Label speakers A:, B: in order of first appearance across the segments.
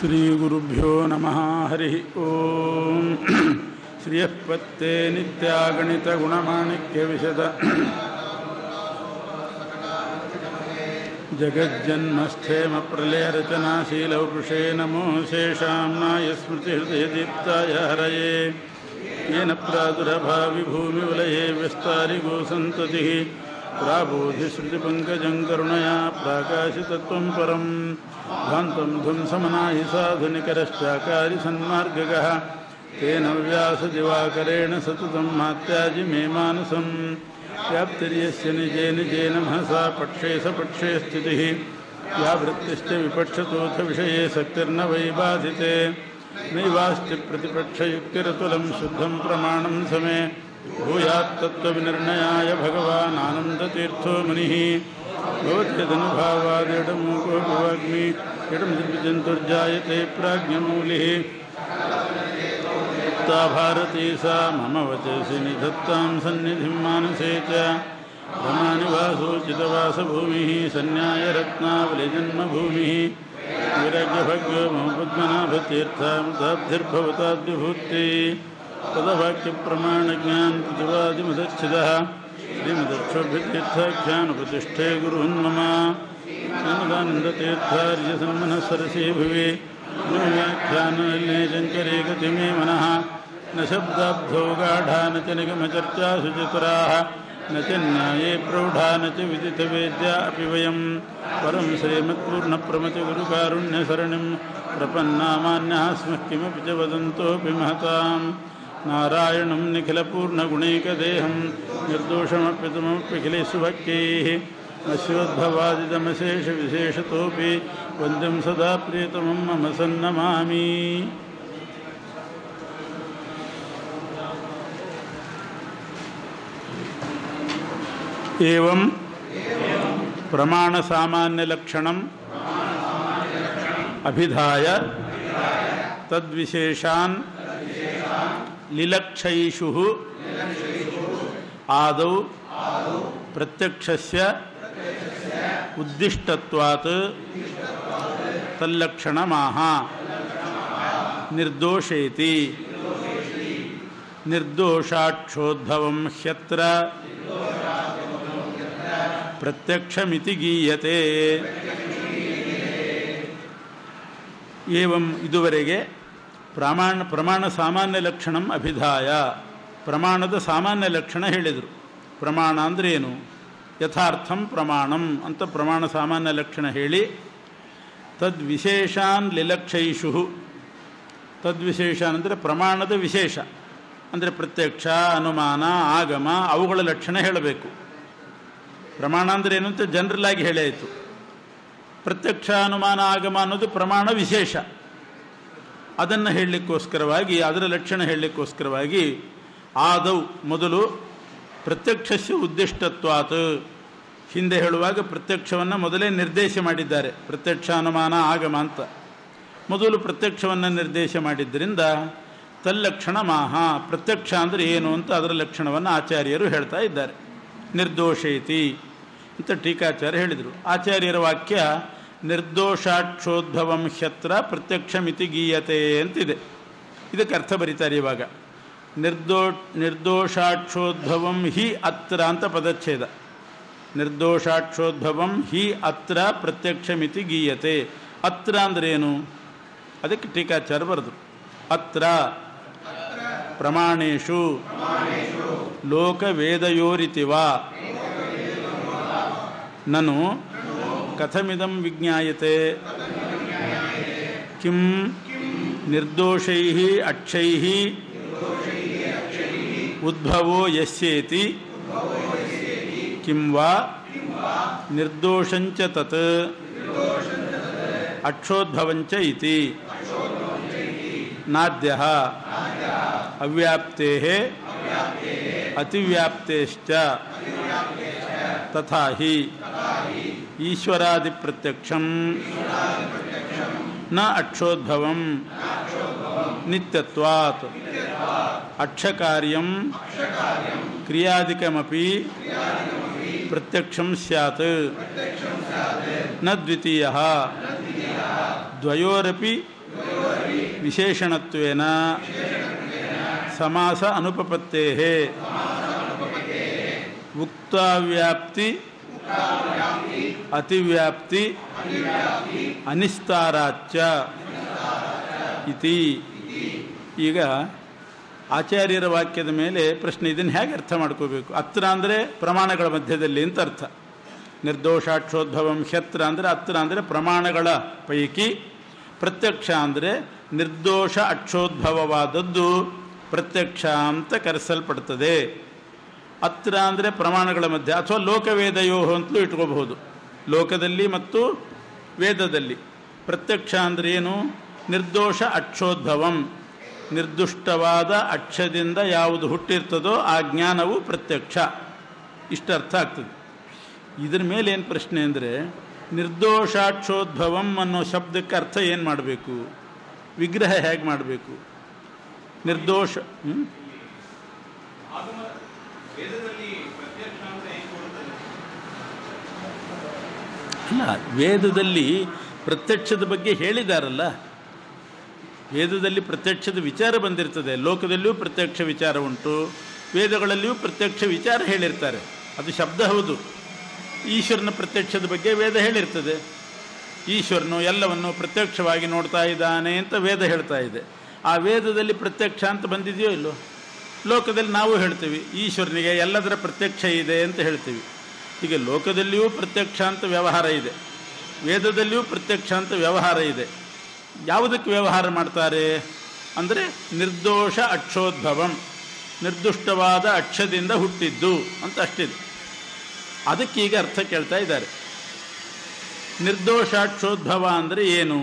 A: श्रीगुरुभ्यो नमः हरिः ॐ श्रियः पत्ते नित्यागणितगुणमाणिक्यविशद जगज्जन्मस्थेमप्रलयरचनाशीलवपुषे नमो शेषाम्नाय स्मृतिहृदयदीप्ताय हरये येन प्रादुरभाविभूमिवलये विस्तारिगो सन्ततिः प्राबोधिश्रुतिपङ्कजं करुणया प्राकाशितत्वं परं भान्तं ध्वंसमनाहि साधुनिकरश्चाकारि सन्मार्गगः तेन व्यासदिवाकरेण सततं मात्याजि मे मानसं व्याप्तिर्यस्य निजे निजे नमः सा पक्षे सपक्षे स्थितिः या वृत्तिश्च विपक्षतोऽथ विषये सक्तिर्न वै बाधिते नैवास्ति प्रतिपक्षयुक्तिरतुलं शुद्धं प्रमाणं समे भूयात्तत्त्वविनिर्णयाय भगवानानन्दतीर्थो मुनिः भवत्यदनुभावादिडमूकोऽपि वाग्मी इडं दिव्यजन्तुर्जायते प्राज्ञमूलिः ता भारती सा मम वचसि निधत्तां सन्निधिं मानसे च रमानिवासोचितवासभूमिः सन्न्यायरत्नावलिजन्मभूमिः विरज्यभग्यो मम पद्मनाभतीर्थामताब्धिर्भवताद्विभूत्यै पदवाक्यप्रमाणज्ञानप्रतिवादिमदच्छिदः श्रीमदक्षोभ्यतीर्थाख्यानुप्रतिष्ठे गुरुन् मम श्रीमदानन्दतीर्थार्यसन्मनः सरसी भुवि व्याख्यानले चञ्चरे गति मे मनः न शब्दाब्धौ गाढा न च निगमचर्चासु चतुराः न च न्याये प्रौढा न च विदितवेद्या अपि वयं परं श्रीमत्पूर्णप्रमतिगुरुकारुण्यसरणिं प्रपन्नामान्यः स्मः किमपि च वदन्तोऽपि महताम् नारायणं निखिलपूर्णगुणैकदेहं निर्दोषमप्यतमप्यखिलैः सुभक्त्यैः अश्वद्भवादितमशेषविशेषतोऽपि वन्द्यं सदा प्रियतमं मम सन्नमामि एवं प्रमाणसामान्यलक्षणम् अभिधाय तद्विशेषान् लिलक्षैषु आदौ प्रत्यक्षस्य उद्दिष्टत्वात् तल्लक्षणमाह निर्दोषेति निर्दोषाक्षोद्भवं ह्यत्र ಪ್ರತ್ಯಕ್ಷಮಿತಿ ಗೀಯತೆ ಏವಂ ಇದುವರೆಗೆ ಪ್ರಮಾಣ ಪ್ರಮಾಣ ಸಾಮಾನ್ಯ ಲಕ್ಷಣಂ ಅಭಿಧಾಯ ಪ್ರಮಾಣದ ಸಾಮಾನ್ಯ ಲಕ್ಷಣ ಹೇಳಿದರು ಪ್ರಮಾಣ ಅಂದರೆ ಏನು ಯಥಾರ್ಥಂ ಪ್ರಮಾಣಂ ಅಂತ ಪ್ರಮಾಣ ಸಾಮಾನ್ಯ ಲಕ್ಷಣ ಹೇಳಿ ತದ್ವಿಶೇಷಾನ್ ಲಿಲಕ್ಷೈಷು ತದ್ವಿಶೇಷಾನ್ ಅಂದರೆ ಪ್ರಮಾಣದ ವಿಶೇಷ ಅಂದರೆ ಪ್ರತ್ಯಕ್ಷ ಅನುಮಾನ ಆಗಮ ಅವುಗಳ ಲಕ್ಷಣ ಹೇಳಬೇಕು ಪ್ರಮಾಣ ಅಂದರೆ ಏನು ಅಂತ ಜನರಲ್ ಆಗಿ ಹೇಳಾಯಿತು ಪ್ರತ್ಯಕ್ಷ ಅನುಮಾನ ಆಗಮ ಅನ್ನೋದು ಪ್ರಮಾಣ ವಿಶೇಷ ಅದನ್ನು ಹೇಳಲಿಕ್ಕೋಸ್ಕರವಾಗಿ ಅದರ ಲಕ್ಷಣ ಹೇಳಲಿಕ್ಕೋಸ್ಕರವಾಗಿ ಆದೌ ಮೊದಲು ಪ್ರತ್ಯಕ್ಷಸ್ಯ ಉದ್ದಿಷ್ಟತ್ವಾತ್ ಹಿಂದೆ ಹೇಳುವಾಗ ಪ್ರತ್ಯಕ್ಷವನ್ನು ಮೊದಲೇ ನಿರ್ದೇಶ ಮಾಡಿದ್ದಾರೆ ಪ್ರತ್ಯಕ್ಷ ಅನುಮಾನ ಆಗಮ ಅಂತ ಮೊದಲು ಪ್ರತ್ಯಕ್ಷವನ್ನು ನಿರ್ದೇಶ ಮಾಡಿದ್ದರಿಂದ ತಲ್ಲಕ್ಷಣ ಮಾಹ ಪ್ರತ್ಯಕ್ಷ ಅಂದರೆ ಏನು ಅಂತ ಅದರ ಲಕ್ಷಣವನ್ನು ಆಚಾರ್ಯರು ಹೇಳ್ತಾ ಇದ್ದಾರೆ ನಿರ್ದೋಷೇತಿ ಅಂತ ಟೀಕಾಚಾರ್ಯ ಹೇಳಿದರು ಆಚಾರ್ಯರ ವಾಕ್ಯ ನಿರ್ದೋಷಾಕ್ಷೋದ್ಭವಂ ಹ್ಯತ್ರ ಪ್ರತ್ಯಕ್ಷಮಿತಿ ಗೀಯತೆ ಅಂತಿದೆ ಇದಕ್ಕೆ ಅರ್ಥ ಬರೀತಾರೆ ಇವಾಗ ನಿರ್ದೋ ನಿರ್ದೋಷಾಕ್ಷೋದ್ಭವಂ ಹಿ ಅತ್ರ ಅಂತ ಪದಚ್ಛೇದ ನಿರ್ದೋಷಾಕ್ಷೋದ್ಭವಂ ಹಿ ಅತ್ರ ಪ್ರತ್ಯಕ್ಷಮಿತಿ ಗೀಯತೆ ಅತ್ರ ಅಂದ್ರೇನು ಅದಕ್ಕೆ ಟೀಕಾಚಾರ್ಯ ಬರೆದು ಅತ್ರ ಪ್ರಮಾಣೇಶು ಲೋಕವೇದಯೋರಿತಿವಾ ನನು ಕಥಮಿದಂ ವಿಜ್ಞಾಯತೆ ಕಿಂ ನಿರ್ದೋಷೈ ಅಕ್ಷೈ ಉದ್ಭವೋ ಯಸ್ಯೇತಿ ಕಿಂ ವಾ ನಿರ್ದೋಷಂಚ ತತ್ ಅಕ್ಷೋದ್ಭವಂಚ ಇತಿ ನಾದ್ಯ ಅವ್ಯಾಪ್ತೆ ಅತಿವ್ಯಾಪ್ತೆಶ್ಚ ತಥಾ ಹಿ ಈಶ್ವರಾದಿಪ್ರತ್ಯಕ್ಷಂ ನ ಅಕ್ಷೋದ್ಭವಂ ನಿತ್ಯತ್ವಾತ್ ಅಕ್ಷಕಾರ್ಯಂ ಕ್ರಿಯಾದಿಕಮಪಿ ಪ್ರತ್ಯಕ್ಷಂ ಸ್ಯಾತ್ ನ ದ್ವಿತೀಯ ದ್ವಯೋರಪಿ ವಿಶೇಷಣತ್ವೇನ ಸಮಾಸ ಅನುಪಪತ್ತೇ ಉಕ್ತಾವ್ಯಾಪ್ತಿ ಅತಿವ್ಯಾಪ್ತಿ ಅನಿಸ್ತಾರಾಚ ಇತಿ ಈಗ ಆಚಾರ್ಯರ ವಾಕ್ಯದ ಮೇಲೆ ಪ್ರಶ್ನೆ ಇದನ್ನು ಹೇಗೆ ಅರ್ಥ ಮಾಡ್ಕೋಬೇಕು ಅತ್ರ ಅಂದರೆ ಪ್ರಮಾಣಗಳ ಮಧ್ಯದಲ್ಲಿ ಅಂತ ಅರ್ಥ ನಿರ್ದೋಷಾಕ್ಷೋದ್ಭವಂ ಹ್ಯತ್ರ ಅಂದರೆ ಅತ್ರ ಅಂದರೆ ಪ್ರಮಾಣಗಳ ಪೈಕಿ ಪ್ರತ್ಯಕ್ಷ ಅಂದರೆ ನಿರ್ದೋಷ ಅಕ್ಷೋದ್ಭವವಾದದ್ದು ಪ್ರತ್ಯಕ್ಷ ಅಂತ ಕರೆಸಲ್ಪಡ್ತದೆ ಅತ್ರ ಅಂದರೆ ಪ್ರಮಾಣಗಳ ಮಧ್ಯೆ ಅಥವಾ ಲೋಕವೇದಯೋ ಅಂತಲೂ ಇಟ್ಕೋಬಹುದು ಲೋಕದಲ್ಲಿ ಮತ್ತು ವೇದದಲ್ಲಿ ಪ್ರತ್ಯಕ್ಷ ಅಂದರೆ ಏನು ನಿರ್ದೋಷ ಅಕ್ಷೋದ್ಭವಂ ನಿರ್ದುಷ್ಟವಾದ ಅಕ್ಷದಿಂದ ಯಾವುದು ಹುಟ್ಟಿರ್ತದೋ ಆ ಜ್ಞಾನವು ಪ್ರತ್ಯಕ್ಷ ಇಷ್ಟು ಅರ್ಥ ಆಗ್ತದೆ ಇದ್ರ ಮೇಲೆ ಏನು ಪ್ರಶ್ನೆ ಅಂದರೆ ನಿರ್ದೋಷಾಕ್ಷೋದ್ಭವಂ ಅನ್ನೋ ಶಬ್ದಕ್ಕೆ ಅರ್ಥ ಏನು ಮಾಡಬೇಕು ವಿಗ್ರಹ ಹೇಗೆ ಮಾಡಬೇಕು ನಿರ್ದೋಷ ಹ್ಮ್? ಅಲ್ಲ ವೇದದಲ್ಲಿ ಪ್ರತ್ಯಕ್ಷದ ಬಗ್ಗೆ ಹೇಳಿದಾರಲ್ಲ ವೇದದಲ್ಲಿ ಪ್ರತ್ಯಕ್ಷದ ವಿಚಾರ ಬಂದಿರ್ತದೆ ಲೋಕದಲ್ಲಿಯೂ ಪ್ರತ್ಯಕ್ಷ ವಿಚಾರ ಉಂಟು ವೇದಗಳಲ್ಲಿಯೂ ಪ್ರತ್ಯಕ್ಷ ವಿಚಾರ ಹೇಳಿರ್ತಾರೆ ಅದು ಶಬ್ದ ಹೌದು ಈಶ್ವರನ ಪ್ರತ್ಯಕ್ಷದ ಬಗ್ಗೆ ವೇದ ಹೇಳಿರ್ತದೆ ಈಶ್ವರನು ಎಲ್ಲವನ್ನು ಪ್ರತ್ಯಕ್ಷವಾಗಿ ನೋಡ್ತಾ ಇದ್ದಾನೆ ಅಂತ ವೇದ ಹೇಳ್ತಾ ಇದೆ ಆ ವೇದದಲ್ಲಿ ಪ್ರತ್ಯಕ್ಷ ಅಂತ ಬಂದಿದೆಯೋ ಇಲ್ಲೋ ಲೋಕದಲ್ಲಿ ನಾವು ಹೇಳ್ತೀವಿ ಈಶ್ವರನಿಗೆ ಎಲ್ಲದರ ಪ್ರತ್ಯಕ್ಷ ಇದೆ ಅಂತ ಹೇಳ್ತೀವಿ ಈಗ ಲೋಕದಲ್ಲಿಯೂ ಪ್ರತ್ಯಕ್ಷ ಅಂತ ವ್ಯವಹಾರ ಇದೆ ವೇದದಲ್ಲಿಯೂ ಪ್ರತ್ಯಕ್ಷ ಅಂತ ವ್ಯವಹಾರ ಇದೆ ಯಾವುದಕ್ಕೆ ವ್ಯವಹಾರ ಮಾಡ್ತಾರೆ ಅಂದರೆ ನಿರ್ದೋಷ ಅಕ್ಷೋದ್ಭವಂ ನಿರ್ದುಷ್ಟವಾದ ಅಕ್ಷದಿಂದ ಹುಟ್ಟಿದ್ದು ಅಂತ ಅಷ್ಟಿದೆ ಅದಕ್ಕೀಗ ಅರ್ಥ ಕೇಳ್ತಾ ಇದ್ದಾರೆ ನಿರ್ದೋಷಾಕ್ಷೋದ್ಭವ ಅಂದರೆ ಏನು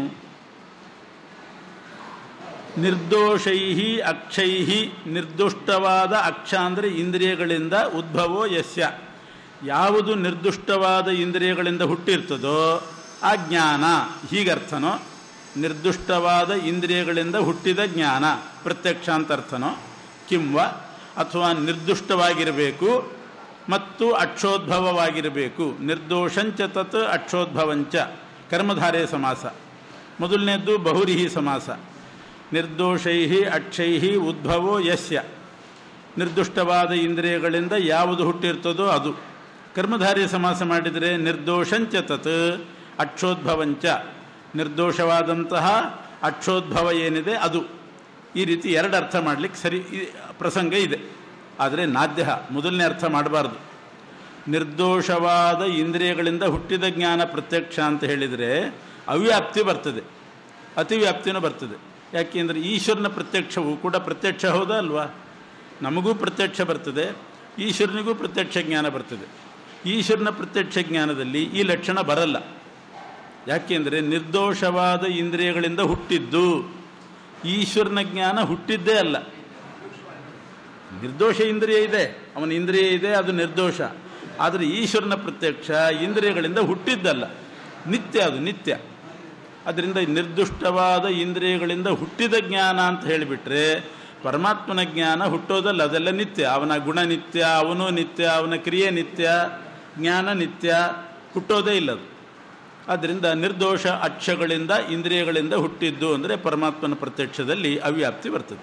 A: ನಿರ್ದೋಷೈ ಅಕ್ಷೈ ನಿರ್ದುಷ್ಟವಾದ ಅಕ್ಷ ಅಂದರೆ ಇಂದ್ರಿಯಗಳಿಂದ ಉದ್ಭವೋ ಯಸ್ಯ ಯಾವುದು ನಿರ್ದುಷ್ಟವಾದ ಇಂದ್ರಿಯಗಳಿಂದ ಹುಟ್ಟಿರ್ತದೋ ಆ ಜ್ಞಾನ ಹೀಗರ್ಥನೋ ನಿರ್ದುಷ್ಟವಾದ ಇಂದ್ರಿಯಗಳಿಂದ ಹುಟ್ಟಿದ ಜ್ಞಾನ ಪ್ರತ್ಯಕ್ಷ ಅಂತ ಅರ್ಥನೋ ಕಿಂವ ಅಥವಾ ನಿರ್ದುಷ್ಟವಾಗಿರಬೇಕು ಮತ್ತು ಅಕ್ಷೋದ್ಭವವಾಗಿರಬೇಕು ನಿರ್ದೋಷಂಚ ತತ್ ಅಕ್ಷೋದ್ಭವಂಚ ಕರ್ಮಧಾರಯ ಸಮಾಸ ಮೊದಲನೇದ್ದು ಬಹುರಿಹಿ ಸಮಾಸ ನಿರ್ದೋಷೈ ಅಕ್ಷೈ ಉದ್ಭವೋ ಯಸ್ಯ ನಿರ್ದುಷ್ಟವಾದ ಇಂದ್ರಿಯಗಳಿಂದ ಯಾವುದು ಹುಟ್ಟಿರ್ತದೋ ಅದು ಕರ್ಮಧಾರಿ ಸಮಾಸ ಮಾಡಿದರೆ ನಿರ್ದೋಷಂಚ ತತ್ ಅಕ್ಷೋದ್ಭವಂಚ ನಿರ್ದೋಷವಾದಂತಹ ಅಕ್ಷೋದ್ಭವ ಏನಿದೆ ಅದು ಈ ರೀತಿ ಎರಡು ಅರ್ಥ ಮಾಡಲಿಕ್ಕೆ ಸರಿ ಈ ಪ್ರಸಂಗ ಇದೆ ಆದರೆ ನಾದ್ಯ ಮೊದಲನೇ ಅರ್ಥ ಮಾಡಬಾರ್ದು ನಿರ್ದೋಷವಾದ ಇಂದ್ರಿಯಗಳಿಂದ ಹುಟ್ಟಿದ ಜ್ಞಾನ ಪ್ರತ್ಯಕ್ಷ ಅಂತ ಹೇಳಿದರೆ ಅವ್ಯಾಪ್ತಿ ಬರ್ತದೆ ಅತಿವ್ಯಾಪ್ತಿನೂ ಬರ್ತದೆ ಯಾಕೆಂದರೆ ಈಶ್ವರನ ಪ್ರತ್ಯಕ್ಷವು ಕೂಡ ಪ್ರತ್ಯಕ್ಷ ಹೌದಾ ಅಲ್ವಾ ನಮಗೂ ಪ್ರತ್ಯಕ್ಷ ಬರ್ತದೆ ಈಶ್ವರನಿಗೂ ಪ್ರತ್ಯಕ್ಷ ಜ್ಞಾನ ಬರ್ತದೆ ಈಶ್ವರನ ಪ್ರತ್ಯಕ್ಷ ಜ್ಞಾನದಲ್ಲಿ ಈ ಲಕ್ಷಣ ಬರಲ್ಲ ಯಾಕೆಂದರೆ ನಿರ್ದೋಷವಾದ ಇಂದ್ರಿಯಗಳಿಂದ ಹುಟ್ಟಿದ್ದು ಈಶ್ವರನ ಜ್ಞಾನ ಹುಟ್ಟಿದ್ದೇ ಅಲ್ಲ ನಿರ್ದೋಷ ಇಂದ್ರಿಯ ಇದೆ ಅವನ ಇಂದ್ರಿಯ ಇದೆ ಅದು ನಿರ್ದೋಷ ಆದರೆ ಈಶ್ವರನ ಪ್ರತ್ಯಕ್ಷ ಇಂದ್ರಿಯಗಳಿಂದ ಹುಟ್ಟಿದ್ದಲ್ಲ ನಿತ್ಯ ಅದು ನಿತ್ಯ ಅದರಿಂದ ನಿರ್ದುಷ್ಟವಾದ ಇಂದ್ರಿಯಗಳಿಂದ ಹುಟ್ಟಿದ ಜ್ಞಾನ ಅಂತ ಹೇಳಿಬಿಟ್ರೆ ಪರಮಾತ್ಮನ ಜ್ಞಾನ ಹುಟ್ಟೋದಲ್ಲ ಅದೆಲ್ಲ ನಿತ್ಯ ಅವನ ಗುಣ ನಿತ್ಯ ಅವನು ನಿತ್ಯ ಅವನ ಕ್ರಿಯೆ ನಿತ್ಯ ಜ್ಞಾನ ನಿತ್ಯ ಹುಟ್ಟೋದೇ ಇಲ್ಲದು ಆದ್ದರಿಂದ ನಿರ್ದೋಷ ಅಕ್ಷಗಳಿಂದ ಇಂದ್ರಿಯಗಳಿಂದ ಹುಟ್ಟಿದ್ದು ಅಂದರೆ ಪರಮಾತ್ಮನ ಪ್ರತ್ಯಕ್ಷದಲ್ಲಿ ಅವ್ಯಾಪ್ತಿ ಬರ್ತದೆ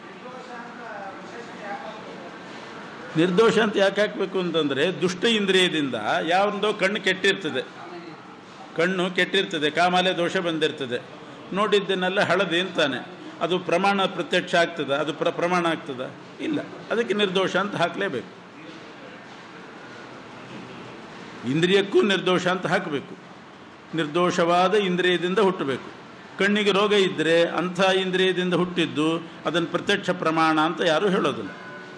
A: ನಿರ್ದೋಷ ಅಂತ ಯಾಕೆ ಹಾಕಬೇಕು ಅಂತಂದರೆ ದುಷ್ಟ ಇಂದ್ರಿಯದಿಂದ ಯಾವೊಂದೋ ಕಣ್ಣು ಕೆಟ್ಟಿರ್ತದೆ ಕಣ್ಣು ಕೆಟ್ಟಿರ್ತದೆ ಕಾಮಾಲೆ ದೋಷ ಬಂದಿರ್ತದೆ ನೋಡಿದ್ದನ್ನೆಲ್ಲ ಹಳದಿ ಅಂತಾನೆ ಅದು ಪ್ರಮಾಣ ಪ್ರತ್ಯಕ್ಷ ಆಗ್ತದೆ ಅದು ಪ್ರ ಪ್ರಮಾಣ ಆಗ್ತದ ಇಲ್ಲ ಅದಕ್ಕೆ ನಿರ್ದೋಷ ಅಂತ ಹಾಕಲೇಬೇಕು ಇಂದ್ರಿಯಕ್ಕೂ ನಿರ್ದೋಷ ಅಂತ ಹಾಕಬೇಕು ನಿರ್ದೋಷವಾದ ಇಂದ್ರಿಯದಿಂದ ಹುಟ್ಟಬೇಕು ಕಣ್ಣಿಗೆ ರೋಗ ಇದ್ದರೆ ಅಂಥ ಇಂದ್ರಿಯದಿಂದ ಹುಟ್ಟಿದ್ದು ಅದನ್ನು ಪ್ರತ್ಯಕ್ಷ ಪ್ರಮಾಣ ಅಂತ ಯಾರೂ ಹೇಳೋದಿಲ್ಲ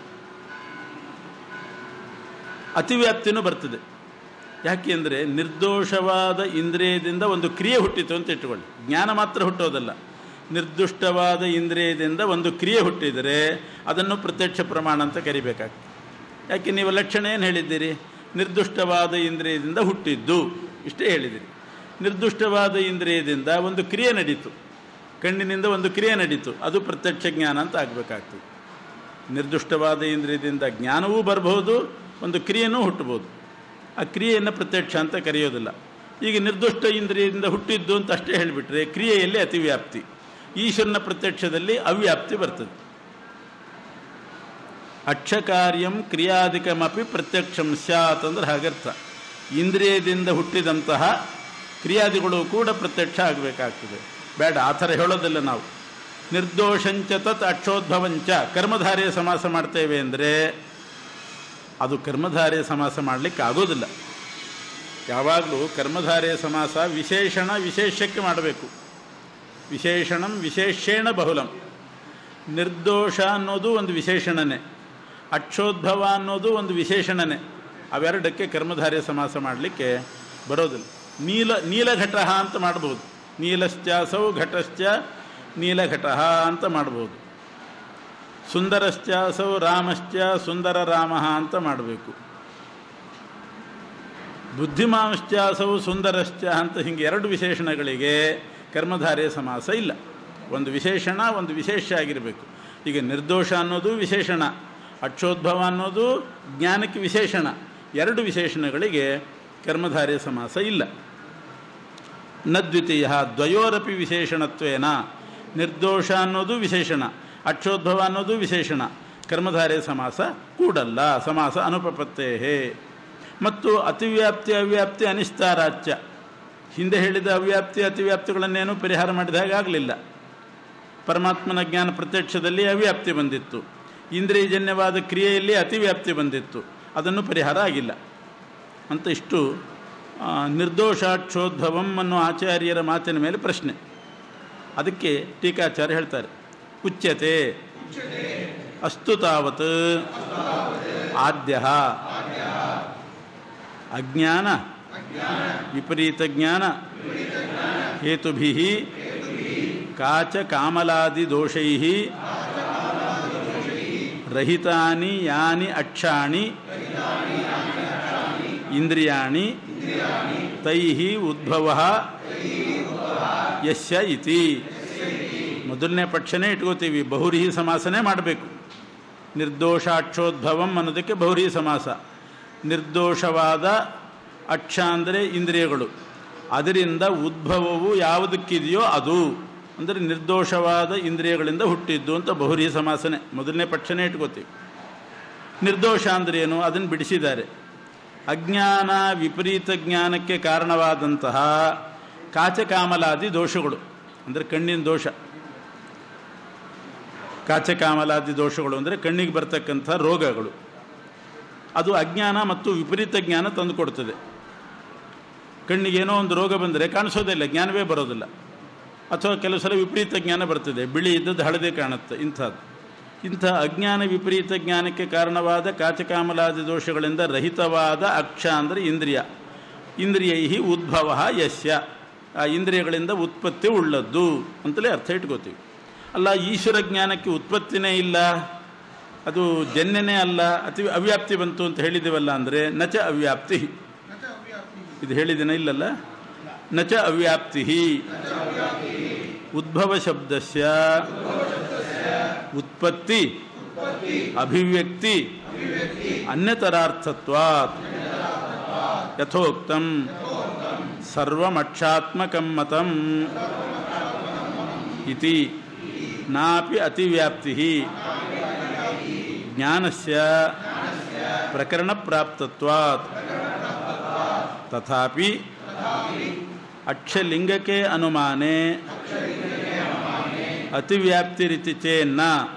A: ಅತಿವ್ಯಾಪ್ತಿನೂ ಬರ್ತದೆ ಯಾಕೆಂದರೆ ನಿರ್ದೋಷವಾದ ಇಂದ್ರಿಯದಿಂದ ಒಂದು ಕ್ರಿಯೆ ಹುಟ್ಟಿತು ಅಂತ ಇಟ್ಟುಕೊಳ್ಳಿ ಜ್ಞಾನ ಮಾತ್ರ ಹುಟ್ಟೋದಲ್ಲ ನಿರ್ದುಷ್ಟವಾದ ಇಂದ್ರಿಯದಿಂದ ಒಂದು ಕ್ರಿಯೆ ಹುಟ್ಟಿದರೆ ಅದನ್ನು ಪ್ರತ್ಯಕ್ಷ ಪ್ರಮಾಣ ಅಂತ ಕರಿಬೇಕಾಗ್ತದೆ ಯಾಕೆ ನೀವು ಲಕ್ಷಣ ಏನು ಹೇಳಿದ್ದೀರಿ ನಿರ್ದುಷ್ಟವಾದ ಇಂದ್ರಿಯದಿಂದ ಹುಟ್ಟಿದ್ದು ಇಷ್ಟೇ ಹೇಳಿದಿರಿ ನಿರ್ದುಷ್ಟವಾದ ಇಂದ್ರಿಯದಿಂದ ಒಂದು ಕ್ರಿಯೆ ನಡೀತು ಕಣ್ಣಿನಿಂದ ಒಂದು ಕ್ರಿಯೆ ನಡೀತು ಅದು ಪ್ರತ್ಯಕ್ಷ ಜ್ಞಾನ ಅಂತ ಆಗಬೇಕಾಗ್ತದೆ ನಿರ್ದುಷ್ಟವಾದ ಇಂದ್ರಿಯದಿಂದ ಜ್ಞಾನವೂ ಬರಬಹುದು ಒಂದು ಕ್ರಿಯೆನೂ ಹುಟ್ಟಬಹುದು ಆ ಕ್ರಿಯೆಯನ್ನು ಪ್ರತ್ಯಕ್ಷ ಅಂತ ಕರೆಯೋದಿಲ್ಲ ಈಗ ನಿರ್ದುಷ್ಟ ಇಂದ್ರಿಯದಿಂದ ಹುಟ್ಟಿದ್ದು ಅಂತ ಅಷ್ಟೇ ಹೇಳಿಬಿಟ್ರೆ ಕ್ರಿಯೆಯಲ್ಲಿ ಅತಿವ್ಯಾಪ್ತಿ ಈಶ್ವರನ ಪ್ರತ್ಯಕ್ಷದಲ್ಲಿ ಅವ್ಯಾಪ್ತಿ ಬರ್ತದೆ ಅಕ್ಷಕಾರ್ಯಂ ಕ್ರಿಯಾಧಿಕಮಪಿ ಪ್ರತ್ಯಕ್ಷಂ ಸ್ಯಾತ್ ಅಂದ್ರೆ ಹಾಗರ್ಥ ಇಂದ್ರಿಯದಿಂದ ಹುಟ್ಟಿದಂತಹ ಕ್ರಿಯಾದಿಗಳು ಕೂಡ ಪ್ರತ್ಯಕ್ಷ ಆಗಬೇಕಾಗ್ತದೆ ಬೇಡ ಆ ಥರ ಹೇಳೋದಿಲ್ಲ ನಾವು ನಿರ್ದೋಷಂಚ ತತ್ ಅಕ್ಷೋದ್ಭವಂಚ ಕರ್ಮಧಾರೆಯ ಸಮಾಸ ಮಾಡ್ತೇವೆ ಅಂದರೆ ಅದು ಕರ್ಮಧಾರೆಯ ಸಮಾಸ ಮಾಡಲಿಕ್ಕೆ ಆಗೋದಿಲ್ಲ ಯಾವಾಗಲೂ ಕರ್ಮಧಾರೆಯ ಸಮಾಸ ವಿಶೇಷಣ ವಿಶೇಷಕ್ಕೆ ಮಾಡಬೇಕು ವಿಶೇಷಣಂ ವಿಶೇಷೇಣ ಬಹುಲಂ ನಿರ್ದೋಷ ಅನ್ನೋದು ಒಂದು ವಿಶೇಷಣನೇ ಅಕ್ಷೋದ್ಭವ ಅನ್ನೋದು ಒಂದು ವಿಶೇಷಣನೇ ಅವೆರಡಕ್ಕೆ ಕರ್ಮಧಾರ್ಯ ಸಮಾಸ ಮಾಡಲಿಕ್ಕೆ ಬರೋದಿಲ್ಲ ನೀಲ ನೀಲಘಟ ಅಂತ ಮಾಡ್ಬೋದು ನೀಲಶ್ಚಾಸೌ ಘಟಶ್ಚ ನೀಲಘಟ ಅಂತ ಮಾಡ್ಬೋದು ಸುಂದರಶ್ಚಾಸೌ ರಾಮಶ್ಚ ಸುಂದರ ರಾಮ ಅಂತ ಮಾಡಬೇಕು ಬುದ್ಧಿಮಾಂಶ್ಚಾಸೌ ಸುಂದರಶ್ಚ ಅಂತ ಹಿಂಗೆ ಎರಡು ವಿಶೇಷಣಗಳಿಗೆ ಕರ್ಮಧಾರೆಯ ಸಮಾಸ ಇಲ್ಲ ಒಂದು ವಿಶೇಷಣ ಒಂದು ವಿಶೇಷ ಆಗಿರಬೇಕು ಈಗ ನಿರ್ದೋಷ ಅನ್ನೋದು ವಿಶೇಷಣ ಅಕ್ಷೋದ್ಭವ ಅನ್ನೋದು ಜ್ಞಾನಕ್ಕೆ ವಿಶೇಷಣ ಎರಡು ವಿಶೇಷಣಗಳಿಗೆ ಕರ್ಮಧಾರೆಯ ಸಮಾಸ ಇಲ್ಲ ನ ದ್ವಿತೀಯ ದ್ವಯೋರಪಿ ವಿಶೇಷಣತ್ವೇನ ನಿರ್ದೋಷ ಅನ್ನೋದು ವಿಶೇಷಣ ಅಕ್ಷೋದ್ಭವ ಅನ್ನೋದು ವಿಶೇಷಣ ಕರ್ಮಧಾರೆಯ ಸಮಾಸ ಕೂಡಲ್ಲ ಸಮಾಸ ಅನುಪಪತ್ತೇಹೇ ಮತ್ತು ಅತಿವ್ಯಾಪ್ತಿ ಅವ್ಯಾಪ್ತಿ ಅನಿಸ್ತಾರಾಚ್ಯ ಹಿಂದೆ ಹೇಳಿದ ಅವ್ಯಾಪ್ತಿ ಅತಿವ್ಯಾಪ್ತಿಗಳನ್ನೇನು ಪರಿಹಾರ ಮಾಡಿದ ಹಾಗಾಗಲಿಲ್ಲ ಪರಮಾತ್ಮನ ಜ್ಞಾನ ಪ್ರತ್ಯಕ್ಷದಲ್ಲಿ ಅವ್ಯಾಪ್ತಿ ಬಂದಿತ್ತು ಇಂದ್ರಿಯಜನ್ಯವಾದ ಕ್ರಿಯೆಯಲ್ಲಿ ಅತಿವ್ಯಾಪ್ತಿ ಬಂದಿತ್ತು ಅದನ್ನು ಪರಿಹಾರ ಆಗಿಲ್ಲ ಅಂತ ಇಷ್ಟು ನಿರ್ದೋಷಾಕ್ಷೋದ್ಭವಂ ಅನ್ನೋ ಆಚಾರ್ಯರ ಮಾತಿನ ಮೇಲೆ ಪ್ರಶ್ನೆ ಅದಕ್ಕೆ ಟೀಕಾಚಾರ್ಯ ಹೇಳ್ತಾರೆ ಉಚ್ಯತೆ ಅಸ್ತು ತಾವತ್ ಆದ್ಯ ಅಜ್ಞಾನ ವಿಪರೀತ ಜ್ಞಾನ ಹೇತುಭಿ ಕಾಚ ಕಾಮಲಾದಿ ದೋಷೈ ರಹಿತಾನಿ ಯಾನಿ ಅಕ್ಷಾಣಿ ಇಂದ್ರಿಯಾಣಿ ತೈ ಉದ್ಭವ ಯಸ್ಯ ಇತಿ ಮೊದಲನೇ ಪಕ್ಷನೇ ಇಟ್ಕೋತೀವಿ ಬಹುರಿಹಿ ಸಮಾಸನೇ ಮಾಡಬೇಕು ನಿರ್ದೋಷಾಕ್ಷೋದ್ಭವಂ ಅನ್ನೋದಕ್ಕೆ ಬಹುರಿಹಿ ಸಮಾಸ ನಿರ್ದೋಷವಾದ ಅಕ್ಷ ಅಂದರೆ ಇಂದ್ರಿಯಗಳು ಅದರಿಂದ ಉದ್ಭವವು ಯಾವುದಕ್ಕಿದೆಯೋ ಅದು ಅಂದರೆ ನಿರ್ದೋಷವಾದ ಇಂದ್ರಿಯಗಳಿಂದ ಹುಟ್ಟಿದ್ದು ಅಂತ ಬಹುರಿ ಸಮಾಸನೆ ಮೊದಲನೇ ಪಕ್ಷನೇ ಇಟ್ಕೋತೀವಿ ನಿರ್ದೋಷ ಅಂದರೆ ಏನು ಅದನ್ನು ಬಿಡಿಸಿದ್ದಾರೆ ಅಜ್ಞಾನ ವಿಪರೀತ ಜ್ಞಾನಕ್ಕೆ ಕಾರಣವಾದಂತಹ ಕಾಚಕಾಮಲಾದಿ ದೋಷಗಳು ಅಂದರೆ ಕಣ್ಣಿನ ದೋಷ ಕಾಚಕಾಮಲಾದಿ ದೋಷಗಳು ಅಂದರೆ ಕಣ್ಣಿಗೆ ಬರ್ತಕ್ಕಂಥ ರೋಗಗಳು ಅದು ಅಜ್ಞಾನ ಮತ್ತು ವಿಪರೀತ ಜ್ಞಾನ ತಂದು ಕೊಡ್ತದೆ ಕಣ್ಣಿಗೆ ಏನೋ ಒಂದು ರೋಗ ಬಂದರೆ ಕಾಣಿಸೋದಿಲ್ಲ ಜ್ಞಾನವೇ ಬರೋದಿಲ್ಲ ಅಥವಾ ಕೆಲವು ಸಲ ವಿಪರೀತ ಜ್ಞಾನ ಬರ್ತದೆ ಬಿಳಿ ಇದ್ದದ್ದು ಹಳದೆ ಕಾಣುತ್ತೆ ಇಂಥದ್ದು ಇಂಥ ಅಜ್ಞಾನ ವಿಪರೀತ ಜ್ಞಾನಕ್ಕೆ ಕಾರಣವಾದ ಕಾಚಕಾಮಲಾದಿ ದೋಷಗಳಿಂದ ರಹಿತವಾದ ಅಕ್ಷ ಅಂದರೆ ಇಂದ್ರಿಯ ಇಂದ್ರಿಯೈ ಉದ್ಭವ ಯಸ್ಯ ಆ ಇಂದ್ರಿಯಗಳಿಂದ ಉತ್ಪತ್ತಿ ಉಳ್ಳದ್ದು ಅಂತಲೇ ಅರ್ಥ ಇಟ್ಕೋತೀವಿ ಅಲ್ಲ ಈಶ್ವರ ಜ್ಞಾನಕ್ಕೆ ಉತ್ಪತ್ತಿನೇ ಇಲ್ಲ ಅದು ಜನ್ಯನೇ ಅಲ್ಲ ಅತಿ ಅವ್ಯಾಪ್ತಿ ಬಂತು ಅಂತ ಹೇಳಿದ್ದೇವಲ್ಲ ಅಂದರೆ ನಚ ಅವ್ಯಾಪ್ತಿ ಇದು ಹೇಳಿದ್ದೇನೆ ಇಲ್ಲಲ್ಲ ನಚ ಅವ್ಯಾಪ್ತಿ ಉದ್ಭವ ಶಬ್ದಸ್ಯ ಉತ್ಪತ್ತಿ ಅಭಿವ್ಯಕ್ತಿ ಅನ್ಯತರಾರ್ಥತ್ವಾತ್ ಯಥೋಕ್ತಂ ಸರ್ವಮಕ್ಷಾತ್ಮಕಂ ಮತಂ ಇತಿ ನಾಪಿ ಅತಿವ್ಯಾಪ್ತಿ ಜ್ಞಾನಸ್ಯ ಪ್ರಕರಣಪ್ರಾಪ್ತತ್ವಾತ್ ತಥಾಪಿ ಅಕ್ಷಲಿಂಗಕ್ಕೆ ಅನುಮಾನೆ ಅತಿವ್ಯಾಪ್ತಿರಿತಿ ಚೇನ್ನ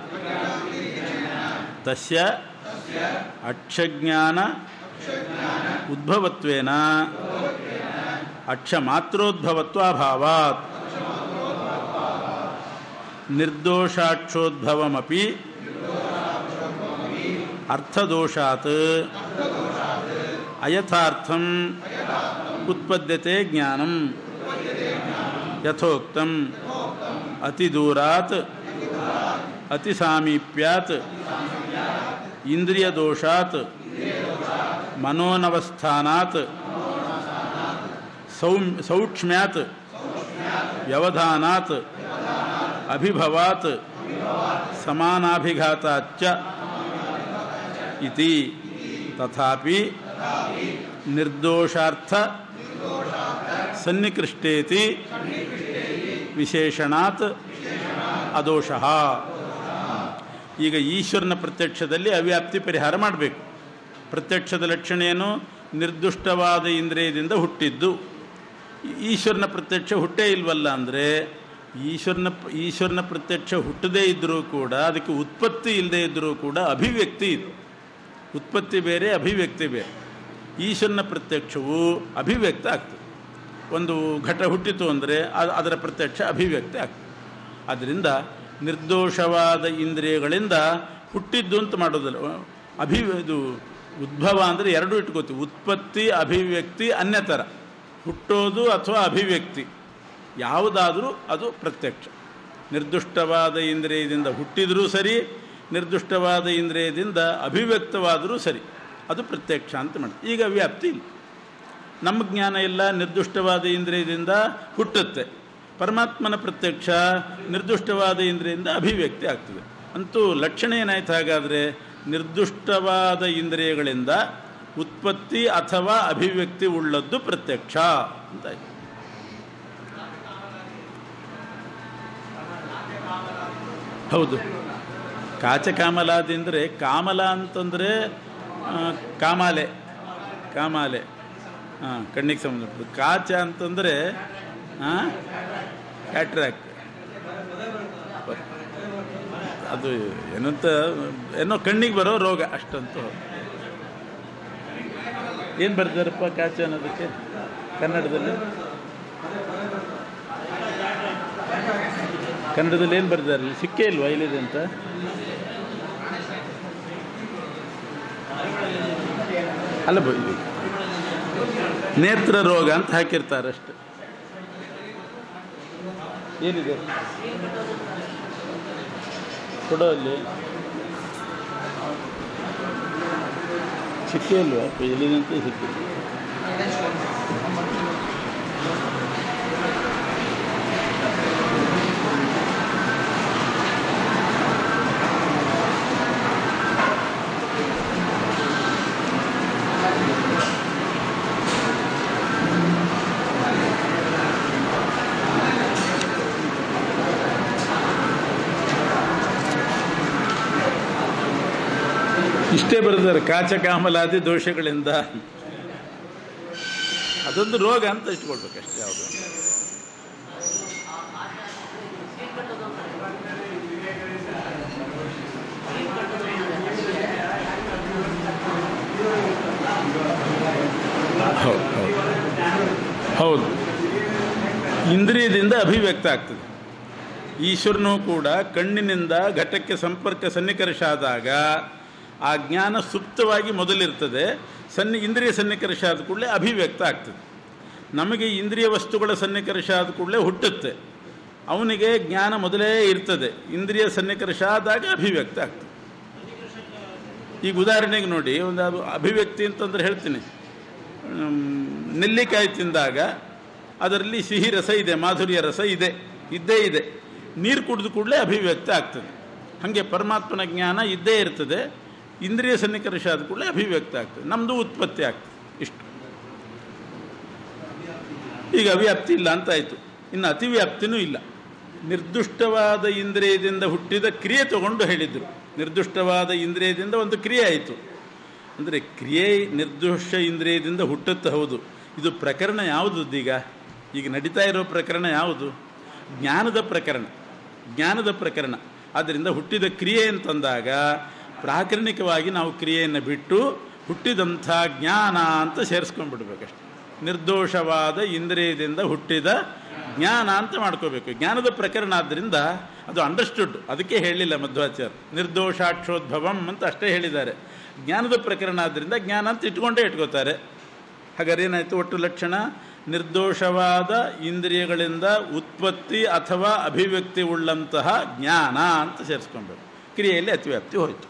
A: ತಸ್ಯ ಅಕ್ಷಜ್ಞಾನ ಉದ್ಭವತ್ವೇನ ಅಕ್ಷಮಾತ್ರೋದ್ಭವತ್ವಾಭಾವಾತ್ ನಿರ್ದೋಷಾಕ್ಷೋದ್ಭವಮಪಿ ಅರ್ಥದೋಷಾತ್ ಅಯಥಾರ್ಥಂ ಉತ್ಪದ್ಯತೆ ಜ್ಞಾನಂ ಯಥೋಕ್ತಂ ಅತಿದೂರಾತ್ ಅತಿಸಾಮೀಪ್ಯಾತ್ ಇಂದ್ರಿಯದೋಷಾತ್ ಮನೋನವಸ್ಥಾನಾತ್ ಸೌ ಸೌಕ್ಷ್ಮ್ಯಾತ್ ವ್ಯವಧಾನಾತ್ ಅಭಿಭವಾತ್ ಸಮಾನಾಭಿಘಾತಾಚ್ಚ ಇತಿ ತಥಾಪಿ ನಿರ್ದೋಷಾರ್ಥ ಸನ್ನಿಕೃಷ್ಟೇತಿ ವಿಶೇಷಣಾತ್ ಅದೋಷಃ ಈಗ ಈಶ್ವರನ ಪ್ರತ್ಯಕ್ಷದಲ್ಲಿ ಅವ್ಯಾಪ್ತಿ ಪರಿಹಾರ ಮಾಡಬೇಕು ಪ್ರತ್ಯಕ್ಷದ ಲಕ್ಷಣ ಏನು ನಿರ್ದುಷ್ಟವಾದ ಇಂದ್ರಿಯದಿಂದ ಹುಟ್ಟಿದ್ದು ಈಶ್ವರನ ಪ್ರತ್ಯಕ್ಷ ಹುಟ್ಟೇ ಇಲ್ವಲ್ಲ ಅಂದರೆ ಈಶ್ವರನ ಈಶ್ವರನ ಪ್ರತ್ಯಕ್ಷ ಹುಟ್ಟದೇ ಇದ್ದರೂ ಕೂಡ ಅದಕ್ಕೆ ಉತ್ಪತ್ತಿ ಇಲ್ಲದೇ ಇದ್ದರೂ ಕೂಡ ಅಭಿವ್ಯಕ್ತಿ ಇದೆ ಉತ್ಪತ್ತಿ ಬೇರೆ ಅಭಿವ್ಯಕ್ತಿ ಬೇರೆ ಈಶ್ವರನ ಪ್ರತ್ಯಕ್ಷವು ಅಭಿವ್ಯಕ್ತ ಆಗ್ತದೆ ಒಂದು ಘಟ ಹುಟ್ಟಿತು ಅಂದರೆ ಅದರ ಪ್ರತ್ಯಕ್ಷ ಅಭಿವ್ಯಕ್ತಿ ಆಗ್ತದೆ ಆದ್ದರಿಂದ ನಿರ್ದೋಷವಾದ ಇಂದ್ರಿಯಗಳಿಂದ ಹುಟ್ಟಿದ್ದು ಅಂತ ಮಾಡೋದಲ್ಲ ಅಭಿ ಇದು ಉದ್ಭವ ಅಂದರೆ ಎರಡೂ ಇಟ್ಕೋತೀವಿ ಉತ್ಪತ್ತಿ ಅಭಿವ್ಯಕ್ತಿ ಅನ್ಯತರ ಹುಟ್ಟೋದು ಅಥವಾ ಅಭಿವ್ಯಕ್ತಿ ಯಾವುದಾದರೂ ಅದು ಪ್ರತ್ಯಕ್ಷ ನಿರ್ದುಷ್ಟವಾದ ಇಂದ್ರಿಯದಿಂದ ಹುಟ್ಟಿದರೂ ಸರಿ ನಿರ್ದುಷ್ಟವಾದ ಇಂದ್ರಿಯದಿಂದ ಅಭಿವ್ಯಕ್ತವಾದರೂ ಸರಿ ಅದು ಪ್ರತ್ಯಕ್ಷ ಅಂತ ಮಾಡಿ ಈಗ ವ್ಯಾಪ್ತಿ ಇಲ್ಲ ನಮ್ಮ ಜ್ಞಾನ ಇಲ್ಲ ನಿರ್ದುಷ್ಟವಾದ ಇಂದ್ರಿಯದಿಂದ ಹುಟ್ಟುತ್ತೆ ಪರಮಾತ್ಮನ ಪ್ರತ್ಯಕ್ಷ ನಿರ್ದುಷ್ಟವಾದ ಇಂದ್ರಿಯಿಂದ ಅಭಿವ್ಯಕ್ತಿ ಆಗ್ತದೆ ಅಂತೂ ಲಕ್ಷಣ ಏನಾಯ್ತು ಹಾಗಾದರೆ ನಿರ್ದುಷ್ಟವಾದ ಇಂದ್ರಿಯಗಳಿಂದ ಉತ್ಪತ್ತಿ ಅಥವಾ ಅಭಿವ್ಯಕ್ತಿ ಉಳ್ಳದ್ದು ಪ್ರತ್ಯಕ್ಷ ಅಂತಾಯ್ತು ಹೌದು ಕಾಚಕಾಮಲಾದಿಂದರೆ ಕಾಮಲ ಅಂತಂದರೆ ಕಾಮಾಲೆ ಕಾಮಾಲೆ ಹಾಂ ಕಣ್ಣಿಗೆ ಸಂಬಂಧಪಟ್ಟು ಕಾಚ ಅಂತಂದರೆ ಹಾಂ ಕ್ಯಾಟ್ರಾಕ್ ಅದು ಏನಂತ ಏನೋ ಕಣ್ಣಿಗೆ ಬರೋ ರೋಗ ಅಷ್ಟಂತೂ ಏನು ಬರ್ತಾರಪ್ಪ ಕಾಚ ಅನ್ನೋದಕ್ಕೆ ಕನ್ನಡದಲ್ಲಿ ಕನ್ನಡದಲ್ಲಿ ಏನು ಬರ್ತಾರೆ ಸಿಕ್ಕೇ ಇಲ್ವಾ ಇಲ್ಲಿದೆ ಅಂತ ಅಲ್ಲ ಬ ಇದು ನೇತ್ರ ರೋಗ ಅಂತ ಹಾಕಿರ್ತಾರೆ ಅಷ್ಟೆ ಏನಿದೆ ಕೊಡೋ ಅಲ್ಲಿ ಸಿಕ್ಕೇ ಇಲ್ವಾ ಎಲ್ಲಿದಂತೆ ಸಿಕ್ಕಿಲ್ಲ ಇಷ್ಟೇ ಬರೆದಾರೆ ಕಾಚಕಾಮಲಾದಿ ದೋಷಗಳಿಂದ ಅದೊಂದು ರೋಗ ಅಂತ ಇಟ್ಕೊಳ್ಬೇಕಷ್ಟೇ ಯಾವುದು ಹೌದು ಹೌದು ಹೌದು ಇಂದ್ರಿಯದಿಂದ ಅಭಿವ್ಯಕ್ತ ಆಗ್ತದೆ ಈಶ್ವರನೂ ಕೂಡ ಕಣ್ಣಿನಿಂದ ಘಟಕ್ಕೆ ಸಂಪರ್ಕ ಸನ್ನಿಕರ್ಷ ಆದಾಗ ಆ ಜ್ಞಾನ ಸುಪ್ತವಾಗಿ ಮೊದಲಿರ್ತದೆ ಸನ್ನಿ ಇಂದ್ರಿಯ ಸನ್ನಿಕರ್ಷ ಆದ ಕೂಡಲೇ ಅಭಿವ್ಯಕ್ತ ಆಗ್ತದೆ ನಮಗೆ ಇಂದ್ರಿಯ ವಸ್ತುಗಳ ಸನ್ನಿಕರ್ಷ ಆದ ಕೂಡಲೇ ಹುಟ್ಟುತ್ತೆ ಅವನಿಗೆ ಜ್ಞಾನ ಮೊದಲೇ ಇರ್ತದೆ ಇಂದ್ರಿಯ ಸನ್ನಿಕರ್ಷ ಆದಾಗ ಅಭಿವ್ಯಕ್ತ ಆಗ್ತದೆ ಈಗ ಉದಾಹರಣೆಗೆ ನೋಡಿ ಒಂದು ಅದು ಅಭಿವ್ಯಕ್ತಿ ಅಂತಂದ್ರೆ ಹೇಳ್ತೀನಿ ನೆಲ್ಲಿಕಾಯಿ ತಿಂದಾಗ ಅದರಲ್ಲಿ ಸಿಹಿ ರಸ ಇದೆ ಮಾಧುರ್ಯ ರಸ ಇದೆ ಇದ್ದೇ ಇದೆ ನೀರು ಕುಡಿದು ಕೂಡಲೇ ಅಭಿವ್ಯಕ್ತಿ ಆಗ್ತದೆ ಹಾಗೆ ಪರಮಾತ್ಮನ ಜ್ಞಾನ ಇದ್ದೇ ಇರ್ತದೆ ಇಂದ್ರಿಯ ಸನ್ನಿಕರ್ಷ ಆದ ಕೂಡಲೇ ಅಭಿವ್ಯಕ್ತ ಆಗ್ತದೆ ನಮ್ಮದು ಉತ್ಪತ್ತಿ ಆಗ್ತದೆ ಇಷ್ಟು ಈಗ ಅವ್ಯಾಪ್ತಿ ಇಲ್ಲ ಅಂತಾಯಿತು ಇನ್ನು ಅತಿವ್ಯಾಪ್ತಿನೂ ಇಲ್ಲ ನಿರ್ದುಷ್ಟವಾದ ಇಂದ್ರಿಯದಿಂದ ಹುಟ್ಟಿದ ಕ್ರಿಯೆ ತಗೊಂಡು ಹೇಳಿದರು ನಿರ್ದುಷ್ಟವಾದ ಇಂದ್ರಿಯದಿಂದ ಒಂದು ಕ್ರಿಯೆ ಆಯಿತು ಅಂದರೆ ಕ್ರಿಯೆ ನಿರ್ದೋಷ ಇಂದ್ರಿಯದಿಂದ ಹುಟ್ಟುತ್ತೆ ಹೌದು ಇದು ಪ್ರಕರಣ ಯಾವುದೀಗ ಈಗ ನಡೀತಾ ಇರೋ ಪ್ರಕರಣ ಯಾವುದು ಜ್ಞಾನದ ಪ್ರಕರಣ ಜ್ಞಾನದ ಪ್ರಕರಣ ಆದ್ದರಿಂದ ಹುಟ್ಟಿದ ಕ್ರಿಯೆ ಅಂತಂದಾಗ ಪ್ರಾಕರಣಿಕವಾಗಿ ನಾವು ಕ್ರಿಯೆಯನ್ನು ಬಿಟ್ಟು ಹುಟ್ಟಿದಂಥ ಜ್ಞಾನ ಅಂತ ಸೇರಿಸ್ಕೊಂಡ್ಬಿಡ್ಬೇಕಷ್ಟೆ ನಿರ್ದೋಷವಾದ ಇಂದ್ರಿಯದಿಂದ ಹುಟ್ಟಿದ ಜ್ಞಾನ ಅಂತ ಮಾಡ್ಕೋಬೇಕು ಜ್ಞಾನದ ಪ್ರಕರಣ ಆದ್ದರಿಂದ ಅದು ಅಂಡರ್ಸ್ಟುಡ್ ಅದಕ್ಕೆ ಹೇಳಲಿಲ್ಲ ಮಧ್ವಾಚಾರ್ಯ ನಿರ್ದೋಷಾಕ್ಷೋದ್ಭವಂ ಅಂತ ಅಷ್ಟೇ ಹೇಳಿದ್ದಾರೆ ಜ್ಞಾನದ ಪ್ರಕರಣ ಆದ್ದರಿಂದ ಜ್ಞಾನ ಅಂತ ಇಟ್ಕೊಂಡೇ ಇಟ್ಕೋತಾರೆ ಹಾಗಾದ್ರೆ ಏನಾಯಿತು ಒಟ್ಟು ಲಕ್ಷಣ ನಿರ್ದೋಷವಾದ ಇಂದ್ರಿಯಗಳಿಂದ ಉತ್ಪತ್ತಿ ಅಥವಾ ಅಭಿವ್ಯಕ್ತಿ ಉಳ್ಳಂತಹ ಜ್ಞಾನ ಅಂತ ಸೇರಿಸ್ಕೊಬೇಕು ಕ್ರಿಯೆಯಲ್ಲಿ ಅತಿವ್ಯಾಪ್ತಿ ಹೋಯಿತು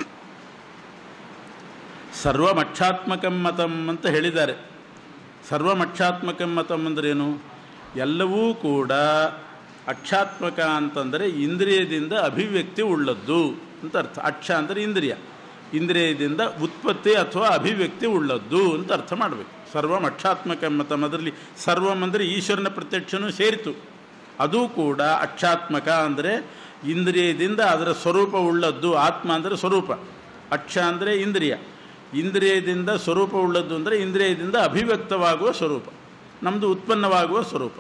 A: ಸರ್ವಮಕ್ಷಾತ್ಮಕಂ ಮತಂ ಅಂತ ಹೇಳಿದ್ದಾರೆ ಸರ್ವಮಕ್ಷಾತ್ಮಕಂ ಮತಂ ಅಂದ್ರೇನು ಎಲ್ಲವೂ ಕೂಡ ಅಕ್ಷಾತ್ಮಕ ಅಂತಂದರೆ ಇಂದ್ರಿಯದಿಂದ ಅಭಿವ್ಯಕ್ತಿ ಉಳ್ಳದ್ದು ಅಂತ ಅರ್ಥ ಅಕ್ಷ ಅಂದರೆ ಇಂದ್ರಿಯ ಇಂದ್ರಿಯದಿಂದ ಉತ್ಪತ್ತಿ ಅಥವಾ ಅಭಿವ್ಯಕ್ತಿ ಉಳ್ಳದ್ದು ಅಂತ ಅರ್ಥ ಮಾಡಬೇಕು ಸರ್ವಂ ಅಕ್ಷಾತ್ಮಕ ಮತಂ ಅದರಲ್ಲಿ ಸರ್ವಂ ಅಂದರೆ ಈಶ್ವರನ ಪ್ರತ್ಯಕ್ಷನೂ ಸೇರಿತು ಅದು ಕೂಡ ಅಕ್ಷಾತ್ಮಕ ಅಂದರೆ ಇಂದ್ರಿಯದಿಂದ ಅದರ ಸ್ವರೂಪ ಉಳ್ಳದ್ದು ಆತ್ಮ ಅಂದರೆ ಸ್ವರೂಪ ಅಕ್ಷ ಅಂದರೆ ಇಂದ್ರಿಯ ಇಂದ್ರಿಯದಿಂದ ಸ್ವರೂಪ ಉಳ್ಳದ್ದು ಅಂದರೆ ಇಂದ್ರಿಯದಿಂದ ಅಭಿವ್ಯಕ್ತವಾಗುವ ಸ್ವರೂಪ ನಮ್ಮದು ಉತ್ಪನ್ನವಾಗುವ ಸ್ವರೂಪ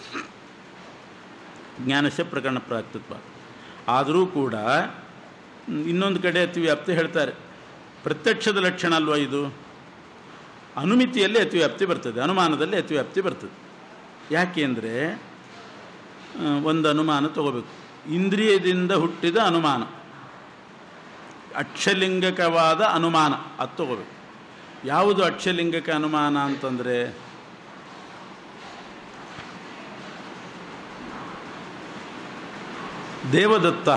A: ಜ್ಞಾನಸ್ಯ ಪ್ರಕರಣ ಪ್ರಾಕ್ತತ್ವ ಆದರೂ ಕೂಡ ಇನ್ನೊಂದು ಕಡೆ ಅತಿವ್ಯಾಪ್ತಿ ಹೇಳ್ತಾರೆ ಪ್ರತ್ಯಕ್ಷದ ಲಕ್ಷಣ ಅಲ್ವಾ ಇದು ಅನುಮಿತಿಯಲ್ಲಿ ಅತಿವ್ಯಾಪ್ತಿ ಬರ್ತದೆ ಅನುಮಾನದಲ್ಲಿ ಅತಿವ್ಯಾಪ್ತಿ ಬರ್ತದೆ ಯಾಕೆ ಅಂದರೆ ಒಂದು ಅನುಮಾನ ತಗೋಬೇಕು ಇಂದ್ರಿಯದಿಂದ ಹುಟ್ಟಿದ ಅನುಮಾನ ಅಕ್ಷಲಿಂಗಕವಾದ ಅನುಮಾನ ಅದು ತಗೋಬೇಕು ಯಾವುದು ಅಕ್ಷಲಿಂಗಕ ಅನುಮಾನ ಅಂತಂದರೆ ದೇವದತ್ತ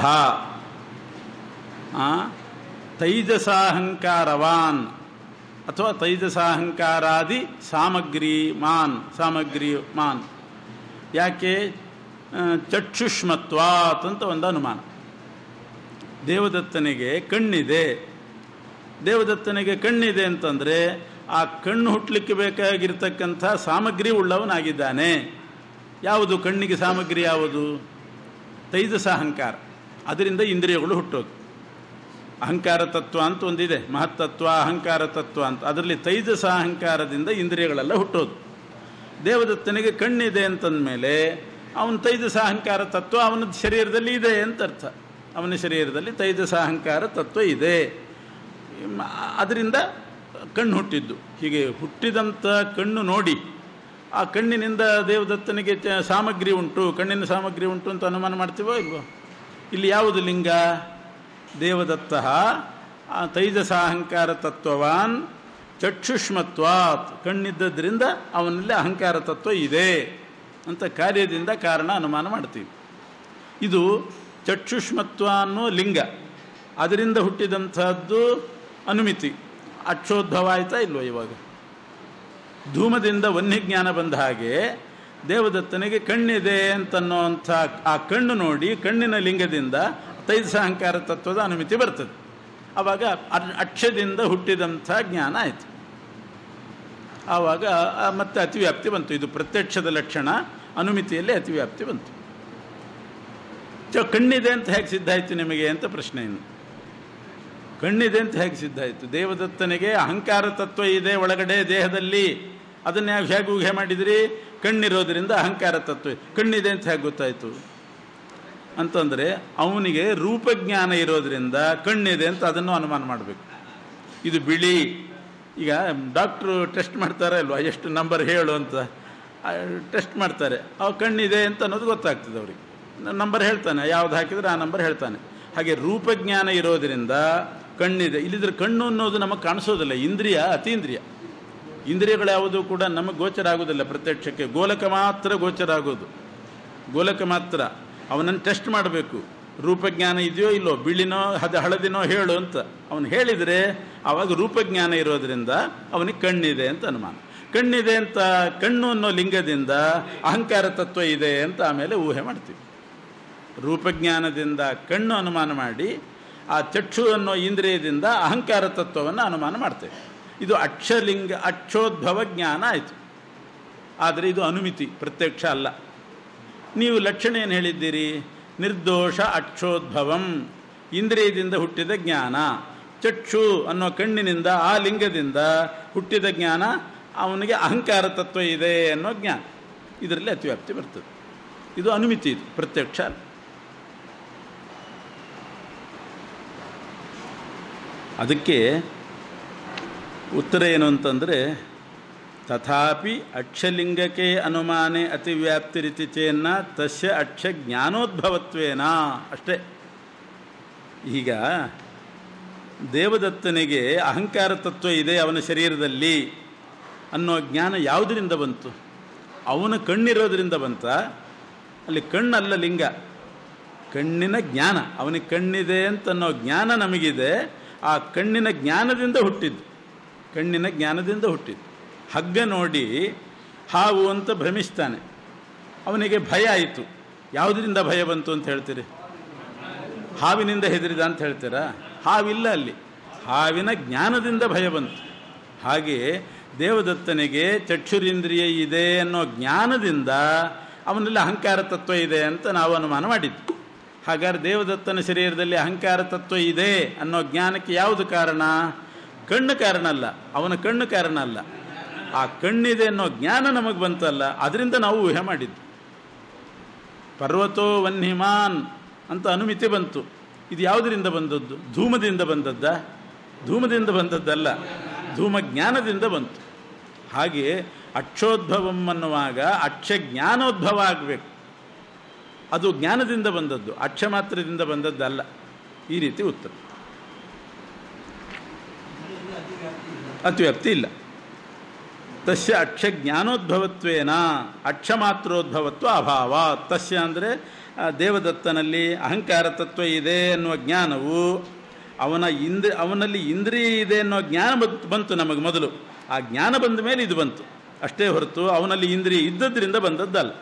A: ತೈಜಸಾಹಂಕಾರವಾನ್ ಅಥವಾ ತೈಜಸಾಹಂಕಾರಾದಿ ಸಾಮಗ್ರಿ ಮಾನ್ ಸಾಮಗ್ರಿ ಮಾನ್ ಯಾಕೆ ಚಕ್ಷುಷ್ಮತ್ವಾತ್ ಅಂತ ಒಂದು ಅನುಮಾನ ದೇವದತ್ತನಿಗೆ ಕಣ್ಣಿದೆ ದೇವದತ್ತನಿಗೆ ಕಣ್ಣಿದೆ ಅಂತಂದರೆ ಆ ಕಣ್ಣು ಹುಟ್ಟಲಿಕ್ಕೆ ಬೇಕಾಗಿರ್ತಕ್ಕಂಥ ಸಾಮಗ್ರಿ ಉಳ್ಳವನಾಗಿದ್ದಾನೆ ಯಾವುದು ಕಣ್ಣಿಗೆ ಸಾಮಗ್ರಿ ಯಾವುದು ತೈಜಸ ಅಹಂಕಾರ ಅದರಿಂದ ಇಂದ್ರಿಯಗಳು ಹುಟ್ಟೋದು ಅಹಂಕಾರ ತತ್ವ ಅಂತ ಒಂದಿದೆ ಮಹತ್ತತ್ವ ಅಹಂಕಾರ ತತ್ವ ಅಂತ ಅದರಲ್ಲಿ ತೈಜಸ ಅಹಂಕಾರದಿಂದ ಇಂದ್ರಿಯಗಳೆಲ್ಲ ಹುಟ್ಟೋದು ದೇವದತ್ತನಿಗೆ ಕಣ್ಣಿದೆ ಅಂತಂದಮೇಲೆ ಅವನ ತೈಜಸ ಅಹಂಕಾರ ತತ್ವ ಅವನ ಶರೀರದಲ್ಲಿ ಇದೆ ಅಂತ ಅರ್ಥ ಅವನ ಶರೀರದಲ್ಲಿ ತೈಜಸ ಅಹಂಕಾರ ತತ್ವ ಇದೆ ಅದರಿಂದ ಕಣ್ಣು ಹುಟ್ಟಿದ್ದು ಹೀಗೆ ಹುಟ್ಟಿದಂಥ ಕಣ್ಣು ನೋಡಿ ಆ ಕಣ್ಣಿನಿಂದ ದೇವದತ್ತನಿಗೆ ಸಾಮಗ್ರಿ ಉಂಟು ಕಣ್ಣಿನ ಸಾಮಗ್ರಿ ಉಂಟು ಅಂತ ಅನುಮಾನ ಮಾಡ್ತೀವೋ ಇಲ್ವೋ ಇಲ್ಲಿ ಯಾವುದು ಲಿಂಗ ದೇವದತ್ತ ತೈಜಸಾಹಂಕಾರ ತತ್ವವಾನ್ ಚಕ್ಷುಷ್ಮತ್ವಾತ್ ಕಣ್ಣಿದ್ದದ್ರಿಂದ ಅವನಲ್ಲಿ ಅಹಂಕಾರ ತತ್ವ ಇದೆ ಅಂತ ಕಾರ್ಯದಿಂದ ಕಾರಣ ಅನುಮಾನ ಮಾಡ್ತೀವಿ ಇದು ಚಕ್ಷುಷ್ಮತ್ವ ಅನ್ನೋ ಲಿಂಗ ಅದರಿಂದ ಹುಟ್ಟಿದಂಥದ್ದು ಅನುಮಿತಿ ಅಕ್ಷೋದ್ಭವ ಆಯ್ತಾ ಇಲ್ವೋ ಇವಾಗ ಧೂಮದಿಂದ ವನ್ಯಜ್ಞಾನ ಬಂದ ಹಾಗೆ ದೇವದತ್ತನಿಗೆ ಕಣ್ಣಿದೆ ಅಂತನ್ನುವಂಥ ಆ ಕಣ್ಣು ನೋಡಿ ಕಣ್ಣಿನ ಲಿಂಗದಿಂದ ತೈಜಸ ಅಹಂಕಾರ ತತ್ವದ ಅನುಮಿತಿ ಬರ್ತದೆ ಆವಾಗ ಅಕ್ಷದಿಂದ ಹುಟ್ಟಿದಂಥ ಜ್ಞಾನ ಆಯಿತು ಆವಾಗ ಮತ್ತೆ ಅತಿವ್ಯಾಪ್ತಿ ಬಂತು ಇದು ಪ್ರತ್ಯಕ್ಷದ ಲಕ್ಷಣ ಅನುಮಿತಿಯಲ್ಲಿ ಅತಿವ್ಯಾಪ್ತಿ ಬಂತು ಚ ಕಣ್ಣಿದೆ ಅಂತ ಹೇಗೆ ಸಿದ್ಧ ಆಯಿತು ನಿಮಗೆ ಅಂತ ಪ್ರಶ್ನೆ ಇನ್ನು ಕಣ್ಣಿದೆ ಅಂತ ಹೇಗೆ ಸಿದ್ಧ ಆಯಿತು ದೇವದತ್ತನಿಗೆ ಅಹಂಕಾರ ತತ್ವ ಇದೆ ಒಳಗಡೆ ದೇಹದಲ್ಲಿ ಅದನ್ನ ಯಾವ ಹೇಗೆ ಊಹೆ ಮಾಡಿದಿರಿ ಕಣ್ಣಿರೋದ್ರಿಂದ ಅಹಂಕಾರ ತತ್ವ ಕಣ್ಣಿದೆ ಅಂತ ಹೇಗೆ ಗೊತ್ತಾಯಿತು ಅಂತಂದರೆ ಅವನಿಗೆ ರೂಪಜ್ಞಾನ ಇರೋದ್ರಿಂದ ಕಣ್ಣಿದೆ ಅಂತ ಅದನ್ನು ಅನುಮಾನ ಮಾಡಬೇಕು ಇದು ಬಿಳಿ ಈಗ ಡಾಕ್ಟ್ರು ಟೆಸ್ಟ್ ಮಾಡ್ತಾರೆ ಅಲ್ವಾ ಎಷ್ಟು ನಂಬರ್ ಹೇಳು ಅಂತ ಟೆಸ್ಟ್ ಮಾಡ್ತಾರೆ ಅವ ಕಣ್ಣಿದೆ ಅಂತ ಅನ್ನೋದು ಗೊತ್ತಾಗ್ತದೆ ಅವ್ರಿಗೆ ನಂಬರ್ ಹೇಳ್ತಾನೆ ಯಾವ್ದು ಹಾಕಿದ್ರೆ ಆ ನಂಬರ್ ಹೇಳ್ತಾನೆ ಹಾಗೆ ರೂಪಜ್ಞಾನ ಇರೋದರಿಂದ ಕಣ್ಣಿದೆ ಇಲ್ಲಿದ್ರೆ ಕಣ್ಣು ಅನ್ನೋದು ನಮಗೆ ಕಾಣಿಸೋದಿಲ್ಲ ಇಂದ್ರಿಯ ಅತೀಂದ್ರಿಯ ಇಂದ್ರಿಯಗಳು ಯಾವುದು ಕೂಡ ನಮಗೆ ಗೋಚರ ಆಗೋದಿಲ್ಲ ಪ್ರತ್ಯಕ್ಷಕ್ಕೆ ಗೋಲಕ ಮಾತ್ರ ಗೋಚರ ಆಗೋದು ಗೋಲಕ ಮಾತ್ರ ಅವನನ್ನು ಟೆಸ್ಟ್ ಮಾಡಬೇಕು ರೂಪಜ್ಞಾನ ಇದೆಯೋ ಇಲ್ಲೋ ಬಿಳಿನೋ ಹದ ಹಳದಿನೋ ಹೇಳು ಅಂತ ಅವನು ಹೇಳಿದರೆ ಆವಾಗ ರೂಪಜ್ಞಾನ ಇರೋದ್ರಿಂದ ಅವನಿಗೆ ಕಣ್ಣಿದೆ ಅಂತ ಅನುಮಾನ ಕಣ್ಣಿದೆ ಅಂತ ಕಣ್ಣು ಅನ್ನೋ ಲಿಂಗದಿಂದ ಅಹಂಕಾರ ತತ್ವ ಇದೆ ಅಂತ ಆಮೇಲೆ ಊಹೆ ಮಾಡ್ತೀವಿ ರೂಪಜ್ಞಾನದಿಂದ ಕಣ್ಣು ಅನುಮಾನ ಮಾಡಿ ಆ ಚಕ್ಷು ಅನ್ನೋ ಇಂದ್ರಿಯದಿಂದ ಅಹಂಕಾರ ತತ್ವವನ್ನು ಅನುಮಾನ ಮಾಡ್ತೇವೆ ಇದು ಅಕ್ಷಲಿಂಗ ಅಕ್ಷೋದ್ಭವ ಜ್ಞಾನ ಆಯಿತು ಆದರೆ ಇದು ಅನುಮಿತಿ ಪ್ರತ್ಯಕ್ಷ ಅಲ್ಲ ನೀವು ಲಕ್ಷಣ ಏನು ಹೇಳಿದ್ದೀರಿ ನಿರ್ದೋಷ ಅಕ್ಷೋದ್ಭವಂ ಇಂದ್ರಿಯದಿಂದ ಹುಟ್ಟಿದ ಜ್ಞಾನ ಚಕ್ಷು ಅನ್ನೋ ಕಣ್ಣಿನಿಂದ ಆ ಲಿಂಗದಿಂದ ಹುಟ್ಟಿದ ಜ್ಞಾನ ಅವನಿಗೆ ಅಹಂಕಾರ ತತ್ವ ಇದೆ ಅನ್ನೋ ಜ್ಞಾನ ಇದರಲ್ಲಿ ಅತಿವ್ಯಾಪ್ತಿ ಬರ್ತದೆ ಇದು ಅನುಮಿತಿ ಇದು ಪ್ರತ್ಯಕ್ಷ ಅಲ್ಲ ಅದಕ್ಕೆ ಉತ್ತರ ಏನು ಅಂತಂದರೆ ತಥಾಪಿ ಅಕ್ಷಲಿಂಗಕ್ಕೆ ಅನುಮಾನೆ ಅತಿವ್ಯಾಪ್ತಿರಿತಿ ಚೇನ್ನ ತಸ್ಯ ಅಕ್ಷ ಜ್ಞಾನೋದ್ಭವತ್ವೇನ ಅಷ್ಟೇ ಈಗ ದೇವದತ್ತನಿಗೆ ಅಹಂಕಾರ ತತ್ವ ಇದೆ ಅವನ ಶರೀರದಲ್ಲಿ ಅನ್ನೋ ಜ್ಞಾನ ಯಾವುದರಿಂದ ಬಂತು ಅವನ ಕಣ್ಣಿರೋದ್ರಿಂದ ಬಂತ ಅಲ್ಲಿ ಕಣ್ಣಲ್ಲ ಲಿಂಗ ಕಣ್ಣಿನ ಜ್ಞಾನ ಅವನಿಗೆ ಕಣ್ಣಿದೆ ಅಂತನ್ನೋ ಜ್ಞಾನ ನಮಗಿದೆ ಆ ಕಣ್ಣಿನ ಜ್ಞಾನದಿಂದ ಹುಟ್ಟಿದ್ದು ಕಣ್ಣಿನ ಜ್ಞಾನದಿಂದ ಹುಟ್ಟಿದ್ದು ಹಗ್ಗ ನೋಡಿ ಹಾವು ಅಂತ ಭ್ರಮಿಸ್ತಾನೆ ಅವನಿಗೆ ಭಯ ಆಯಿತು ಯಾವುದರಿಂದ ಭಯ ಬಂತು ಅಂತ ಹೇಳ್ತೀರಿ ಹಾವಿನಿಂದ ಹೆದರಿದ ಅಂತ ಹೇಳ್ತೀರಾ ಹಾವಿಲ್ಲ ಅಲ್ಲಿ ಹಾವಿನ ಜ್ಞಾನದಿಂದ ಭಯ ಬಂತು ಹಾಗೆ ದೇವದತ್ತನಿಗೆ ಚಕ್ಷುರಿಂದ್ರಿಯ ಇದೆ ಅನ್ನೋ ಜ್ಞಾನದಿಂದ ಅವನಲ್ಲಿ ಅಹಂಕಾರ ತತ್ವ ಇದೆ ಅಂತ ನಾವು ಅನುಮಾನ ಮಾಡಿದ್ದು ಹಾಗಾದ್ರೆ ದೇವದತ್ತನ ಶರೀರದಲ್ಲಿ ಅಹಂಕಾರ ತತ್ವ ಇದೆ ಅನ್ನೋ ಜ್ಞಾನಕ್ಕೆ ಯಾವುದು ಕಾರಣ ಕಣ್ಣು ಕಾರಣ ಅಲ್ಲ ಅವನ ಕಣ್ಣು ಕಾರಣ ಅಲ್ಲ ಆ ಕಣ್ಣಿದೆ ಅನ್ನೋ ಜ್ಞಾನ ನಮಗೆ ಬಂತಲ್ಲ ಅದರಿಂದ ನಾವು ಊಹೆ ಮಾಡಿದ್ದು ಪರ್ವತೋ ವನ್ಹಿಮಾನ್ ಅಂತ ಅನುಮಿತಿ ಬಂತು ಇದು ಯಾವುದರಿಂದ ಬಂದದ್ದು ಧೂಮದಿಂದ ಬಂದದ್ದ ಧೂಮದಿಂದ ಬಂದದ್ದಲ್ಲ ಧೂಮ ಜ್ಞಾನದಿಂದ ಬಂತು ಹಾಗೆ ಅಕ್ಷೋದ್ಭವಂ ಅನ್ನುವಾಗ ಅಕ್ಷ ಜ್ಞಾನೋದ್ಭವ ಆಗಬೇಕು ಅದು ಜ್ಞಾನದಿಂದ ಬಂದದ್ದು ಅಕ್ಷ ಮಾತ್ರದಿಂದ ಬಂದದ್ದಲ್ಲ ಈ ರೀತಿ ಉತ್ತರ ಅತಿವ್ಯಾಪ್ತಿ ಇಲ್ಲ ತಸ್ಯ ಅಕ್ಷ ಜ್ಞಾನೋದ್ಭವತ್ವೇನ ಅಕ್ಷ ಮಾತ್ರೋದ್ಭವತ್ವ ಅಭಾವ ತಸ್ಯ ಅಂದರೆ ದೇವದತ್ತನಲ್ಲಿ ಅಹಂಕಾರ ತತ್ವ ಇದೆ ಅನ್ನುವ ಜ್ಞಾನವು ಅವನ ಇಂದ್ರ ಅವನಲ್ಲಿ ಇಂದ್ರಿಯ ಇದೆ ಅನ್ನೋ ಜ್ಞಾನ ಬಂತು ಬಂತು ನಮಗೆ ಮೊದಲು ಆ ಜ್ಞಾನ ಬಂದ ಮೇಲೆ ಇದು ಬಂತು ಅಷ್ಟೇ ಹೊರತು ಅವನಲ್ಲಿ ಇಂದ್ರಿಯ ಇದ್ದದ್ರಿಂದ ಬಂದದ್ದಲ್ಲ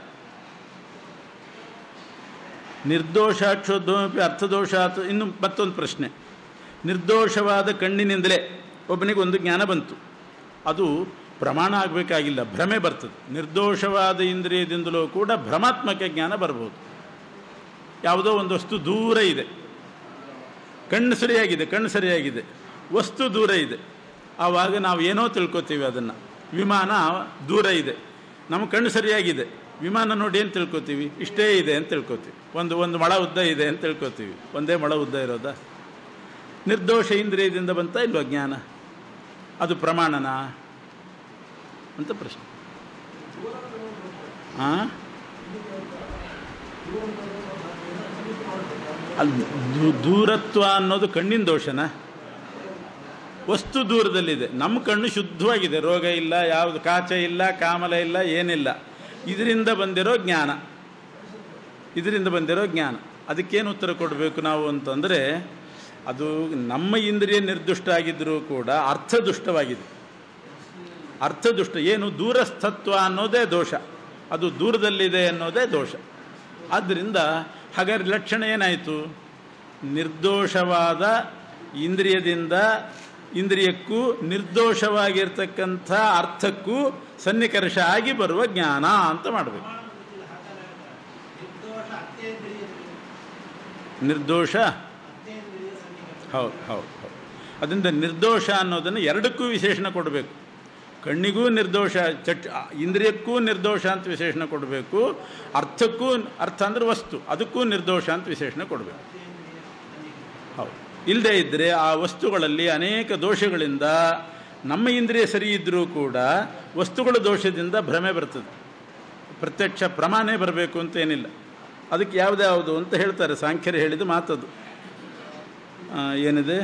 A: ನಿರ್ದೋಷಾಕ್ಷೋದ್ಭವಪಿ ಅರ್ಥದೋಷ ಆತು ಇನ್ನು ಮತ್ತೊಂದು ಪ್ರಶ್ನೆ ನಿರ್ದೋಷವಾದ ಕಣ್ಣಿನಿಂದಲೇ ಒಬ್ಬನಿಗೆ ಒಂದು ಜ್ಞಾನ ಬಂತು ಅದು ಪ್ರಮಾಣ ಆಗಬೇಕಾಗಿಲ್ಲ ಭ್ರಮೆ ಬರ್ತದೆ ನಿರ್ದೋಷವಾದ ಇಂದ್ರಿಯದಿಂದಲೂ ಕೂಡ ಭ್ರಮಾತ್ಮಕ ಜ್ಞಾನ ಬರ್ಬೋದು ಯಾವುದೋ ಒಂದು ವಸ್ತು ದೂರ ಇದೆ ಕಣ್ಣು ಸರಿಯಾಗಿದೆ ಕಣ್ಣು ಸರಿಯಾಗಿದೆ ವಸ್ತು ದೂರ ಇದೆ ಆವಾಗ ನಾವು ಏನೋ ತಿಳ್ಕೊತೀವಿ ಅದನ್ನು ವಿಮಾನ ದೂರ ಇದೆ ನಮ್ಮ ಕಣ್ಣು ಸರಿಯಾಗಿದೆ ವಿಮಾನ ನೋಡಿ ಏನು ತಿಳ್ಕೊತೀವಿ ಇಷ್ಟೇ ಇದೆ ಅಂತ ತಿಳ್ಕೊತೀವಿ ಒಂದು ಒಂದು ಮಳ ಉದ್ದ ಇದೆ ಅಂತ ತಿಳ್ಕೊತೀವಿ ಒಂದೇ ಮಳ ಉದ್ದ ಇರೋದಾ ನಿರ್ದೋಷ ಇಂದ್ರಿಯದಿಂದ ಬಂತ ಇಲ್ವಾ ಜ್ಞಾನ ಅದು ಪ್ರಮಾಣನಾ ಅಂತ ಪ್ರಶ್ನೆ ಹಾಂ ಅಲ್ಲಿ ದೂರತ್ವ ಅನ್ನೋದು ಕಣ್ಣಿನ ದೋಷನ ವಸ್ತು ದೂರದಲ್ಲಿದೆ ನಮ್ಮ ಕಣ್ಣು ಶುದ್ಧವಾಗಿದೆ ರೋಗ ಇಲ್ಲ ಯಾವುದು ಕಾಚ ಇಲ್ಲ ಕಾಮಲ ಇಲ್ಲ ಏನಿಲ್ಲ ಇದರಿಂದ ಬಂದಿರೋ ಜ್ಞಾನ ಇದರಿಂದ ಬಂದಿರೋ ಜ್ಞಾನ ಅದಕ್ಕೇನು ಉತ್ತರ ಕೊಡಬೇಕು ನಾವು ಅಂತಂದರೆ ಅದು ನಮ್ಮ ಇಂದ್ರಿಯ ನಿರ್ದುಷ್ಟ ಆಗಿದ್ದರೂ ಕೂಡ ಅರ್ಥದುಷ್ಟವಾಗಿದೆ ಅರ್ಥದುಷ್ಟ ಏನು ದೂರಸ್ಥತ್ವ ಅನ್ನೋದೇ ದೋಷ ಅದು ದೂರದಲ್ಲಿದೆ ಅನ್ನೋದೇ ದೋಷ ಆದ್ದರಿಂದ ಹಾಗಾದ್ರೆ ಲಕ್ಷಣ ಏನಾಯಿತು ನಿರ್ದೋಷವಾದ ಇಂದ್ರಿಯದಿಂದ ಇಂದ್ರಿಯಕ್ಕೂ ನಿರ್ದೋಷವಾಗಿರ್ತಕ್ಕಂಥ ಅರ್ಥಕ್ಕೂ ಸನ್ನಿಕರ್ಷ ಆಗಿ ಬರುವ ಜ್ಞಾನ ಅಂತ ಮಾಡಬೇಕು ನಿರ್ದೋಷ ಹೌದು ಹೌದು ಹೌದು ಅದರಿಂದ ನಿರ್ದೋಷ ಅನ್ನೋದನ್ನು ಎರಡಕ್ಕೂ ವಿಶೇಷಣ ಕೊಡಬೇಕು ಕಣ್ಣಿಗೂ ನಿರ್ದೋಷ ಚಟ್ ಇಂದ್ರಿಯಕ್ಕೂ ನಿರ್ದೋಷ ಅಂತ ವಿಶೇಷಣ ಕೊಡಬೇಕು ಅರ್ಥಕ್ಕೂ ಅರ್ಥ ಅಂದರೆ ವಸ್ತು ಅದಕ್ಕೂ ನಿರ್ದೋಷ ಅಂತ ವಿಶೇಷಣ ಕೊಡಬೇಕು ಹೌದು ಇಲ್ಲದೇ ಇದ್ದರೆ ಆ ವಸ್ತುಗಳಲ್ಲಿ ಅನೇಕ ದೋಷಗಳಿಂದ ನಮ್ಮ ಇಂದ್ರಿಯ ಸರಿ ಇದ್ದರೂ ಕೂಡ ವಸ್ತುಗಳ ದೋಷದಿಂದ ಭ್ರಮೆ ಬರ್ತದೆ ಪ್ರತ್ಯಕ್ಷ ಪ್ರಮಾಣೇ ಬರಬೇಕು ಅಂತ ಏನಿಲ್ಲ ಅದಕ್ಕೆ ಯಾವುದ್ಯಾವುದು ಅಂತ ಹೇಳ್ತಾರೆ ಸಾಂಖ್ಯರು ಹೇಳಿದ ಮಾತದು ಏನಿದೆ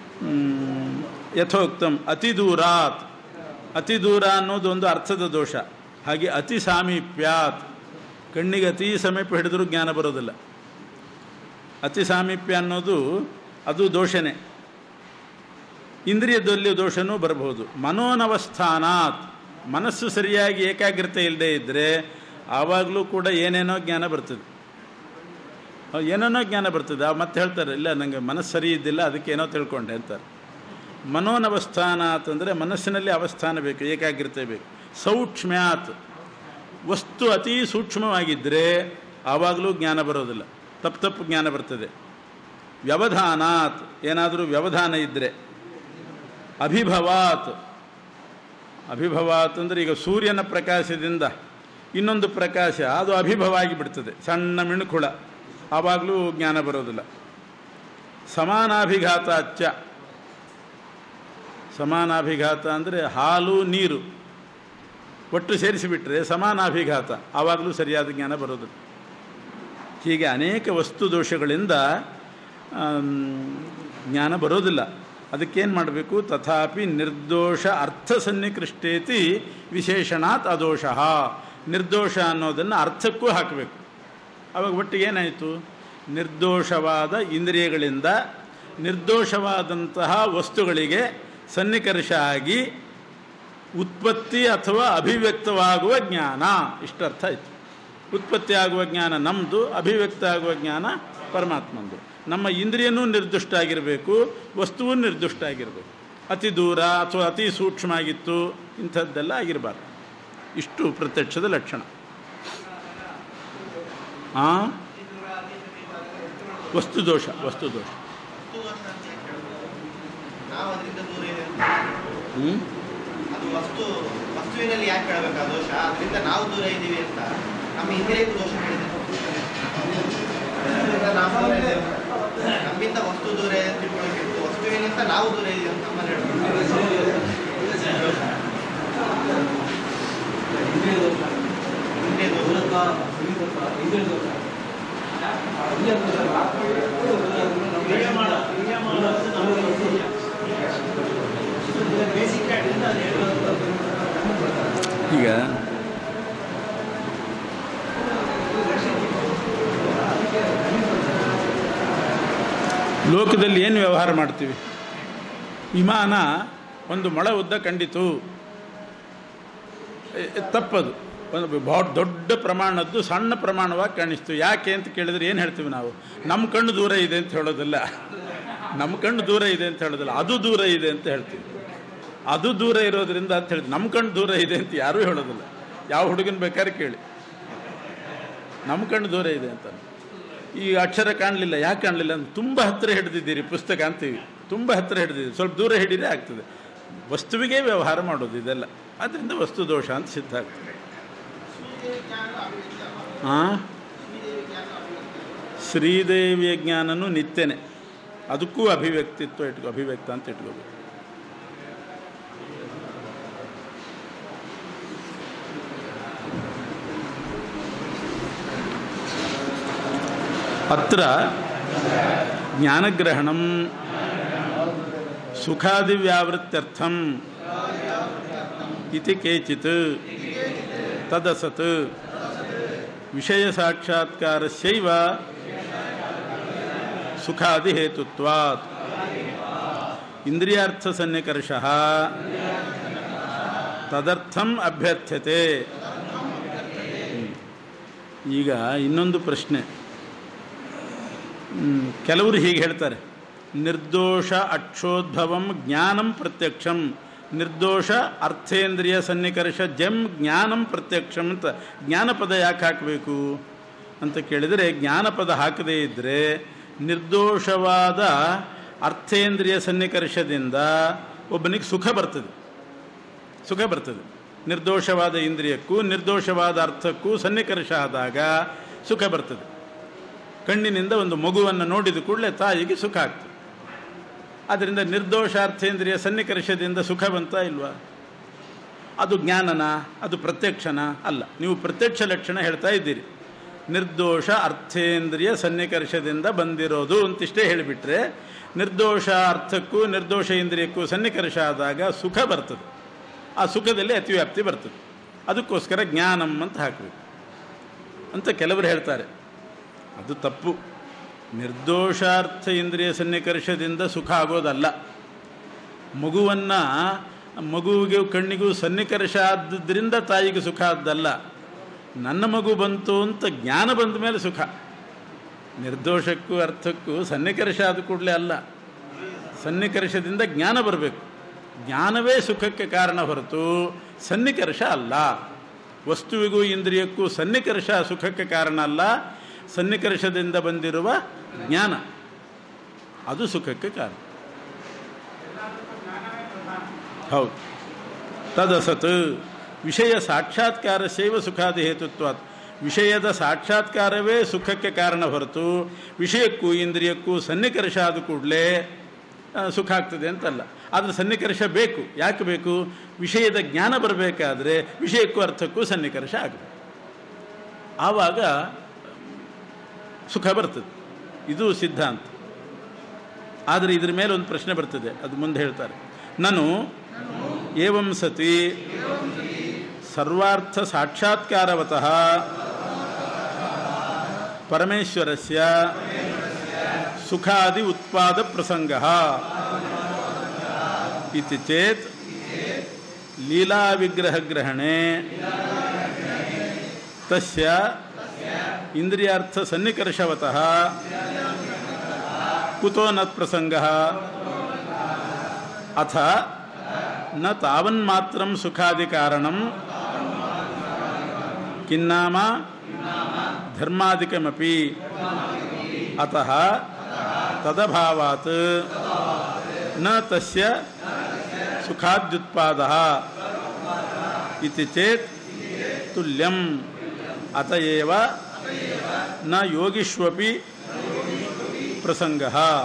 A: ಯಥೋಕ್ತಂ ಅತಿ ದೂರಾತ್ ಅತಿ ದೂರ ಅನ್ನೋದು ಒಂದು ಅರ್ಥದ ದೋಷ ಹಾಗೆ ಅತಿ ಸಾಮೀಪ್ಯಾತ್ ಕಣ್ಣಿಗೆ ಅತಿ ಸಮೀಪ ಹಿಡಿದ್ರೂ ಜ್ಞಾನ ಬರೋದಿಲ್ಲ ಅತಿ ಸಾಮೀಪ್ಯ ಅನ್ನೋದು ಅದು ದೋಷನೇ ಇಂದ್ರಿಯದಲ್ಲಿ ದೋಷನೂ ಬರಬಹುದು ಮನೋನವಸ್ಥಾನಾತ್ ಮನಸ್ಸು ಸರಿಯಾಗಿ ಏಕಾಗ್ರತೆ ಇಲ್ಲದೆ ಇದ್ದರೆ ಆವಾಗಲೂ ಕೂಡ ಏನೇನೋ ಜ್ಞಾನ ಬರ್ತದೆ ಏನೇನೋ ಜ್ಞಾನ ಬರ್ತದೆ ಮತ್ತೆ ಹೇಳ್ತಾರೆ ಇಲ್ಲ ನನಗೆ ಮನಸ್ಸು ಸರಿ ಇದ್ದಿಲ್ಲ ಅದಕ್ಕೆ ಏನೋ ತಿಳ್ಕೊಂಡೆ ಅಂತಾರೆ ಮನೋನವಸ್ಥಾನ ಅಂತಂದರೆ ಮನಸ್ಸಿನಲ್ಲಿ ಅವಸ್ಥಾನ ಬೇಕು ಏಕಾಗ್ರತೆ ಬೇಕು ಸೌಕ್ಷ್ಮ್ಯಾತ್ ವಸ್ತು ಅತಿ ಸೂಕ್ಷ್ಮವಾಗಿದ್ದರೆ ಆವಾಗಲೂ ಜ್ಞಾನ ಬರೋದಿಲ್ಲ ತಪ್ಪು ತಪ್ಪು ಜ್ಞಾನ ಬರ್ತದೆ ವ್ಯವಧಾನಾತ್ ಏನಾದರೂ ವ್ಯವಧಾನ ಇದ್ದರೆ ಅಭಿಭವಾತ್ ಅಭಿಭವಾತ್ ಅಂದರೆ ಈಗ ಸೂರ್ಯನ ಪ್ರಕಾಶದಿಂದ ಇನ್ನೊಂದು ಪ್ರಕಾಶ ಅದು ಅಭಿಭವ ಆಗಿಬಿಡ್ತದೆ ಸಣ್ಣ ಮಿಣುಕುಳ ಆವಾಗಲೂ ಜ್ಞಾನ ಬರೋದಿಲ್ಲ ಸಮಾನಾಭಿಘಾತ ಅಚ್ಚ ಸಮಾನಾಭಿಘಾತ ಅಂದರೆ ಹಾಲು ನೀರು ಒಟ್ಟು ಸೇರಿಸಿಬಿಟ್ರೆ ಸಮಾನಾಭಿಘಾತ ಆವಾಗಲೂ ಸರಿಯಾದ ಜ್ಞಾನ ಬರೋದಿಲ್ಲ ಹೀಗೆ ಅನೇಕ ವಸ್ತು ದೋಷಗಳಿಂದ ಜ್ಞಾನ ಬರೋದಿಲ್ಲ ಅದಕ್ಕೇನು ಮಾಡಬೇಕು ತಥಾಪಿ ನಿರ್ದೋಷ ಅರ್ಥ ಸನ್ನಿಕೃಷ್ಟೇತಿ ವಿಶೇಷಣಾತ್ ಅದೋಷ ನಿರ್ದೋಷ ಅನ್ನೋದನ್ನು ಅರ್ಥಕ್ಕೂ ಹಾಕಬೇಕು ಅವಾಗ ಒಟ್ಟಿಗೆ ಏನಾಯಿತು ನಿರ್ದೋಷವಾದ ಇಂದ್ರಿಯಗಳಿಂದ ನಿರ್ದೋಷವಾದಂತಹ ವಸ್ತುಗಳಿಗೆ ಸನ್ನಿಕರ್ಷ ಆಗಿ ಉತ್ಪತ್ತಿ ಅಥವಾ ಅಭಿವ್ಯಕ್ತವಾಗುವ ಜ್ಞಾನ ಇಷ್ಟರ್ಥ ಆಯಿತು ಉತ್ಪತ್ತಿ ಆಗುವ ಜ್ಞಾನ ನಮ್ಮದು ಅಭಿವ್ಯಕ್ತ ಆಗುವ ಜ್ಞಾನ ಪರಮಾತ್ಮಂದು ನಮ್ಮ ಇಂದ್ರಿಯನೂ ನಿರ್ದಿಷ್ಟ ಆಗಿರಬೇಕು ವಸ್ತುವು ನಿರ್ದಿಷ್ಟ ಆಗಿರಬೇಕು ಅತಿ ದೂರ ಅಥವಾ ಅತಿ ಸೂಕ್ಷ್ಮ ಆಗಿತ್ತು ಇಂಥದ್ದೆಲ್ಲ ಆಗಿರಬಾರ್ದು ಇಷ್ಟು ಪ್ರತ್ಯಕ್ಷದ ಲಕ್ಷಣ ಆ ವಸ್ತು ದೋಷ ವಸ್ತು ದೋಷ
B: ನಾವು ಅದರಿಂದ ದೂರ ಇದೆ
A: ಹ್ಞೂ
B: ಅದು ವಸ್ತು ವಸ್ತುವಿನಲ್ಲಿ ಯಾಕೆ ಹೇಳಬೇಕು ಆ ದೋಷ ಅದರಿಂದ ನಾವು ದೂರ ಇದ್ದೀವಿ ಅಂತ ನಮ್ಮ ಇಂದ್ರಿಯಕ್ಕೂ ದೋಷ ಹೇಳಿದೆ ಅದರಿಂದ ನಾವು ದೂರ ಇದ್ದೇವೆ. ನಮ್ಮಿಂದ ವಸ್ತು ದೂರ ಇದೆ ಅಂತ ತಿಳ್ಕೊಳ್ಬೇಕು ವಸ್ತುವಿನಿಂದ ನಾವು ದೂರ ಇದ್ದೀವಿ ಅಂತ ನಮ್ಮಲ್ಲಿ ಹೇಳ್ಬೇಕು ಇಂದ್ರಿಯ ದೋಷ
A: ಈಗ ಲೋಕದಲ್ಲಿ ಏನು ವ್ಯವಹಾರ ಮಾಡ್ತೀವಿ ವಿಮಾನ ಒಂದು ಮೊಳ ಉದ್ದ ಕಂಡಿತು ಎ- ಎ- ತಪ್ಪದು ಒಂದು ಬಹಳ ದೊಡ್ಡ ಪ್ರಮಾಣದ್ದು ಸಣ್ಣ ಪ್ರಮಾಣವಾಗಿ ಕಾಣಿಸ್ತು ಯಾಕೆ ಅಂತ ಕೇಳಿದ್ರೆ ಏನು ಹೇಳ್ತೀವಿ ನಾವು ನಮ್ಮ ಕಣ್ಣು ದೂರ ಇದೆ ಅಂತ ಹೇಳೋದಿಲ್ಲ ನಮ್ಮ ಕಣ್ಣು ದೂರ ಇದೆ ಅಂತ ಹೇಳೋದಿಲ್ಲ ಅದು ದೂರ ಇದೆ ಅಂತ ಹೇಳ್ತೀವಿ ಅದು ದೂರ ಇರೋದ್ರಿಂದ ಅಂತ ಹೇಳಿದ್ ನಮ್ಮ ಕಣ್ಣು ದೂರ ಇದೆ ಅಂತ ಯಾರೂ ಹೇಳೋದಿಲ್ಲ ಯಾವ ಹುಡುಗನ ಬೇಕಾದ್ರೆ ಕೇಳಿ ನಮ್ಮ ಕಣ್ಣು ದೂರ ಇದೆ ಅಂತ ಈ ಅಕ್ಷರ ಕಾಣಲಿಲ್ಲ ಯಾಕೆ ಕಾಣಲಿಲ್ಲ ಅಂತ ತುಂಬ ಹತ್ತಿರ ಹಿಡಿದಿದ್ದೀರಿ ಪುಸ್ತಕ ಅಂತೀವಿ ತುಂಬ ಹತ್ತಿರ ಹಿಡಿದಿದ್ದೀರಿ ಸ್ವಲ್ಪ ದೂರ ಹಿಡಿದ್ರೆ ಆಗ್ತದೆ ವಸ್ತುವಿಗೆ ವ್ಯವಹಾರ ಮಾಡೋದು ಇದೆಲ್ಲ ಅದರಿಂದ ವಸ್ತು ದೋಷ ಅಂತ ಸಿದ್ಧ ಆಗ್ತದೆ ಹಾಂ ಶ್ರೀದೇವಿಯ ಜ್ಞಾನನೂ ನಿತ್ಯನೇ ಅದಕ್ಕೂ ಅಭಿವ್ಯಕ್ತಿತ್ವ ಇಟ್ಕೋ ಅಭಿವ್ಯಕ್ತ ಅಂತ ಇಟ್ಕೋಬೇಕು ಅತ್ರ ಜ್ಞಾನಗ್ರಹಣಂ ಸುಖಾದಿವ್ಯಾವೃತ್ಯರ್ಥಂ ಇತಿ ಕೇಚಿತ್ ತದಸತ್ ವಿಷಯ ಸಾಕ್ಷಾತ್ಕಾರಸ್ಯೈವ ಸುಖಾದಿಹೇತುತ್ವಾತ್ ಇಂದ್ರಿಯಾರ್ಥ ಸನ್ನಿಕರ್ಷಃ ತದರ್ಥಂ ಅಭ್ಯರ್ಥ್ಯತೆ ಈಗ ಇನ್ನೊಂದು ಪ್ರಶ್ನೆ ಹ್ಮ್, ಕೆಲವರು ಹೀಗೆ ಹೇಳ್ತಾರೆ ನಿರ್ದೋಷ ಅಕ್ಷೋದ್ಭವಂ ಜ್ಞಾನಂ ಪ್ರತ್ಯಕ್ಷಂ ನಿರ್ದೋಷ ಅರ್ಥೇಂದ್ರಿಯ ಸನ್ನಿಕರ್ಷ ಜಂ ಜ್ಞಾನಂ ಪ್ರತ್ಯಕ್ಷಂ ಅಂತ ಜ್ಞಾನಪದ ಯಾಕೆ ಹಾಕಬೇಕು ಅಂತ ಕೇಳಿದರೆ ಜ್ಞಾನಪದ ಹಾಕದೇ ಇದ್ದರೆ ನಿರ್ದೋಷವಾದ ಅರ್ಥೇಂದ್ರಿಯ ಸನ್ನಿಕರ್ಷದಿಂದ ಒಬ್ಬನಿಗೆ ಸುಖ ಬರ್ತದೆ ಸುಖ ಬರ್ತದೆ ನಿರ್ದೋಷವಾದ ಇಂದ್ರಿಯಕ್ಕೂ ನಿರ್ದೋಷವಾದ ಅರ್ಥಕ್ಕೂ ಸನ್ನಿಕರ್ಷ ಆದಾಗ ಸುಖ ಬರ್ತದೆ ಕಣ್ಣಿನಿಂದ ಒಂದು ಮಗುವನ್ನು ನೋಡಿದ ಕೂಡಲೇ ತಾಯಿಗೆ ಸುಖ ಆಗ್ತದೆ ಆದ್ದರಿಂದ ನಿರ್ದೋಷಾರ್ಥೇಂದ್ರಿಯ ಸನ್ನಿಕರ್ಷದಿಂದ ಸುಖ ಬಂತ ಇಲ್ವಾ ಅದು ಜ್ಞಾನನ ಅದು ಪ್ರತ್ಯಕ್ಷನ ಅಲ್ಲ ನೀವು ಪ್ರತ್ಯಕ್ಷ ಲಕ್ಷಣ ಹೇಳ್ತಾ ಇದ್ದೀರಿ ನಿರ್ದೋಷ ಅರ್ಥೇಂದ್ರಿಯ ಸನ್ನಿಕರ್ಷದಿಂದ ಬಂದಿರೋದು ಅಂತಿಷ್ಟೇ ಹೇಳಿಬಿಟ್ರೆ ನಿರ್ದೋಷ ಅರ್ಥಕ್ಕೂ ನಿರ್ದೋಷ ಇಂದ್ರಿಯಕ್ಕೂ ಸನ್ನಿಕರ್ಷ ಆದಾಗ ಸುಖ ಬರ್ತದೆ ಆ ಸುಖದಲ್ಲಿ ಅತಿವ್ಯಾಪ್ತಿ ಬರ್ತದೆ ಅದಕ್ಕೋಸ್ಕರ ಜ್ಞಾನಂ ಅಂತ ಹಾಕಬೇಕು ಅಂತ ಕೆಲವರು ಹೇಳ್ತಾರೆ ಅದು ತಪ್ಪು ನಿರ್ದೋಷಾರ್ಥ ಇಂದ್ರಿಯ ಸನ್ನಿಕರ್ಷದಿಂದ ಸುಖ ಆಗೋದಲ್ಲ ಮಗುವನ್ನು ಮಗುವಿಗೆ ಕಣ್ಣಿಗೂ ಸನ್ನಿಕರ್ಷ ಆದ್ದದ್ರಿಂದ ತಾಯಿಗೆ ಸುಖ ಆದ್ದಲ್ಲ ನನ್ನ ಮಗು ಬಂತು ಅಂತ ಜ್ಞಾನ ಬಂದ ಮೇಲೆ ಸುಖ ನಿರ್ದೋಷಕ್ಕೂ ಅರ್ಥಕ್ಕೂ ಸನ್ನಿಕರ್ಷ ಆದ ಕೂಡಲೇ ಅಲ್ಲ ಸನ್ನಿಕರ್ಷದಿಂದ ಜ್ಞಾನ ಬರಬೇಕು ಜ್ಞಾನವೇ ಸುಖಕ್ಕೆ ಕಾರಣ ಹೊರತು ಸನ್ನಿಕರ್ಷ ಅಲ್ಲ ವಸ್ತುವಿಗೂ ಇಂದ್ರಿಯಕ್ಕೂ ಸನ್ನಿಕರ್ಷ ಸುಖಕ್ಕೆ ಕಾರಣ ಅಲ್ಲ ಸನ್ನಿಕರ್ಷದಿಂದ ಬಂದಿರುವ ಜ್ಞಾನ ಅದು ಸುಖಕ್ಕೆ ಕಾರಣ ಹೌದು ತದಸತ್ ವಿಷಯ ಸಾಕ್ಷಾತ್ಕಾರ ಸೇವ ಸುಖಾದಿ ಹೇತುತ್ವಾತ್ ವಿಷಯದ ಸಾಕ್ಷಾತ್ಕಾರವೇ ಸುಖಕ್ಕೆ ಕಾರಣ ಹೊರತು ವಿಷಯಕ್ಕೂ ಇಂದ್ರಿಯಕ್ಕೂ ಸನ್ನಿಕರ್ಷ ಆದ ಕೂಡಲೇ ಸುಖ ಆಗ್ತದೆ ಅಂತಲ್ಲ ಆದರೆ ಸನ್ನಿಕರ್ಷ ಬೇಕು ಯಾಕೆ ಬೇಕು ವಿಷಯದ ಜ್ಞಾನ ಬರಬೇಕಾದ್ರೆ ವಿಷಯಕ್ಕೂ ಅರ್ಥಕ್ಕೂ ಸನ್ನಿಕರ್ಷ ಆಗಬೇಕು ಆವಾಗ ಸುಖ ಬರ್ತದೆ ಇದು ಸಿದ್ಧಾಂತ ಆದರೆ ಇದ್ರ ಮೇಲೆ ಒಂದು ಪ್ರಶ್ನೆ ಬರ್ತದೆ ಅದು ಮುಂದೆ ಹೇಳ್ತಾರೆ ನಾನು ಏವಂ ಸತಿ ಸರ್ವಾರ್ಥ ಸಾಕ್ಷಾತ್ಕಾರವತಃ ಪರಮೇಶ್ವರಸ್ಯ ಸುಖಾದಿ ಉತ್ಪಾದ ಪ್ರಸಂಗ ಇತಿ ಚೇತ್ ಲೀಲಾ ವಿಗ್ರಹ ಗ್ರಹಣೆ ತಸ್ಯ ಇಂದ್ರಿಯಾರ್ಥ ಸನ್ನಿಕರ್ಷವತಃ ಕುತೋ ನ ಪ್ರಸಂಗ ಅಥ ನ ತಾವನ್ಮಾತ್ರಂ ಸುಖಾದಿ ಕಾರಣಂ ಕಿನ್ನಾಮ ಧರ್ಮಾಧಿಕಮಪಿ ಅತಃ ತದಭಾವಾತ್ ನ ತಸ್ಯ ಸುಖಾದ್ಯುತ್ಪಾದ ಇತಿ ಚೇತ್ ತುಲ್ಯಂ ಅತಯೇವ ನ ಯೋಗಿಷ್ವಪಿ ಪ್ರಸಂಗ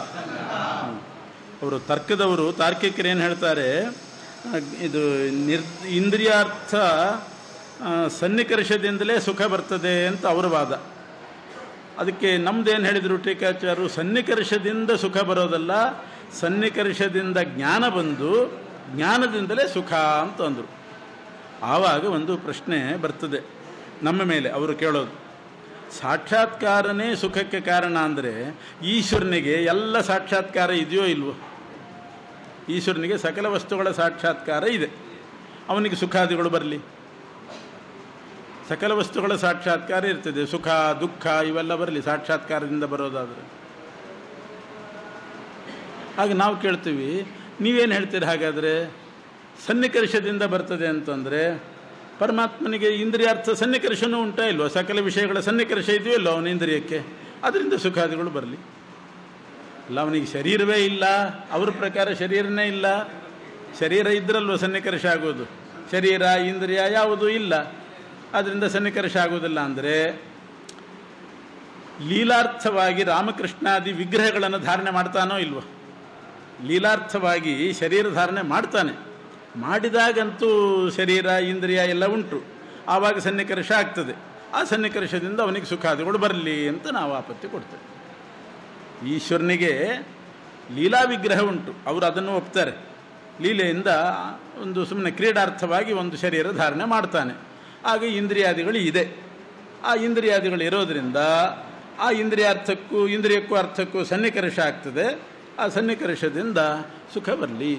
A: ಅವರು ತರ್ಕದವರು ತಾರ್ಕಿಕರು ಏನು ಹೇಳ್ತಾರೆ ಇದು ನಿರ್ ಇಂದ್ರಿಯಾರ್ಥ ಆ, ಸನ್ನಿಕರ್ಷದಿಂದಲೇ ಸುಖ ಬರ್ತದೆ ಅಂತ ಅವರ ವಾದ ಅದಕ್ಕೆ ನಮ್ದೇನು ಹೇಳಿದರು ಟೀಕಾಚಾರ್ಯರು ಸನ್ನಿಕರ್ಷದಿಂದ ಸುಖ ಬರೋದಲ್ಲ ಸನ್ನಿಕರ್ಷದಿಂದ ಜ್ಞಾನ ಬಂದು ಜ್ಞಾನದಿಂದಲೇ ಸುಖ ಅಂತ ಅಂದರು ಆವಾಗ ಒಂದು ಪ್ರಶ್ನೆ ಬರ್ತದೆ ನಮ್ಮ ಮೇಲೆ ಅವರು ಕೇಳೋದು ಸಾಕ್ಷಾತ್ಕಾರನೇ ಸುಖಕ್ಕೆ ಕಾರಣ ಅಂದರೆ ಈಶ್ವರನಿಗೆ ಎಲ್ಲ ಸಾಕ್ಷಾತ್ಕಾರ ಇದೆಯೋ ಇಲ್ವೋ ಈಶ್ವರನಿಗೆ ಸಕಲ ವಸ್ತುಗಳ ಸಾಕ್ಷಾತ್ಕಾರ ಇದೆ ಅವನಿಗೆ ಸುಖಾದಿಗಳು ಬರಲಿ ಸಕಲ ವಸ್ತುಗಳ ಸಾಕ್ಷಾತ್ಕಾರ ಇರ್ತದೆ ಸುಖ ದುಃಖ ಇವೆಲ್ಲ ಬರಲಿ ಸಾಕ್ಷಾತ್ಕಾರದಿಂದ ಬರೋದಾದರೆ ಹಾಗೆ ನಾವು ಕೇಳ್ತೀವಿ ನೀವೇನು ಹೇಳ್ತೀರಿ ಹಾಗಾದರೆ ಸನ್ನಿಕರ್ಷದಿಂದ ಬರ್ತದೆ ಅಂತಂದರೆ ಪರಮಾತ್ಮನಿಗೆ ಇಂದ್ರಿಯಾರ್ಥ ಸನ್ನಿಕರ್ಷನೂ ಉಂಟಾ ಇಲ್ವೋ ಸಕಲ ವಿಷಯಗಳ ಸನ್ನಿಕರ್ಷ ಇದೆಯೋ ಇಲ್ಲೋ ಅವನ ಇಂದ್ರಿಯಕ್ಕೆ ಅದರಿಂದ ಸುಖಾದಿಗಳು ಬರಲಿ ಅಲ್ಲ ಅವನಿಗೆ ಶರೀರವೇ ಇಲ್ಲ ಅವ್ರ ಪ್ರಕಾರ ಶರೀರನೇ ಇಲ್ಲ ಶರೀರ ಇದ್ರಲ್ವ ಸನ್ನಿಕರ್ಷ ಆಗೋದು ಶರೀರ ಇಂದ್ರಿಯ ಯಾವುದೂ ಇಲ್ಲ ಅದರಿಂದ ಸನ್ನಿಕರ್ಷ ಆಗೋದಿಲ್ಲ ಅಂದರೆ ಲೀಲಾರ್ಥವಾಗಿ ರಾಮಕೃಷ್ಣಾದಿ ವಿಗ್ರಹಗಳನ್ನು ಧಾರಣೆ ಮಾಡ್ತಾನೋ ಇಲ್ವೋ ಲೀಲಾರ್ಥವಾಗಿ ಶರೀರ ಧಾರಣೆ ಮಾಡ್ತಾನೆ ಮಾಡಿದಾಗಂತೂ ಶರೀರ ಇಂದ್ರಿಯ ಎಲ್ಲ ಉಂಟು ಆವಾಗ ಸನ್ನಿಕರ್ಷ ಆಗ್ತದೆ ಆ ಸನ್ನಿಕರ್ಷದಿಂದ ಅವನಿಗೆ ಸುಖಾದಿಗಳು ಬರಲಿ ಅಂತ ನಾವು ಆಪತ್ತಿ ಕೊಡ್ತೇವೆ ಈಶ್ವರನಿಗೆ ಲೀಲಾ ವಿಗ್ರಹ ಉಂಟು ಅವರು ಅದನ್ನು ಒಪ್ತಾರೆ ಲೀಲೆಯಿಂದ ಒಂದು ಸುಮ್ಮನೆ ಕ್ರೀಡಾರ್ಥವಾಗಿ ಒಂದು ಶರೀರ ಧಾರಣೆ ಮಾಡ್ತಾನೆ ಆಗ ಇಂದ್ರಿಯಾದಿಗಳು ಇದೆ ಆ ಇಂದ್ರಿಯಾದಿಗಳು ಇರೋದರಿಂದ ಆ ಇಂದ್ರಿಯಾರ್ಥಕ್ಕೂ ಇಂದ್ರಿಯಕ್ಕೂ ಅರ್ಥಕ್ಕೂ ಸನ್ನಿಕರ್ಷ ಆಗ್ತದೆ ಆ ಸನ್ನಿಕರ್ಷದಿಂದ ಸುಖ ಬರಲಿ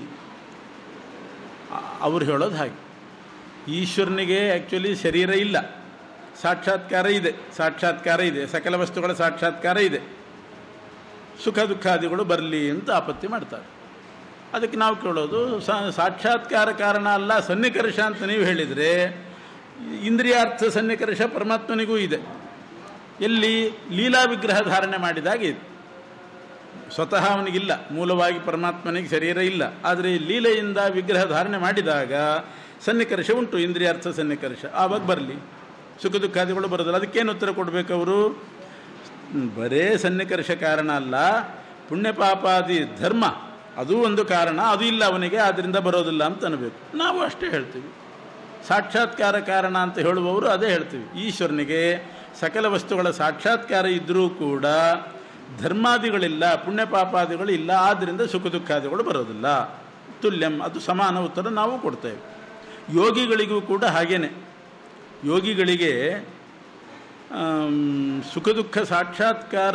A: ಅವ್ರು ಹೇಳೋದು ಹಾಗೆ ಈಶ್ವರನಿಗೆ ಆ್ಯಕ್ಚುಲಿ ಶರೀರ ಇಲ್ಲ ಸಾಕ್ಷಾತ್ಕಾರ ಇದೆ ಸಾಕ್ಷಾತ್ಕಾರ ಇದೆ ಸಕಲ ವಸ್ತುಗಳ ಸಾಕ್ಷಾತ್ಕಾರ ಇದೆ ಸುಖ ದುಃಖಾದಿಗಳು ಬರಲಿ ಅಂತ ಆಪತ್ತಿ ಮಾಡ್ತಾರೆ ಅದಕ್ಕೆ ನಾವು ಕೇಳೋದು ಸಾ- ಸಾಕ್ಷಾತ್ಕಾರ ಕಾರಣ ಅಲ್ಲ ಸನ್ನಿಕರ್ಷ ಅಂತ ನೀವು ಹೇಳಿದರೆ ಇಂದ್ರಿಯಾರ್ಥ ಸನ್ನಿಕರ್ಷ ಪರಮಾತ್ಮನಿಗೂ ಇದೆ ಎಲ್ಲಿ ಲೀಲಾ ವಿಗ್ರಹ ಧಾರಣೆ ಮಾಡಿದಾಗ ಇದೆ ಸ್ವತಃ ಅವನಿಗಿಲ್ಲ ಮೂಲವಾಗಿ ಪರಮಾತ್ಮನಿಗೆ ಶರೀರ ಇಲ್ಲ ಆದರೆ ಈ ಲೀಲೆಯಿಂದ ವಿಗ್ರಹ ಧಾರಣೆ ಮಾಡಿದಾಗ ಸನ್ನಿಕರ್ಷ ಉಂಟು ಇಂದ್ರಿಯಾರ್ಥ ಸನ್ನಿಕರ್ಷ ಆವಾಗ ಬರಲಿ ಸುಖ ದುಃಖಾದಿಗಳು ಬರೋದಿಲ್ಲ ಅದಕ್ಕೇನು ಉತ್ತರ ಕೊಡಬೇಕು ಅವರು ಬರೇ ಸನ್ನಿಕರ್ಷ ಕಾರಣ ಅಲ್ಲ ಪುಣ್ಯ ಪಾಪಾದಿ ಧರ್ಮ ಅದು ಒಂದು ಕಾರಣ ಅದು ಇಲ್ಲ ಅವನಿಗೆ ಆದ್ದರಿಂದ ಬರೋದಿಲ್ಲ ಅಂತ ಅನ್ಬೇಕು ನಾವು ಅಷ್ಟೇ ಹೇಳ್ತೀವಿ ಸಾಕ್ಷಾತ್ಕಾರ ಕಾರಣ ಅಂತ ಹೇಳುವವರು ಅದೇ ಹೇಳ್ತೀವಿ ಈಶ್ವರನಿಗೆ ಸಕಲ ವಸ್ತುಗಳ ಸಾಕ್ಷಾತ್ಕಾರ ಇದ್ದರೂ ಕೂಡ ಧರ್ಮಾದಿಗಳಿಲ್ಲ ಪುಣ್ಯ ಪಾಪಾದಿಗಳು ಇಲ್ಲ ಆದ್ದರಿಂದ ಸುಖ ದುಃಖಾದಿಗಳು ಬರೋದಿಲ್ಲ ತುಲ್ಯಂ ಅದು ಸಮಾನ ಉತ್ತರ ನಾವು ಕೊಡ್ತೇವೆ ಯೋಗಿಗಳಿಗೂ ಕೂಡ ಹಾಗೇನೆ ಯೋಗಿಗಳಿಗೆ ಆಮ್, ಸುಖ ದುಃಖ ಸಾಕ್ಷಾತ್ಕಾರ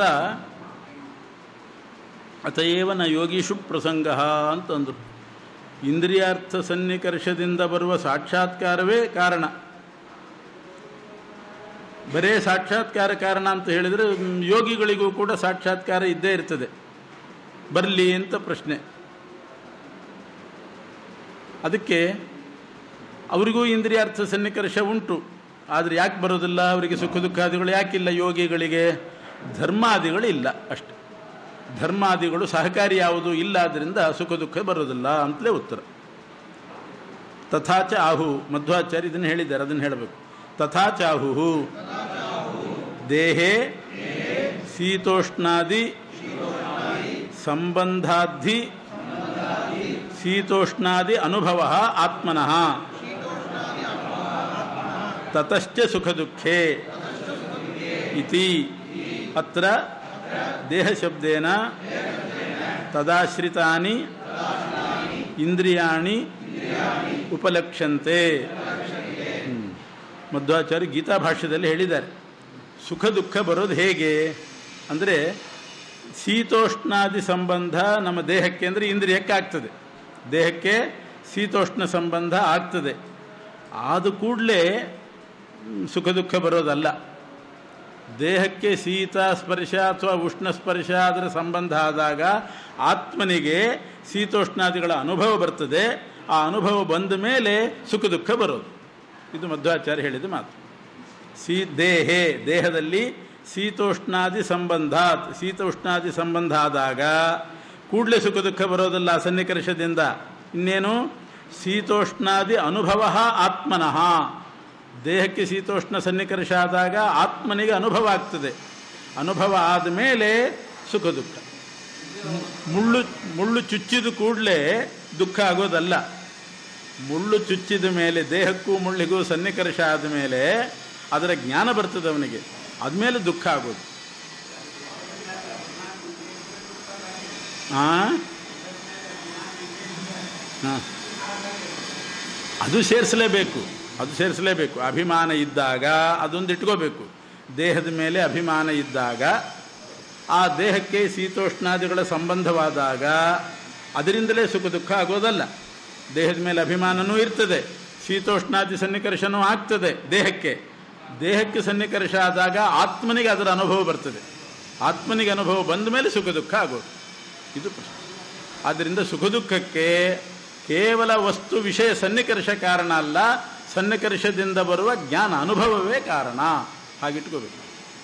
A: ಅತಯೇವ ನ ಯೋಗೀಶು ಪ್ರಸಂಗ ಅಂತಂದರು ಇಂದ್ರಿಯಾರ್ಥ ಸನ್ನಿಕರ್ಷದಿಂದ ಬರುವ ಸಾಕ್ಷಾತ್ಕಾರವೇ ಕಾರಣ ಬರೇ ಸಾಕ್ಷಾತ್ಕಾರ ಕಾರಣ ಅಂತ ಹೇಳಿದರೆ ಮ್, ಯೋಗಿಗಳಿಗೂ ಕೂಡ ಸಾಕ್ಷಾತ್ಕಾರ ಇದ್ದೇ ಇರ್ತದೆ ಬರಲಿ ಅಂತ ಪ್ರಶ್ನೆ ಅದಕ್ಕೆ ಅವರಿಗೂ ಇಂದ್ರಿಯಾರ್ಥ ಸನ್ನಿಕರ್ಷ ಉಂಟು ಆದರೆ ಯಾಕೆ ಬರೋದಿಲ್ಲ ಅವರಿಗೆ ಸುಖ ದುಃಖಾದಿಗಳು ಯಾಕಿಲ್ಲ ಯೋಗಿಗಳಿಗೆ ಧರ್ಮಾದಿಗಳು ಇಲ್ಲ ಅಷ್ಟೆ ಧರ್ಮಾದಿಗಳು ಸಹಕಾರಿ ಯಾವುದು ಇಲ್ಲ ಆದ್ದರಿಂದ ಸುಖ ದುಃಖ ಬರೋದಿಲ್ಲ ಅಂತಲೇ ಉತ್ತರ ತಥಾಚ ಆಹು ಮಧ್ವಾಚಾರ್ಯ ಇದನ್ನು ಹೇಳಿದ್ದಾರೆ ಅದನ್ನು ಹೇಳಬೇಕು ತಥಾಚ ಆಹು ದೇಹೇ ಶೀತೋಷ್ಣಾದಿ ಸಂಬಂಧಾಧಿ ಶೀತೋಷ್ಣಾದಿ ಅನುಭವ ಆತ್ಮನಃ ತತಶ್ಚ ಸುಖ ದುಃಖೇ ಇತಿ ಅತ್ರ ದೇಹಶಬ್ದೇನ ತದಾಶ್ರಿತಾನಿ ಇಂದ್ರಿಯಾಣಿ ಉಪಲಕ್ಷ್ಯಂತೆ ಹ್ಮ್. ಮಧ್ವಾಚಾರ್ಯ ಗೀತಾ ಭಾಷ್ಯದಲ್ಲಿ ಹೇಳಿದ್ದಾರೆ ಸುಖ ದುಃಖ ಬರೋದು ಹೇಗೆ ಅಂದರೆ ಶೀತೋಷ್ಣಾದಿ ಸಂಬಂಧ ನಮ್ಮ ದೇಹಕ್ಕೆ ಅಂದರೆ ಇಂದ್ರಿಯಕ್ಕೆ ಆಗ್ತದೆ ದೇಹಕ್ಕೆ ಶೀತೋಷ್ಣ ಸಂಬಂಧ ಆಗ್ತದೆ ಆದ ಕೂಡಲೇ ಸುಖ ದುಃಖ ಬರೋದಲ್ಲ ದೇಹಕ್ಕೆ ಶೀತ ಸ್ಪರ್ಶ ಅಥವಾ ಉಷ್ಣ ಸ್ಪರ್ಶ ಅದರ ಸಂಬಂಧ ಆದಾಗ ಆತ್ಮನಿಗೆ ಶೀತೋಷ್ಣಾದಿಗಳ ಅನುಭವ ಬರ್ತದೆ ಆ ಅನುಭವ ಬಂದ ಮೇಲೆ ಸುಖ ದುಃಖ ಬರೋದು ಇದು ಮಧ್ವಾಚಾರ್ಯ ಹೇಳಿದ ಮಾತು ಸಿ ದೇಹೇ ದೇಹದಲ್ಲಿ ಶೀತೋಷ್ಣಾದಿ ಸಂಬಂಧಾತ್ ಶೀತೋಷ್ಣಾದಿ ಸಂಬಂಧ ಆದಾಗ ಕೂಡಲೇ ಸುಖ ದುಃಖ ಬರೋದಲ್ಲ ಸನ್ನಿಕರ್ಷದಿಂದ ಇನ್ನೇನು ಶೀತೋಷ್ಣಾದಿ ಅನುಭವ ಆತ್ಮನಃ ದೇಹಕ್ಕೆ ಶೀತೋಷ್ಣ ಸನ್ನಿಕರ್ಷ ಆದಾಗ ಆತ್ಮನಿಗೆ ಅನುಭವ ಆಗ್ತದೆ ಅನುಭವ ಆದಮೇಲೆ ಸುಖ ದುಃಖ ಮುಳ್ಳು ಮುಳ್ಳು ಚುಚ್ಚಿದ ಕೂಡಲೇ ದುಃಖ ಆಗೋದಲ್ಲ ಮುಳ್ಳು ಚುಚ್ಚಿದ ಮೇಲೆ ದೇಹಕ್ಕೂ ಮುಳ್ಳಿಗೂ ಸನ್ನಿಕರ್ಷ ಆದ ಮೇಲೆ ಅದರ ಜ್ಞಾನ ಬರ್ತದೆ ಅವನಿಗೆ ಆದಮೇಲೆ ದುಃಖ ಆಗೋದು ಆ? ಹಾ. ಅದು ಸೇರಿಸಲೇಬೇಕು ಅದು ಸೇರಿಸಲೇಬೇಕು ಅಭಿಮಾನ ಇದ್ದಾಗ ಅದೊಂದು ಇಟ್ಕೋಬೇಕು ದೇಹದ ಮೇಲೆ ಅಭಿಮಾನ ಇದ್ದಾಗ ಆ ದೇಹಕ್ಕೆ ಶೀತೋಷ್ಣಾದಿಗಳ ಸಂಬಂಧವಾದಾಗ ಅದರಿಂದಲೇ ಸುಖ ದುಃಖ ಆಗೋದಲ್ಲ ದೇಹದ ಮೇಲೆ ಅಭಿಮಾನನೂ ಇರ್ತದೆ ಶೀತೋಷ್ಣಾದಿ ಸನ್ನಿಕರ್ಷನೂ ಆಗ್ತದೆ ದೇಹಕ್ಕೆ ದೇಹಕ್ಕೆ ಸನ್ನಿಕರ್ಷ ಆದಾಗ ಆತ್ಮನಿಗೆ ಅದರ ಅನುಭವ ಬರ್ತದೆ ಆತ್ಮನಿಗೆ ಅನುಭವ ಬಂದ ಮೇಲೆ ಸುಖ ದುಃಖ ಆಗೋದು ಇದು ಪ್ರಶ್ನೆ ಆದ್ದರಿಂದ ಸುಖ ದುಃಖಕ್ಕೆ ಕೇವಲ ವಸ್ತು ವಿಷಯ ಸನ್ನಿಕರ್ಷ ಕಾರಣ ಅಲ್ಲ ಸನ್ನಿಕರ್ಷದಿಂದ ಬರುವ ಜ್ಞಾನ ಅನುಭವವೇ ಕಾರಣ ಹಾಗಿಟ್ಕೋಬೇಕು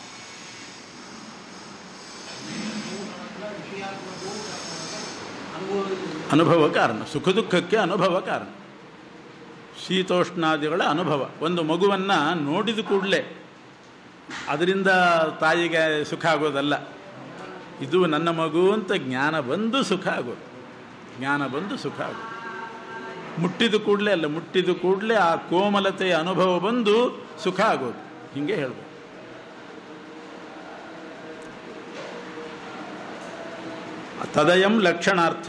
A: ಅನುಭವ ಕಾರಣ ಸುಖ ದುಃಖಕ್ಕೆ ಅನುಭವ ಕಾರಣ ಶೀತೋಷ್ಣಾದಿಗಳ ಅನುಭವ ಒಂದು ಮಗುವನ್ನು ನೋಡಿದ ಕೂಡಲೇ ಅದರಿಂದ ತಾಯಿಗೆ ಸುಖ ಆಗೋದಲ್ಲ ಇದು ನನ್ನ ಮಗು ಅಂತ ಜ್ಞಾನ ಬಂದು ಸುಖ ಆಗೋದು ಜ್ಞಾನ ಬಂದು ಸುಖ ಆಗೋದು ಮುಟ್ಟಿದ ಕೂಡಲೇ ಅಲ್ಲ ಮುಟ್ಟಿದ ಕೂಡಲೇ ಆ ಕೋಮಲತೆಯ ಅನುಭವ ಬಂದು ಸುಖ ಆಗೋದು ಹೀಗೆ ಹೇಳ್ಬೋದು ತದಯಂ ಲಕ್ಷಣಾರ್ಥ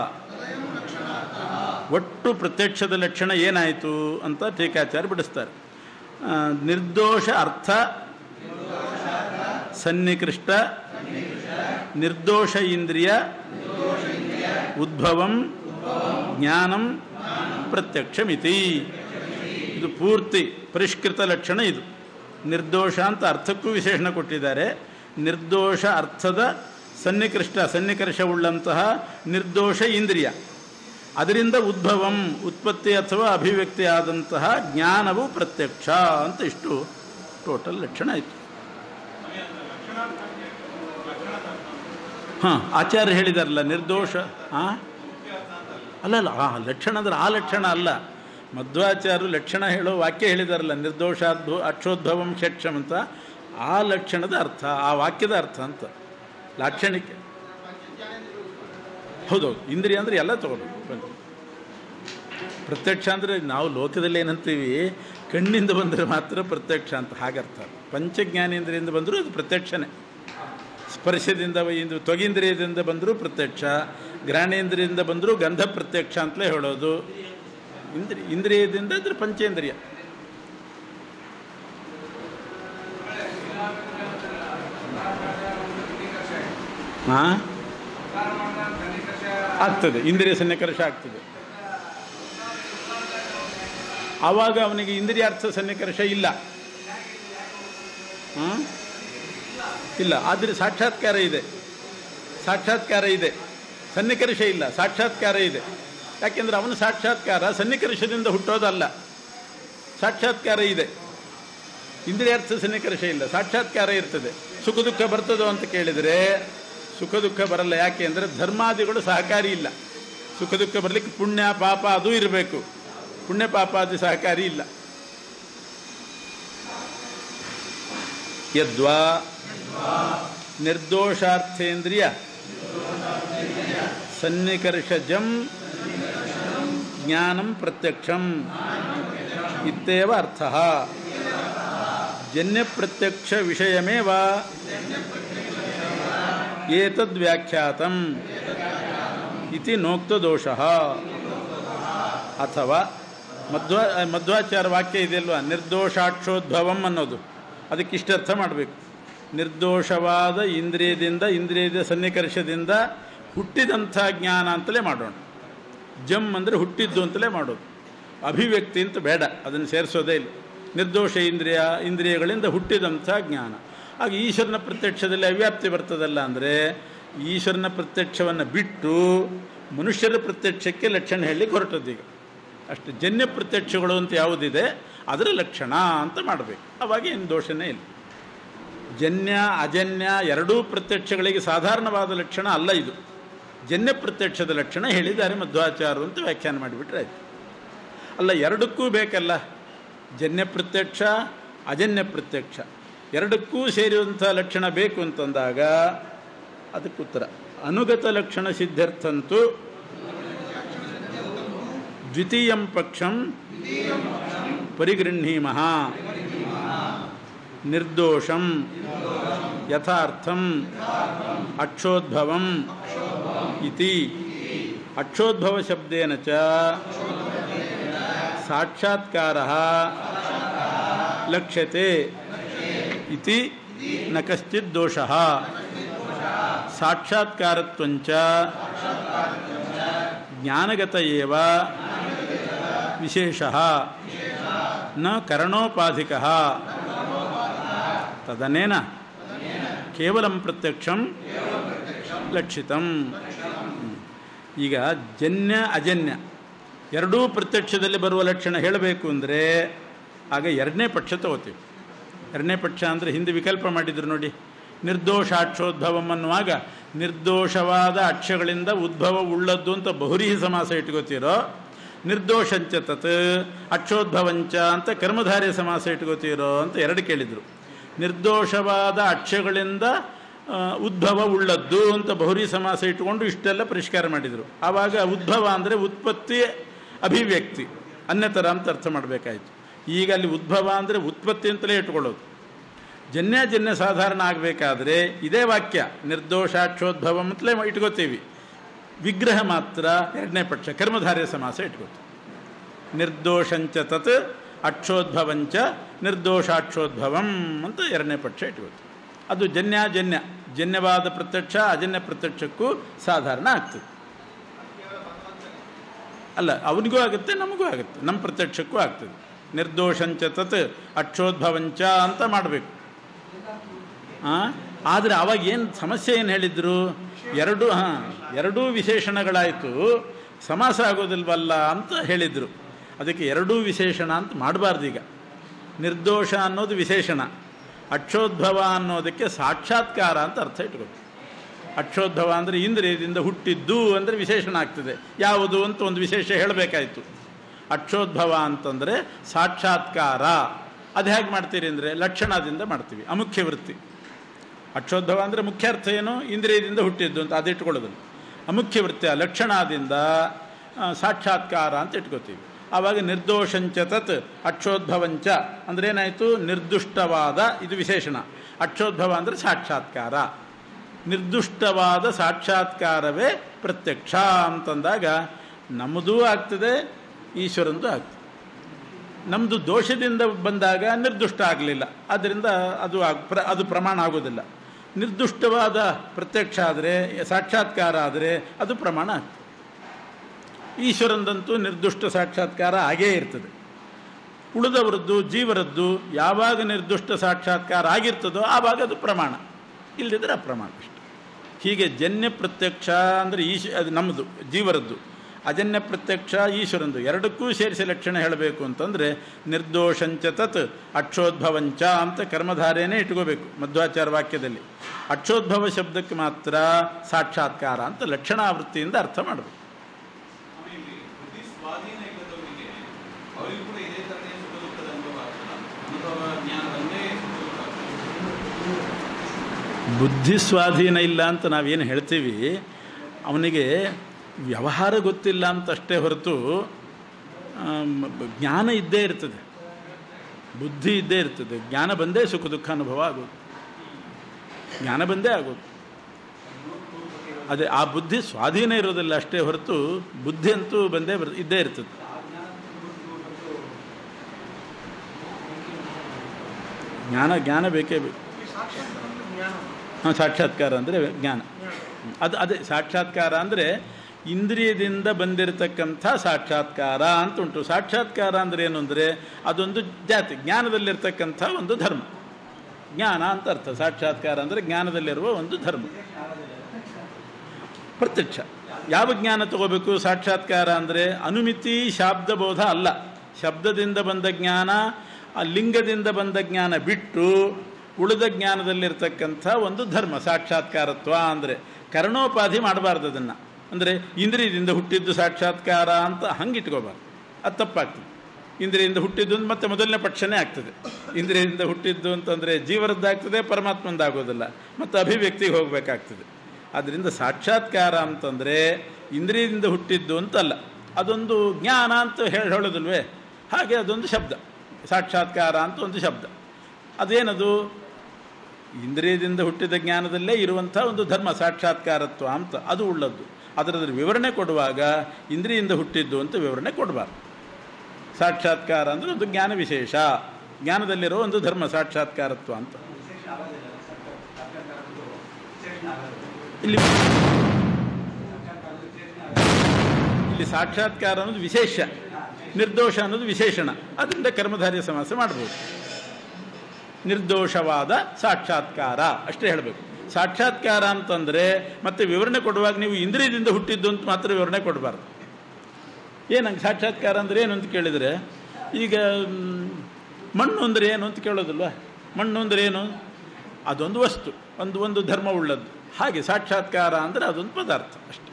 A: ಒಟ್ಟು ಪ್ರತ್ಯಕ್ಷದ ಲಕ್ಷಣ ಏನಾಯಿತು ಅಂತ ಟೀಕಾಚಾರ್ಯ ಬಿಡಿಸ್ತಾರೆ ಆ, ನಿರ್ದೋಷ ಅರ್ಥ ಸನ್ನಿಕೃಷ್ಟ ನಿರ್ದೋಷ ಇಂದ್ರಿಯ ಉದ್ಭವಂ ಜ್ಞಾನಂ ಪ್ರತ್ಯಕ್ಷಮಿತಿ ಇದು ಪೂರ್ತಿ ಪರಿಷ್ಕೃತ ಲಕ್ಷಣ ಇದು ನಿರ್ದೋಷ ಅಂತ ಅರ್ಥಕ್ಕೂ ವಿಶೇಷಣ ಕೊಟ್ಟಿದ್ದಾರೆ ನಿರ್ದೋಷ ಅರ್ಥದ ಸನ್ನಿಕೃಷ್ಟ ಸನ್ನಿಕರ್ಷವುಳ್ಳಂತಹ ನಿರ್ದೋಷ ಇಂದ್ರಿಯ ಅದರಿಂದ ಉದ್ಭವಂ ಉತ್ಪತ್ತಿ ಅಥವಾ ಅಭಿವ್ಯಕ್ತಿ ಆದಂತಹ ಜ್ಞಾನವು ಪ್ರತ್ಯಕ್ಷ ಅಂತ ಇಷ್ಟು ಟೋಟಲ್ ಲಕ್ಷಣ ಆಯಿತು ಹಾಂ ಆಚಾರ್ಯ ಹೇಳಿದಾರಲ್ಲ ನಿರ್ದೋಷ ಹಾಂ ಅಲ್ಲ ಅಲ್ಲ ಆ ಲಕ್ಷಣ ಅಂದ್ರೆ ಆ ಲಕ್ಷಣ ಅಲ್ಲ ಮಧ್ವಾಚಾರ್ಯರು ಲಕ್ಷಣ ಹೇಳೋ ವಾಕ್ಯ ಹೇಳಿದಾರಲ್ಲ ನಿರ್ದೋಷಾದ್ಭು ಅಕ್ಷೋದ್ಭವಂ ಷಕ್ಷಂ ಅಂತ ಆ ಲಕ್ಷಣದ ಅರ್ಥ ಆ ವಾಕ್ಯದ ಅರ್ಥ ಅಂತ ಲಾಕ್ಷಣಿಕ ಹೌದೌದು ಇಂದ್ರಿಯ ಅಂದರೆ ಎಲ್ಲ ತಗೋಬೇಕು ಬನ್ನಿ. ಪ್ರತ್ಯಕ್ಷ ಅಂದರೆ ನಾವು ಲೋಕದಲ್ಲಿ ಏನಂತೀವಿ ಕಣ್ಣಿಂದ ಬಂದರೆ ಮಾತ್ರ ಪ್ರತ್ಯಕ್ಷ ಅಂತ ಹಾಗರ್ಥ ಪಂಚಜ್ಞಾನೇಂದ್ರಿಯಿಂದ ಬಂದರೂ ಅದು ಪ್ರತ್ಯಕ್ಷನೇ ಸ್ಪರ್ಶದಿಂದ ಇಂದು ತ್ವಗೀಂದ್ರಿಯದಿಂದ ಬಂದರೂ ಪ್ರತ್ಯಕ್ಷ ಗ್ರಾಣೇಂದ್ರಿಯದಿಂದ ಬಂದರೂ ಗಂಧ ಪ್ರತ್ಯಕ್ಷ ಅಂತಲೇ ಹೇಳೋದು ಇಂದ್ರಿಯ ಇಂದ್ರಿಯದಿಂದ ಅಂದರೆ ಪಂಚೇಂದ್ರಿಯ ಹಾಂ ಆಗ್ತದೆ ಇಂದ್ರಿಯ ಸನ್ನಿಕರ್ಷ ಆಗ್ತದೆ ಆವಾಗ ಅವನಿಗೆ ಇಂದ್ರಿಯಾರ್ಥ ಸನ್ನಿಕರ್ಷ ಇಲ್ಲ ಹಾಂ ಇಲ್ಲ ಆದರೆ ಸಾಕ್ಷಾತ್ಕಾರ ಇದೆ ಸಾಕ್ಷಾತ್ಕಾರ ಇದೆ ಸನ್ನಿಕರ್ಷ ಇಲ್ಲ ಸಾಕ್ಷಾತ್ಕಾರ ಇದೆ ಯಾಕೆಂದ್ರೆ ಅವನ ಸಾಕ್ಷಾತ್ಕಾರ ಸನ್ನಿಕರ್ಷದಿಂದ ಹುಟ್ಟೋದಲ್ಲ ಸಾಕ್ಷಾತ್ಕಾರ ಇದೆ ಇಂದ್ರಿಯಾರ್ಥ ಸನ್ನಿಕರ್ಷ ಇಲ್ಲ ಸಾಕ್ಷಾತ್ಕಾರ ಇರ್ತದೆ ಸುಖ ದುಃಖ ಬರ್ತದೋ ಅಂತ ಕೇಳಿದರೆ ಸುಖ ದುಃಖ ಬರಲ್ಲ ಯಾಕೆ ಅಂದರೆ ಧರ್ಮಾದಿಗಳು ಸಹಕಾರಿ ಇಲ್ಲ ಸುಖ ದುಃಖ ಬರಲಿಕ್ಕೆ ಪುಣ್ಯ ಪಾಪ ಅದು ಇರಬೇಕು ಪುಣ್ಯ ಪಾಪಾದಿ ಸಹಕಾರಿ ಇಲ್ಲ ಯದ್ವಾ ನಿರ್ದೋಷಾರ್ಥೇಂದ್ರಿಯ ಸನ್ನಿಕರ್ಷಜಂ ಜ್ಞಾನಂ ಪ್ರತ್ಯಕ್ಷಂ ಇತ್ಯೇವ ಅರ್ಥ ಜನ್ಯಪ್ರತ್ಯಕ್ಷ ವಿಷಯಮೇವ ಏತದ್ವ್ಯಾಖ್ಯಾತಂ ಇತಿ ನೋಕ್ತದೋಷ ಅಥವಾ ಮಧ್ವಾ ಮಧ್ವಾಚಾರ ವಾಕ್ಯ ಇದೆಯಲ್ವಾ ನಿರ್ದೋಷಾಕ್ಷೋದ್ಭವಂ ಅನ್ನೋದು ಅದಕ್ಕೆ ಇಷ್ಟರ್ಥ ಮಾಡಬೇಕು ನಿರ್ದೋಷವಾದ ಇಂದ್ರಿಯದಿಂದ ಇಂದ್ರಿಯದ ಸನ್ನಿಕರ್ಷದಿಂದ ಹುಟ್ಟಿದಂಥ ಜ್ಞಾನ ಅಂತಲೇ ಮಾಡೋಣ ಜಮ್ ಅಂದರೆ ಹುಟ್ಟಿದ್ದು ಅಂತಲೇ ಮಾಡೋದು ಅಭಿವ್ಯಕ್ತಿ ಅಂತ ಬೇಡ ಅದನ್ನು ಸೇರಿಸೋದೇ ಇಲ್ಲ ನಿರ್ದೋಷ ಇಂದ್ರಿಯ ಇಂದ್ರಿಯಗಳಿಂದ ಹುಟ್ಟಿದಂಥ ಜ್ಞಾನ ಆಗ ಈಶ್ವರನ ಪ್ರತ್ಯಕ್ಷದಲ್ಲಿ ಅವ್ಯಾಪ್ತಿ ಬರ್ತದಲ್ಲ ಅಂದರೆ ಈಶ್ವರನ ಪ್ರತ್ಯಕ್ಷವನ್ನು ಬಿಟ್ಟು ಮನುಷ್ಯರ ಪ್ರತ್ಯಕ್ಷಕ್ಕೆ ಲಕ್ಷಣ ಹೇಳಲಿಕ್ಕೆ ಹೊರಟದ್ದೀಗ ಅಷ್ಟು ಜನ್ಯ ಪ್ರತ್ಯಕ್ಷಗಳು ಅಂತ ಯಾವುದಿದೆ ಅದರ ಲಕ್ಷಣ ಅಂತ ಮಾಡಬೇಕು ಅವಾಗ ಏನು ದೋಷನೇ ಇಲ್ಲ ಜನ್ಯ ಅಜನ್ಯ ಎರಡೂ ಪ್ರತ್ಯಕ್ಷಗಳಿಗೆ ಸಾಧಾರಣವಾದ ಲಕ್ಷಣ ಅಲ್ಲ ಇದು ಜನ್ಯ ಪ್ರತ್ಯಕ್ಷದ ಲಕ್ಷಣ ಹೇಳಿದ್ದಾರೆ ಮಧ್ವಾಚಾರ್ಯರು ಅಂತ ವ್ಯಾಖ್ಯಾನ ಮಾಡಿಬಿಟ್ರೆ ಆಯ್ತು ಅಲ್ಲ ಎರಡಕ್ಕೂ ಬೇಕಲ್ಲ ಜನ್ಯ ಪ್ರತ್ಯಕ್ಷ ಅಜನ್ಯ ಪ್ರತ್ಯಕ್ಷ ಎರಡಕ್ಕೂ ಸೇರಿರುವಂಥ ಲಕ್ಷಣ ಬೇಕು ಅಂತಂದಾಗ ಅದಕ್ಕೆ ಉತ್ತರ ಅನುಗತ ಲಕ್ಷಣ ಸಿದ್ಧಾರ್ಥಂತೂ ದ್ವಿತೀಯಂ ಪಕ್ಷಂ ಪರಿಗೃಹೀಮಃ ನಿರ್ದೋಷಂ ಯಥಾರ್ಥಂ ಅಕ್ಷೋದ್ಭವಂ ಇತಿ ಅಕ್ಷೋದ್ಭವ ಶಬ್ದೇನ ಚ ಸಾಕ್ಷಾತ್ಕಾರ ಲಕ್ಷ್ಯತೆ ಇತಿ ನ ಕಶ್ಚಿತ್ ದೋಷಃ ಸಾಕ್ಷಾತ್ಕಾರತ್ವಂಚ ಜ್ಞಾನಗತ ಏವ ವಿಶೇಷ ನ ಕರಣೋಪಾಧಿಕ ತದನೇನ ಕೇವಲ ಪ್ರತ್ಯಕ್ಷಂ ಲಕ್ಷಿತಂ ಈಗ ಜನ್ಯ ಅಜನ್ಯ ಎರಡೂ ಪ್ರತ್ಯಕ್ಷದಲ್ಲಿ ಬರುವ ಲಕ್ಷಣ ಹೇಳಬೇಕು ಅಂದರೆ ಆಗ ಎರಡನೇ ಪಕ್ಷ ತಗೋತೀವಿ ಎರಡನೇ ಪಕ್ಷ ಅಂದರೆ ಹಿಂದೆ ವಿಕಲ್ಪ ಮಾಡಿದ್ರು ನೋಡಿ ನಿರ್ದೋಷಾಕ್ಷೋದ್ಭವಂ ಅನ್ನುವಾಗ ನಿರ್ದೋಷವಾದ ಅಕ್ಷಗಳಿಂದ ಉದ್ಭವ ಉಳ್ಳದ್ದು ಅಂತ ಬಹುರೀಹಿ ಸಮಾಸ ಇಟ್ಕೋತೀರೋ ನಿರ್ದೋಷಂಚ ತತ್ ಅಕ್ಷೋದ್ಭವಂಚ ಅಂತ ಕರ್ಮಧಾರ್ಯ ಸಮಾಸ ಇಟ್ಕೋತೀರೋ ಅಂತ ಎರಡು ಕೇಳಿದರು ನಿರ್ದೋಷವಾದ ಅಕ್ಷಗಳಿಂದ ಆ, ಉದ್ಭವ ಉಳ್ಳದ್ದು ಅಂತ ಬಹುರಿ ಸಮಾಸ ಇಟ್ಟುಕೊಂಡು ಇಷ್ಟೆಲ್ಲ ಪರಿಷ್ಕಾರ ಮಾಡಿದರು ಆವಾಗ ಉದ್ಭವ ಅಂದರೆ ಉತ್ಪತ್ತಿ ಅಭಿವ್ಯಕ್ತಿ ಅನ್ಯತರ ಅಂತ ಅರ್ಥ ಮಾಡಬೇಕಾಯ್ತು ಈಗ ಅಲ್ಲಿ ಉದ್ಭವ ಅಂದರೆ ಉತ್ಪತ್ತಿ ಅಂತಲೇ ಇಟ್ಕೊಳ್ಳೋದು ಜನ್ಯಜನ್ಯ ಸಾಧಾರಣ ಆಗಬೇಕಾದ್ರೆ ಇದೇ ವಾಕ್ಯ ನಿರ್ದೋಷಾಕ್ಷೋದ್ಭವ ಅಂತಲೇ ಇಟ್ಕೋತೀವಿ ವಿಗ್ರಹ ಮಾತ್ರ ಎರಡನೇ ಪಕ್ಷ ಕರ್ಮಧಾರ್ಯ ಸಮಾಸ ಇಟ್ಕೋತೀವಿ ನಿರ್ದೋಷಂಚ ತತ್ ಅಕ್ಷೋದ್ಭವಂಚ ನಿರ್ದೋಷಾಕ್ಷೋದ್ಭವಂ ಅಂತ ಎರಡನೇ ಪಕ್ಷ ಇಟ್ಕೋತೀವಿ ಅದು ಜನ್ಯಜನ್ಯ ಜನ್ಯವಾದ ಪ್ರತ್ಯಕ್ಷ ಅಜನ್ಯ ಪ್ರತ್ಯಕ್ಷಕ್ಕೂ ಸಾಧಾರಣ ಆಗ್ತದೆ ಅಲ್ಲ ಅವನಿಗೂ ಆಗುತ್ತೆ ನಮಗೂ ಆಗುತ್ತೆ ನಮ್ಮ ಪ್ರತ್ಯಕ್ಷಕ್ಕೂ ಆಗ್ತದೆ ನಿರ್ದೋಷಂಚ ತತ್ ಅಕ್ಷೋದ್ಭವಂಚ ಅಂತ ಮಾಡಬೇಕು ಆದರೆ ಅವಾಗ ಏನು ಸಮಸ್ಯೆ ಏನು ಹೇಳಿದ್ರು ಎರಡು ಹಾಂ ಎರಡೂ ವಿಶೇಷಣಗಳಾಯಿತು ಸಮಾಸ ಆಗೋದಿಲ್ವಲ್ಲ ಅಂತ ಹೇಳಿದರು ಅದಕ್ಕೆ ಎರಡೂ ವಿಶೇಷಣ ಅಂತ ಮಾಡಬಾರ್ದು ಈಗ ನಿರ್ದೋಷ ಅನ್ನೋದು ವಿಶೇಷಣ ಅಕ್ಷೋದ್ಭವ ಅನ್ನೋದಕ್ಕೆ ಸಾಕ್ಷಾತ್ಕಾರ ಅಂತ ಅರ್ಥ ಇಟ್ಕೊಬೇಕು ಅಕ್ಷೋದ್ಭವ ಅಂದರೆ ಇಂದ್ರಿಯದಿಂದ ಹುಟ್ಟಿದ್ದು ಅಂದರೆ ವಿಶೇಷಣ ಆಗ್ತದೆ ಯಾವುದು ಅಂತ ಒಂದು ವಿಶೇಷ ಹೇಳಬೇಕಾಯಿತು ಅಕ್ಷೋದ್ಭವ ಅಂತಂದರೆ ಸಾಕ್ಷಾತ್ಕಾರ ಅದು ಹೇಗೆ ಮಾಡ್ತೀರಿ ಅಂದರೆ ಲಕ್ಷಣದಿಂದ ಮಾಡ್ತೀವಿ ಅಮುಖ್ಯ ವೃತ್ತಿ ಅಕ್ಷೋದ್ಭವ ಅಂದರೆ ಮುಖ್ಯ ಅರ್ಥ ಏನು ಇಂದ್ರಿಯದಿಂದ ಹುಟ್ಟಿದ್ದು ಅಂತ ಅದು ಇಟ್ಕೊಳ್ಳೋದಿಲ್ಲ ಅಮುಖ್ಯ ವೃತ್ತಿಯ ಲಕ್ಷಣದಿಂದ ಆ, ಸಾಕ್ಷಾತ್ಕಾರ ಅಂತ ಇಟ್ಕೋತೀವಿ ಆವಾಗ ನಿರ್ದೋಷಂಚ ತತ್ ಅಕ್ಷೋದ್ಭವಂಚ ಅಂದ್ರೆ ಏನಾಯಿತು ನಿರ್ದುಷ್ಟವಾದ ಇದು ವಿಶೇಷಣ ಅಕ್ಷೋದ್ಭವ ಅಂದರೆ ಸಾಕ್ಷಾತ್ಕಾರ ನಿರ್ದುಷ್ಟವಾದ ಸಾಕ್ಷಾತ್ಕಾರವೇ ಪ್ರತ್ಯಕ್ಷ ಅಂತಂದಾಗ ನಮ್ಮದೂ ಆಗ್ತದೆ ಈಶ್ವರಂದು ಆಗ್ತದೆ ನಮ್ಮದು ದೋಷದಿಂದ ಬಂದಾಗ ನಿರ್ದುಷ್ಟ ಆಗಲಿಲ್ಲ ಆದ್ದರಿಂದ ಅದು ಆಗ್- ಪ್ರ- ಅದು ಪ್ರಮಾಣ ಆಗೋದಿಲ್ಲ ನಿರ್ದುಷ್ಟವಾದ ಪ್ರತ್ಯಕ್ಷ ಆದರೆ ಸಾಕ್ಷಾತ್ಕಾರ ಆದರೆ ಅದು ಪ್ರಮಾಣ ಆಗ್ತದೆ ಈಶ್ವರಂದಂತೂ ನಿರ್ದುಷ್ಟ ಸಾಕ್ಷಾತ್ಕಾರ ಆಗೇ ಇರ್ತದೆ ಉಳಿದವರದ್ದು ಜೀವರದ್ದು ಯಾವಾಗ ನಿರ್ದುಷ್ಟ ಸಾಕ್ಷಾತ್ಕಾರ ಆಗಿರ್ತದೋ ಆವಾಗ ಅದು ಪ್ರಮಾಣ ಇಲ್ಲದಿದ್ದರೆ ಅಪ್ರಮಾಣ ಅಷ್ಟೆ ಹೀಗೆ ಜನ್ಯ ಪ್ರತ್ಯಕ್ಷ ಅಂದರೆ ಈಶ ಅದು ನಮ್ಮದು ಜೀವರದ್ದು ಅಜನ್ಯ ಪ್ರತ್ಯಕ್ಷ ಈಶ್ವರಂದು ಎರಡಕ್ಕೂ ಸೇರಿಸಿ ಲಕ್ಷಣ ಹೇಳಬೇಕು ಅಂತಂದರೆ ನಿರ್ದೋಷಂಚ ತತ್ ಅಕ್ಷೋದ್ಭವಂಚ ಅಂತ ಕರ್ಮಧಾರೇನೇ ಇಟ್ಕೋಬೇಕು ಮಧ್ವಾಚಾರ ವಾಕ್ಯದಲ್ಲಿ ಅಕ್ಷೋದ್ಭವ ಶಬ್ದಕ್ಕೆ ಮಾತ್ರ ಸಾಕ್ಷಾತ್ಕಾರ ಅಂತ ಲಕ್ಷಣಾವೃತ್ತಿಯಿಂದ ಅರ್ಥ ಮಾಡಬೇಕು
C: ಆಮೇಲೆ ಬುದ್ಧಿ ಸ್ವಾಧೀನ ಇಲ್ಲದವರಿಗೆ ಅವರಿಗೂ ಕೂಡ ಇದೇ ಥರನೇ ಸುಖ ದುಃಖದ ಅನುಭವ ಆಗ್ತದ ಅನುಭವ ಜ್ಞಾನ ಒಂದೇ ಸುಖ ದುಃಖ ಆಗ್ತದೆ.
A: ಬುದ್ಧಿ ಸ್ವಾಧೀನ ಇಲ್ಲ ಅಂತ ನಾವೇನು ಹೇಳ್ತೀವಿ ಅವನಿಗೆ ವ್ಯವಹಾರ ಗೊತ್ತಿಲ್ಲ ಅಂತಷ್ಟೇ ಹೊರತು ಆಮ್, ಜ್ಞಾನ ಇದ್ದೇ ಇರ್ತದೆ ಬುದ್ಧಿ ಇದ್ದೇ ಇರ್ತದೆ ಜ್ಞಾನ ಬಂದೇ ಸುಖ ದುಃಖ ಅನುಭವ ಆಗೋದು ಜ್ಞಾನ ಬಂದೇ ಆಗೋದು ಅದೇ ಆ ಬುದ್ಧಿ ಸ್ವಾಧೀನ ಇರೋದಿಲ್ಲ ಅಷ್ಟೇ ಹೊರತು ಬುದ್ಧಿ ಅಂತೂ ಬಂದೇ ಬರ್ ಇದ್ದೇ ಇರ್ತದೆ ಜ್ಞಾನ ಜ್ಞಾನ ಬೇಕೇ ಬೇಕು ಹಾಂ ಸಾಕ್ಷಾತ್ಕಾರ ಅಂದರೆ ಜ್ಞಾನ ಅದು ಅದೇ ಸಾಕ್ಷಾತ್ಕಾರ ಅಂದರೆ ಇಂದ್ರಿಯದಿಂದ ಬಂದಿರತಕ್ಕಂಥ ಸಾಕ್ಷಾತ್ಕಾರ ಅಂತ ಉಂಟು ಸಾಕ್ಷಾತ್ಕಾರ ಅಂದರೆ ಏನು ಅಂದರೆ ಅದೊಂದು ಜಾತಿ ಜ್ಞಾನದಲ್ಲಿರ್ತಕ್ಕಂಥ ಒಂದು ಧರ್ಮ ಜ್ಞಾನ ಅಂತ ಅರ್ಥ ಸಾಕ್ಷಾತ್ಕಾರ ಅಂದರೆ ಜ್ಞಾನದಲ್ಲಿರುವ ಒಂದು ಧರ್ಮ ಪ್ರತ್ಯಕ್ಷ ಯಾವ ಜ್ಞಾನ ತಗೋಬೇಕು ಸಾಕ್ಷಾತ್ಕಾರ ಅಂದರೆ ಅನುಮಿತಿ ಶಾಬ್ದಬೋಧ ಅಲ್ಲ ಶಬ್ದದಿಂದ ಬಂದ ಜ್ಞಾನ ಆ ಲಿಂಗದಿಂದ ಬಂದ ಜ್ಞಾನ ಬಿಟ್ಟು ಉಳಿದ ಜ್ಞಾನದಲ್ಲಿರ್ತಕ್ಕಂಥ ಒಂದು ಧರ್ಮ ಸಾಕ್ಷಾತ್ಕಾರತ್ವ ಅಂದರೆ ಕರ್ಣೋಪಾಧಿ ಮಾಡಬಾರ್ದು ಅದನ್ನು ಅಂದರೆ ಇಂದ್ರಿಯದಿಂದ ಹುಟ್ಟಿದ್ದು ಸಾಕ್ಷಾತ್ಕಾರ ಅಂತ ಹಂಗಿಟ್ಕೋಬಾರ್ದು ಅದು ತಪ್ಪಾಗ್ತದೆ ಇಂದ್ರಿಯಿಂದ ಹುಟ್ಟಿದ್ದು ಅಂತ ಮತ್ತೆ ಮೊದಲನೇ ಪಕ್ಷನೇ ಆಗ್ತದೆ ಇಂದ್ರಿಯದಿಂದ ಹುಟ್ಟಿದ್ದು ಅಂತಂದರೆ ಜೀವರದ್ದಾಗ್ತದೆ ಪರಮಾತ್ಮಂದಾಗೋದಿಲ್ಲ ಮತ್ತು ಅಭಿವ್ಯಕ್ತಿಗೆ ಹೋಗಬೇಕಾಗ್ತದೆ ಆದ್ದರಿಂದ ಸಾಕ್ಷಾತ್ಕಾರ ಅಂತಂದರೆ ಇಂದ್ರಿಯದಿಂದ ಹುಟ್ಟಿದ್ದು ಅಂತಲ್ಲ ಅದೊಂದು ಜ್ಞಾನ ಅಂತ ಹೇಳಿ ಹೇಳೋದಿಲ್ವೇ ಹಾಗೆ ಅದೊಂದು ಶಬ್ದ ಸಾಕ್ಷಾತ್ಕಾರ ಅಂತ ಒಂದು ಶಬ್ದ ಅದೇನದು ಇಂದ್ರಿಯದಿಂದ ಹುಟ್ಟಿದ ಜ್ಞಾನದಲ್ಲೇ ಇರುವಂಥ ಒಂದು ಧರ್ಮ ಸಾಕ್ಷಾತ್ಕಾರತ್ವ ಅಂತ ಅದು ಉಳ್ಳದ್ದು ಅದರದ್ರ ವಿವರಣೆ ಕೊಡುವಾಗ ಇಂದ್ರಿಯಿಂದ ಹುಟ್ಟಿದ್ದು ಅಂತ ವಿವರಣೆ ಕೊಡಬಾರ್ದು ಸಾಕ್ಷಾತ್ಕಾರ ಅಂದರೆ ಒಂದು ಜ್ಞಾನ ವಿಶೇಷ ಜ್ಞಾನದಲ್ಲಿರೋ ಒಂದು ಧರ್ಮ ಸಾಕ್ಷಾತ್ಕಾರತ್ವ ಅಂತ ಇಲ್ಲಿ ಇಲ್ಲಿ ಸಾಕ್ಷಾತ್ಕಾರ ಅನ್ನೋದು ವಿಶೇಷ ನಿರ್ದೋಷ ಅನ್ನೋದು ವಿಶೇಷಣ ಅದರಿಂದ ಕರ್ಮಧಾರ್ಯ ಸಮಾಸ ಮಾಡ್ಬೋದು ನಿರ್ದೋಷವಾದ ಸಾಕ್ಷಾತ್ಕಾರ ಅಷ್ಟೇ ಹೇಳಬೇಕು ಸಾಕ್ಷಾತ್ಕಾರ ಅಂತಂದರೆ ಮತ್ತೆ ವಿವರಣೆ ಕೊಡುವಾಗ ನೀವು ಇಂದ್ರಿಯದಿಂದ ಹುಟ್ಟಿದ್ದು ಅಂತ ಮಾತ್ರ ವಿವರಣೆ ಕೊಡಬಾರ್ದು ಏನಂಗೆ ಸಾಕ್ಷಾತ್ಕಾರ ಅಂದರೆ ಏನು ಅಂತ ಕೇಳಿದರೆ ಈಗ ಮ್, ಮಣ್ಣು ಅಂದರೆ ಏನು ಅಂತ ಕೇಳೋದಿಲ್ವ ಮಣ್ಣು ಅಂದರೆ ಏನು ಅದೊಂದು ವಸ್ತು ಒಂದು ಒಂದು ಧರ್ಮ ಉಳ್ಳದ್ದು ಹಾಗೆ ಸಾಕ್ಷಾತ್ಕಾರ ಅಂದರೆ ಅದೊಂದು ಪದಾರ್ಥ ಅಷ್ಟೆ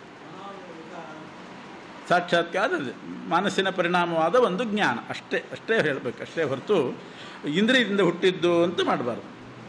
A: ಸಾಕ್ಷಾತ್ಕಾರ ಅದೇ ಮನಸ್ಸಿನ ಪರಿಣಾಮವಾದ ಒಂದು ಜ್ಞಾನ ಅಷ್ಟೇ ಅಷ್ಟೇ ಹೇಳಬೇಕು ಅಷ್ಟೇ ಹೊರತು ಇಂದ್ರಿಯದಿಂದ ಹುಟ್ಟಿದ್ದು ಅಂತ ಮಾಡಬಾರ್ದು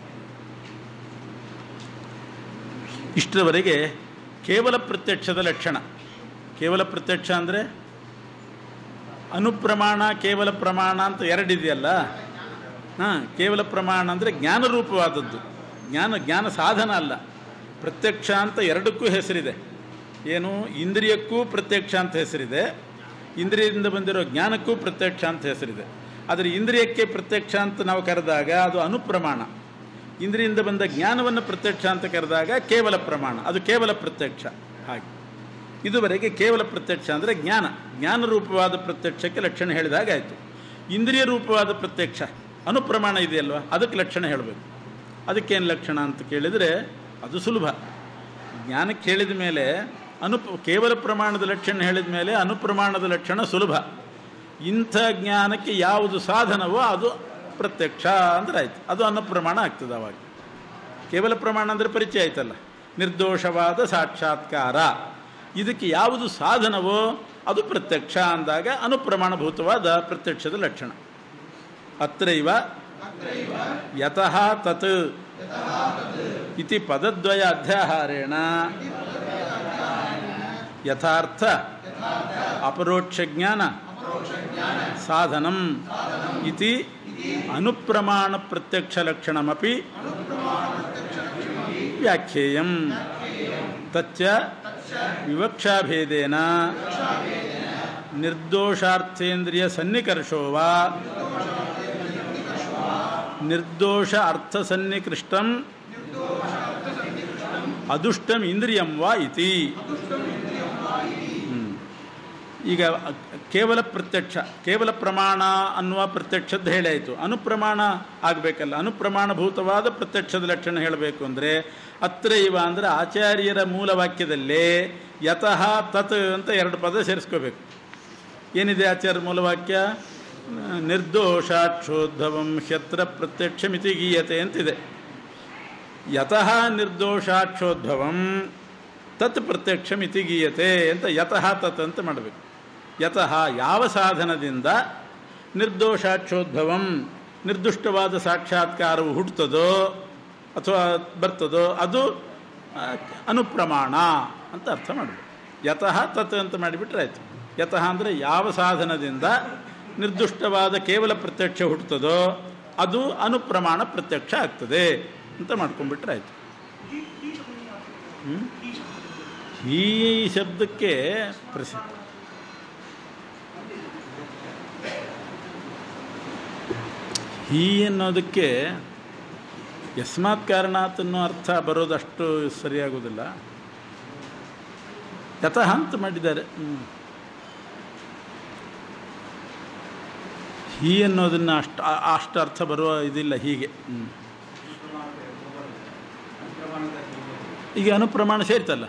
A: ಇಷ್ಟರವರೆಗೆ ಕೇವಲ ಪ್ರತ್ಯಕ್ಷದ ಲಕ್ಷಣ ಕೇವಲ ಪ್ರತ್ಯಕ್ಷ ಅಂದರೆ ಅನುಪ್ರಮಾಣ ಕೇವಲ ಪ್ರಮಾಣ ಅಂತ ಎರಡಿದೆಯಲ್ಲ ಹಾಂ ಕೇವಲ ಪ್ರಮಾಣ ಅಂದರೆ ಜ್ಞಾನರೂಪವಾದದ್ದು ಜ್ಞಾನ ಜ್ಞಾನ ಸಾಧನ ಅಲ್ಲ ಪ್ರತ್ಯಕ್ಷ ಅಂತ ಎರಡಕ್ಕೂ ಹೆಸರಿದೆ ಏನು ಇಂದ್ರಿಯಕ್ಕೂ ಪ್ರತ್ಯಕ್ಷ ಅಂತ ಹೆಸರಿದೆ ಇಂದ್ರಿಯದಿಂದ ಬಂದಿರೋ ಜ್ಞಾನಕ್ಕೂ ಪ್ರತ್ಯಕ್ಷ ಅಂತ ಹೆಸರಿದೆ ಆದರೆ ಇಂದ್ರಿಯಕ್ಕೆ ಪ್ರತ್ಯಕ್ಷ ಅಂತ ನಾವು ಕರೆದಾಗ ಅದು ಅನುಪ್ರಮಾಣ ಇಂದ್ರಿಯಿಂದ ಬಂದ ಜ್ಞಾನವನ್ನು ಪ್ರತ್ಯಕ್ಷ ಅಂತ ಕರೆದಾಗ ಕೇವಲ ಪ್ರಮಾಣ ಅದು ಕೇವಲ ಪ್ರತ್ಯಕ್ಷ ಹಾಗೆ ಇದುವರೆಗೆ ಕೇವಲ ಪ್ರತ್ಯಕ್ಷ ಅಂದರೆ ಜ್ಞಾನ ಜ್ಞಾನ ರೂಪವಾದ ಪ್ರತ್ಯಕ್ಷಕ್ಕೆ ಲಕ್ಷಣ ಹೇಳಿದಾಗಾಯಿತು ಇಂದ್ರಿಯ ರೂಪವಾದ ಪ್ರತ್ಯಕ್ಷ ಅನುಪ್ರಮಾಣ ಇದೆಯಲ್ವ ಅದಕ್ಕೆ ಲಕ್ಷಣ ಹೇಳಬೇಕು ಅದಕ್ಕೇನು ಲಕ್ಷಣ ಅಂತ ಕೇಳಿದರೆ ಅದು ಸುಲಭ ಜ್ಞಾನಕ್ಕೆ ಹೇಳಿದ ಮೇಲೆ ಅನುಪ್ ಕೇವಲ ಪ್ರಮಾಣದ ಲಕ್ಷಣ ಹೇಳಿದ ಮೇಲೆ ಅನುಪ್ರಮಾಣದ ಲಕ್ಷಣ ಸುಲಭ ಇಂಥ ಜ್ಞಾನಕ್ಕೆ ಯಾವುದು ಸಾಧನವೋ ಅದು ಪ್ರತ್ಯಕ್ಷ ಅಂದ್ರೆ ಆಯ್ತು ಅದು ಅನುಪ್ರಮಾಣ ಆಗ್ತದೆ ಅವಾಗ ಕೇವಲ ಪ್ರಮಾಣ ಅಂದರೆ ಪರಿಚಯ ಆಯ್ತಲ್ಲ ನಿರ್ದೋಷವಾದ ಸಾಕ್ಷಾತ್ಕಾರ ಇದಕ್ಕೆ ಯಾವುದು ಸಾಧನವೋ ಅದು ಪ್ರತ್ಯಕ್ಷ ಅಂದಾಗ ಅನುಪ್ರಮಾಣಭೂತವಾದ ಪ್ರತ್ಯಕ್ಷದ ಲಕ್ಷಣ ಅತ್ರೈವ ಯತಃ ತತ್ ಇತಿ ಪದದ್ವಯ ಅಧ್ಯಾಹಾರೇಣ ಯಥಾರ್ಥ ಅಪರೋಕ್ಷ ಜ್ಞಾನ ಸಾಧನಂ ಇತಿ ಅನುಪ್ರಮಾಣ ಪ್ರತ್ಯಕ್ಷ ಲಕ್ಷಣಮಪಿ ವ್ಯಾಖ್ಯೇಯಂ ತಚ್ಚ ವಿವಕ್ಷಾಭೇದೇನ ನಿರ್ದೋಷಾರ್ಥೇಂದ್ರಿಯ ಸನ್ನಿಕರ್ಷೋ ವಾ ನಿರ್ದೋಷ ಅರ್ಥ ಸನ್ನಿಕೃಷ್ಟಂ ಅದುಷ್ಟಂ ಇಂದ್ರಿಯಂ ವಾ ಇತಿ ಹ್ಮ್. ಈಗ ಕೇವಲ ಪ್ರತ್ಯಕ್ಷ ಕೇವಲ ಪ್ರಮಾಣ ಅನ್ನುವ ಪ್ರತ್ಯಕ್ಷದ್ದು ಹೇಳಾಯಿತು ಅನುಪ್ರಮಾಣ ಆಗಬೇಕಲ್ಲ ಅನುಪ್ರಮಾಣಭೂತವಾದ ಪ್ರತ್ಯಕ್ಷದ ಲಕ್ಷಣ ಹೇಳಬೇಕು ಅಂದರೆ ಅತ್ರ ಇವ ಅಂದರೆ ಆಚಾರ್ಯರ ಮೂಲ ವಾಕ್ಯದಲ್ಲೇ ಯತಃ ತತ್ ಅಂತ ಎರಡು ಪದ ಸೇರಿಸ್ಕೋಬೇಕು ಏನಿದೆ ಆಚಾರ್ಯ ಮೂಲವಾಕ್ಯ ನಿರ್ದೋಷಾಕ್ಷೋದ್ಭವಂ ಹ್ಯತ್ರ ಪ್ರತ್ಯಕ್ಷಮಿತಿ ಗೀಯತೆ ಅಂತಿದೆ ಯತಃ ನಿರ್ದೋಷಾಕ್ಷೋದ್ಭವಂ ತತ್ ಪ್ರತ್ಯಕ್ಷಮಿತಿ ಗೀಯತೆ ಅಂತ ಯತಃ ತತ್ ಅಂತ ಮಾಡಬೇಕು ಯತಃ ಯಾವ ಸಾಧನದಿಂದ ನಿರ್ದೋಷಾಕ್ಷೋದ್ಭವಂ ನಿರ್ದುಷ್ಟವಾದ ಸಾಕ್ಷಾತ್ಕಾರವು ಹುಟ್ಟುತ್ತದೋ ಅಥವಾ ಬರ್ತದೋ ಅದು ಆ, ಅನುಪ್ರಮಾಣ ಅಂತ ಅರ್ಥ ಮಾಡಬೇಕು ಯತಃ ತತ್ ಅಂತ ಮಾಡಿಬಿಟ್ರೆ ಆಯಿತು ಯತಃ ಅಂದರೆ ಯಾವ ಸಾಧನದಿಂದ ನಿರ್ದುಷ್ಟವಾದ ಕೇವಲ ಪ್ರತ್ಯಕ್ಷ ಹುಟ್ಟುತ್ತದೋ ಅದು ಅನುಪ್ರಮಾಣ ಪ್ರತ್ಯಕ್ಷ ಆಗ್ತದೆ ಅಂತ ಮಾಡ್ಕೊಂಡ್ಬಿಟ್ರೆ ಆಯಿತು ಹ್ಮ್? ಈ ಶಬ್ದಕ್ಕೆ ಪ್ರಸಿದ್ಧ ಹೀ ಅನ್ನೋದಕ್ಕೆ ಯಸ್ಮಾತ್ ಕಾರಣಾತ್ ಅನ್ನೋ ಅರ್ಥ ಬರೋದಷ್ಟು ಸರಿಯಾಗೋದಿಲ್ಲ ಯತಃ ಅಂತ ಮಾಡಿದ್ದಾರೆ ಹ್ಮ್. ಹೀ ಅನ್ನೋದನ್ನು ಅಷ್ಟು ಆ- ಅಷ್ಟು ಅರ್ಥ ಬರುವ ಇದಿಲ್ಲ ಹೀಗೆ ಹ್ಮ್. ಈಗ ಅನುಪ್ರಮಾಣ ಸೇರ್ತಲ್ಲ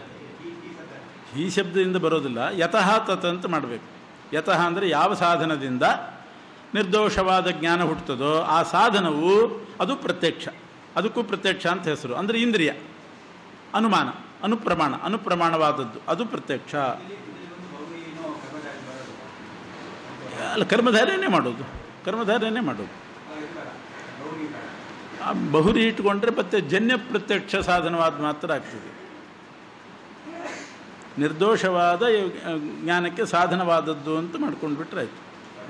A: ಈ ಶಬ್ದದಿಂದ ಬರೋದಿಲ್ಲ ಯತಃ ತತ್ ಅಂತ ಮಾಡಬೇಕು ಯತಃ ಅಂದರೆ ಯಾವ ಸಾಧನದಿಂದ ನಿರ್ದೋಷವಾದ ಜ್ಞಾನ ಹುಟ್ಟುತ್ತದೋ ಆ ಸಾಧನವು ಅದು ಪ್ರತ್ಯಕ್ಷ ಅದಕ್ಕೂ ಪ್ರತ್ಯಕ್ಷ ಅಂತ ಹೆಸರು ಅಂದರೆ ಇಂದ್ರಿಯ ಅನುಮಾನ ಅನುಪ್ರಮಾಣ ಅನುಪ್ರಮಾಣವಾದದ್ದು ಅದು ಪ್ರತ್ಯಕ್ಷ ಅಲ್ಲ ಕರ್ಮಧಾರೆಯೇ ಮಾಡೋದು ಕರ್ಮಧಾರೆಯೇ ಮಾಡೋದು ಆ ಬಹುರಿ ಇಟ್ಕೊಂಡ್ರೆ ಮತ್ತೆ ಜನ್ಯ ಪ್ರತ್ಯಕ್ಷ ಸಾಧನವಾದ ಮಾತ್ರ ಆಗ್ತದೆ ನಿರ್ದೋಷವಾದ ಅಹ್, ಜ್ಞಾನಕ್ಕೆ ಸಾಧನವಾದದ್ದು ಅಂತ ಮಾಡ್ಕೊಂಡು ಬಿಟ್ರೆ ಆಯ್ತು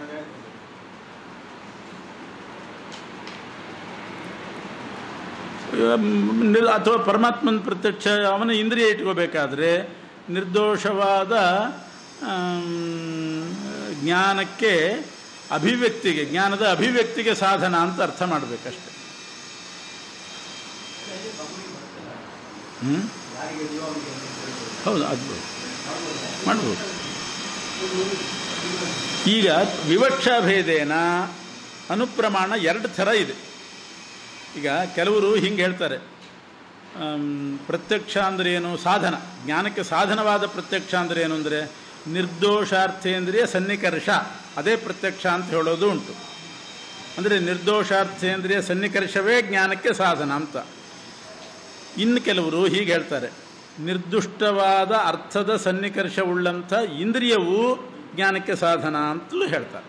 A: ಮ್, ನಿರ್- ಅಥವಾ ಪರಮಾತ್ಮನ ಪ್ರತ್ಯಕ್ಷ ಅವನ ಇಂದ್ರಿಯ ಇಟ್ಕೋಬೇಕಾದ್ರೆ ನಿರ್ದೋಷವಾದ ಆಮ್, ಜ್ಞಾನಕ್ಕೆ ಅಭಿವ್ಯಕ್ತಿಗೆ ಜ್ಞಾನದ ಅಭಿವ್ಯಕ್ತಿಗೆ ಸಾಧನ ಅಂತ ಅರ್ಥ ಮಾಡಬೇಕಷ್ಟೆ ಹ್ಞೂ ಹೌದು ಆಗ್ಬೋದು ಮಾಡ್ಬೋದು ಈಗ ವಿವಕ್ಷಾ ಭೇದೇನ ಅನುಪ್ರಮಾಣ ಎರಡು ಥರ ಇದೆ ಈಗ ಕೆಲವರು ಹಿಂಗೆ ಹೇಳ್ತಾರೆ ಆಮ್, ಪ್ರತ್ಯಕ್ಷ ಅಂದರೆ ಏನು ಸಾಧನ ಜ್ಞಾನಕ್ಕೆ ಸಾಧನವಾದ ಪ್ರತ್ಯಕ್ಷ ಅಂದರೆ ಏನು ಅಂದರೆ ನಿರ್ದೋಷಾರ್ಥೇಂದ್ರಿಯ ಸನ್ನಿಕರ್ಷ ಅದೇ ಪ್ರತ್ಯಕ್ಷ ಅಂತ ಹೇಳೋದು ಉಂಟು ಅಂದರೆ ನಿರ್ದೋಷಾರ್ಥೇಂದ್ರಿಯ ಸನ್ನಿಕರ್ಷವೇ ಜ್ಞಾನಕ್ಕೆ ಸಾಧನ ಅಂತ ಇನ್ನು ಕೆಲವರು ಹೀಗೆ ಹೇಳ್ತಾರೆ ನಿರ್ದುಷ್ಟವಾದ ಅರ್ಥದ ಸನ್ನಿಕರ್ಷವುಳ್ಳಂಥ ಇಂದ್ರಿಯವು ಜ್ಞಾನಕ್ಕೆ ಸಾಧನ ಅಂತಲೂ ಹೇಳ್ತಾರೆ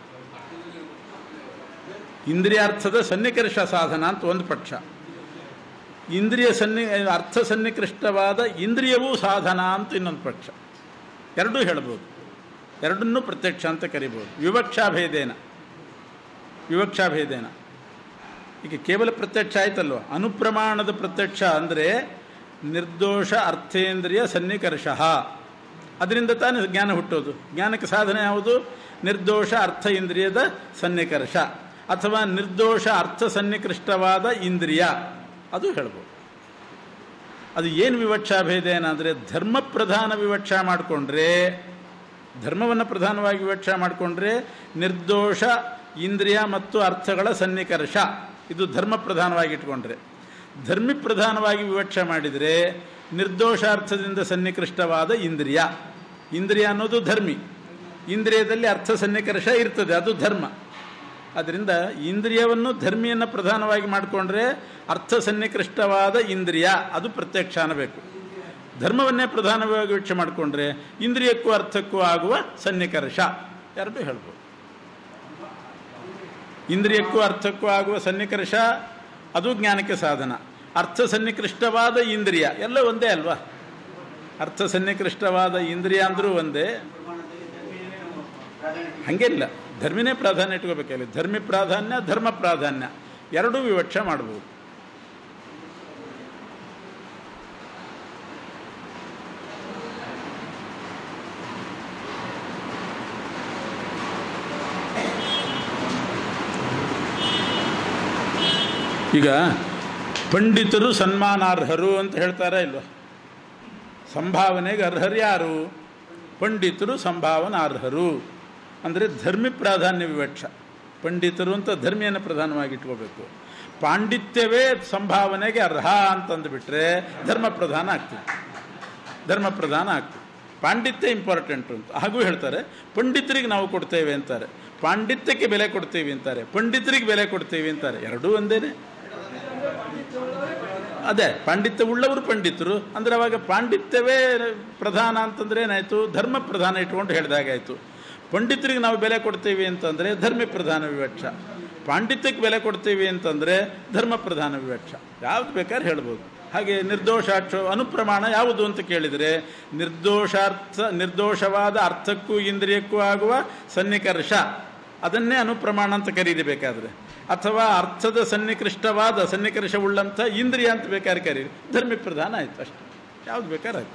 A: ಇಂದ್ರಿಯಾರ್ಥದ ಸನ್ನಿಕರ್ಷ ಸಾಧನ ಅಂತ ಒಂದು ಪಕ್ಷ ಇಂದ್ರಿಯ ಸನ್ನಿ ಅರ್ಥ ಸನ್ನಿಕೃಷ್ಟವಾದ ಇಂದ್ರಿಯವೂ ಸಾಧನ ಅಂತ ಇನ್ನೊಂದು ಪಕ್ಷ ಎರಡೂ ಹೇಳ್ಬೋದು ಎರಡನ್ನೂ ಪ್ರತ್ಯಕ್ಷ ಅಂತ ಕರಿಬೋದು ವಿವಕ್ಷಾಭೇದೇನ ವಿವಕ್ಷಾಭೇದೇನ ಈಗ ಕೇವಲ ಪ್ರತ್ಯಕ್ಷ ಆಯ್ತಲ್ವ ಅನುಪ್ರಮಾಣದ ಪ್ರತ್ಯಕ್ಷ ಅಂದರೆ ನಿರ್ದೋಷ ಅರ್ಥೇಂದ್ರಿಯ ಸನ್ನಿಕರ್ಷ ಅದರಿಂದ ತಾನೇ ಜ್ಞಾನ ಹುಟ್ಟೋದು ಜ್ಞಾನಕ್ಕೆ ಸಾಧನೆ ಯಾವುದು ನಿರ್ದೋಷ ಅರ್ಥ ಇಂದ್ರಿಯದ ಸನ್ನಿಕರ್ಷ ಅಥವಾ ನಿರ್ದೋಷ ಅರ್ಥ ಸನ್ನಿಕೃಷ್ಟವಾದ ಇಂದ್ರಿಯ ಅದು ಹೇಳ್ಬೋದು ಅದು ಏನು ವಿವಕ್ಷಾಭೇದ ಏನಂದರೆ ಧರ್ಮ ಪ್ರಧಾನ ವಿವಕ್ಷ ಮಾಡಿಕೊಂಡ್ರೆ ಧರ್ಮವನ್ನು ಪ್ರಧಾನವಾಗಿ ವಿವಕ್ಷ ಮಾಡಿಕೊಂಡ್ರೆ ನಿರ್ದೋಷ ಇಂದ್ರಿಯ ಮತ್ತು ಅರ್ಥಗಳ ಸನ್ನಿಕರ್ಷ ಇದು ಧರ್ಮ ಪ್ರಧಾನವಾಗಿ ಇಟ್ಕೊಂಡ್ರೆ ಧರ್ಮಿ ಪ್ರಧಾನವಾಗಿ ವಿವಕ್ಷ ಮಾಡಿದರೆ ನಿರ್ದೋಷಾರ್ಥದಿಂದ ಸನ್ನಿಕೃಷ್ಟವಾದ ಇಂದ್ರಿಯ ಇಂದ್ರಿಯ ಅನ್ನೋದು ಧರ್ಮಿ ಇಂದ್ರಿಯದಲ್ಲಿ ಅರ್ಥ ಸನ್ನಿಕರ್ಷ ಇರ್ತದೆ ಅದು ಧರ್ಮ ಅದರಿಂದ ಇಂದ್ರಿಯವನ್ನು ಧರ್ಮಿಯನ್ನು ಪ್ರಧಾನವಾಗಿ ಮಾಡಿಕೊಂಡ್ರೆ ಅರ್ಥ ಸನ್ನಿಕೃಷ್ಟವಾದ ಇಂದ್ರಿಯ ಅದು ಪ್ರತ್ಯಕ್ಷ ಅನ್ನಬೇಕು ಧರ್ಮವನ್ನೇ ಪ್ರಧಾನವಾಗಿ ವೀಕ್ಷೆ ಮಾಡಿಕೊಂಡ್ರೆ ಇಂದ್ರಿಯಕ್ಕೂ ಅರ್ಥಕ್ಕೂ ಆಗುವ ಸನ್ನಿಕರ್ಷ ಎರಡು ಹೇಳ್ಬೋದು ಇಂದ್ರಿಯಕ್ಕೂ ಅರ್ಥಕ್ಕೂ ಆಗುವ ಸನ್ನಿಕರ್ಷ ಅದು ಜ್ಞಾನಕ್ಕೆ ಸಾಧನ ಅರ್ಥ ಸನ್ನಿಕೃಷ್ಟವಾದ ಇಂದ್ರಿಯ ಎಲ್ಲ ಒಂದೇ ಅಲ್ವಾ ಅರ್ಥ ಸನ್ನಿಕೃಷ್ಟವಾದ ಇಂದ್ರಿಯ ಅಂದರೂ ಒಂದೇ ಹಂಗೇನಿಲ್ಲ ಧರ್ಮಿನೇ ಪ್ರಾಧಾನ್ಯ ಇಟ್ಕೋಬೇಕಲ್ಲ ಧರ್ಮಿ ಪ್ರಾಧಾನ್ಯ ಧರ್ಮ ಪ್ರಾಧಾನ್ಯ ಎರಡೂ ವಿವಕ್ಷ ಮಾಡ್ಬೋದು ಈಗ ಪಂಡಿತರು ಸನ್ಮಾನಾರ್ಹರು ಅಂತ ಹೇಳ್ತಾರ ಇಲ್ವ ಸಂಭಾವನೆಗೆ ಅರ್ಹರು ಯಾರು ಪಂಡಿತರು ಸಂಭಾವನಾರ್ಹರು ಅಂದರೆ ಧರ್ಮಿ ಪ್ರಾಧಾನ್ಯ ವಿವಕ್ಷ ಪಂಡಿತರು ಅಂತ ಧರ್ಮಿಯನ್ನು ಪ್ರಧಾನವಾಗಿ ಇಟ್ಕೋಬೇಕು ಪಾಂಡಿತ್ಯವೇ ಸಂಭಾವನೆಗೆ ಅರ್ಹ ಅಂತಂದುಬಿಟ್ರೆ ಧರ್ಮ ಪ್ರಧಾನ ಆಗ್ತದೆ ಧರ್ಮ ಪ್ರಧಾನ ಆಗ್ತದೆ ಪಾಂಡಿತ್ಯ ಇಂಪಾರ್ಟೆಂಟು ಅಂತ ಹಾಗೂ ಹೇಳ್ತಾರೆ ಪಂಡಿತರಿಗೆ ನಾವು ಕೊಡ್ತೇವೆ ಅಂತಾರೆ ಪಾಂಡಿತ್ಯಕ್ಕೆ ಬೆಲೆ ಕೊಡ್ತೀವಿ ಅಂತಾರೆ ಪಂಡಿತರಿಗೆ ಬೆಲೆ ಕೊಡ್ತೀವಿ ಅಂತಾರೆ ಎರಡೂ ಒಂದೇನೆ ಅದೇ ಪಾಂಡಿತ್ಯ ಉಳ್ಳವರು ಪಂಡಿತರು ಅಂದ್ರೆ ಅವಾಗ ಪಾಂಡಿತ್ಯವೇ ಪ್ರಧಾನ ಅಂತಂದ್ರೆ ಏನಾಯ್ತು ಧರ್ಮ ಪ್ರಧಾನ ಇಟ್ಕೊಂಡು ಹೇಳಿದಾಗಾಯ್ತು ಪಂಡಿತರಿಗೆ ನಾವು ಬೆಲೆ ಕೊಡ್ತೀವಿ ಅಂತಂದ್ರೆ ಧರ್ಮ ಪ್ರಧಾನ ವಿವಕ್ಷ ಪಾಂಡಿತ್ಯಕ್ಕೆ ಬೆಲೆ ಕೊಡ್ತೀವಿ ಅಂತಂದ್ರೆ ಧರ್ಮ ಪ್ರಧಾನ ವಿವಕ್ಷ ಯಾವ್ದು ಬೇಕಾದ್ರೆ ಹೇಳ್ಬೋದು ಹಾಗೆ ನಿರ್ದೋಷಾಕ್ಷ ಅನುಪ್ರಮಾಣ ಯಾವುದು ಅಂತ ಕೇಳಿದರೆ ನಿರ್ದೋಷಾರ್ಥ ನಿರ್ದೋಷವಾದ ಅರ್ಥಕ್ಕೂ ಇಂದ್ರಿಯಕ್ಕೂ ಆಗುವ ಸನ್ನಿಕರ್ಷ ಅದನ್ನೇ ಅನುಪ್ರಮಾಣ ಅಂತ ಕರೀರಿ ಬೇಕಾದರೆ ಅಥವಾ ಅರ್ಥದ ಸನ್ನಿಕೃಷ್ಟವಾದ ಸನ್ನಿಕರ್ಷವುಳ್ಳಂಥ ಇಂದ್ರಿಯ ಅಂತ ಬೇಕಾದ್ರೆ ಕರೀರಿ ಧರ್ಮಿ ಪ್ರಧಾನ ಆಯ್ತು ಅಷ್ಟೆ ಯಾವ್ದು ಬೇಕಾದ್ರೆ ಆಯ್ತು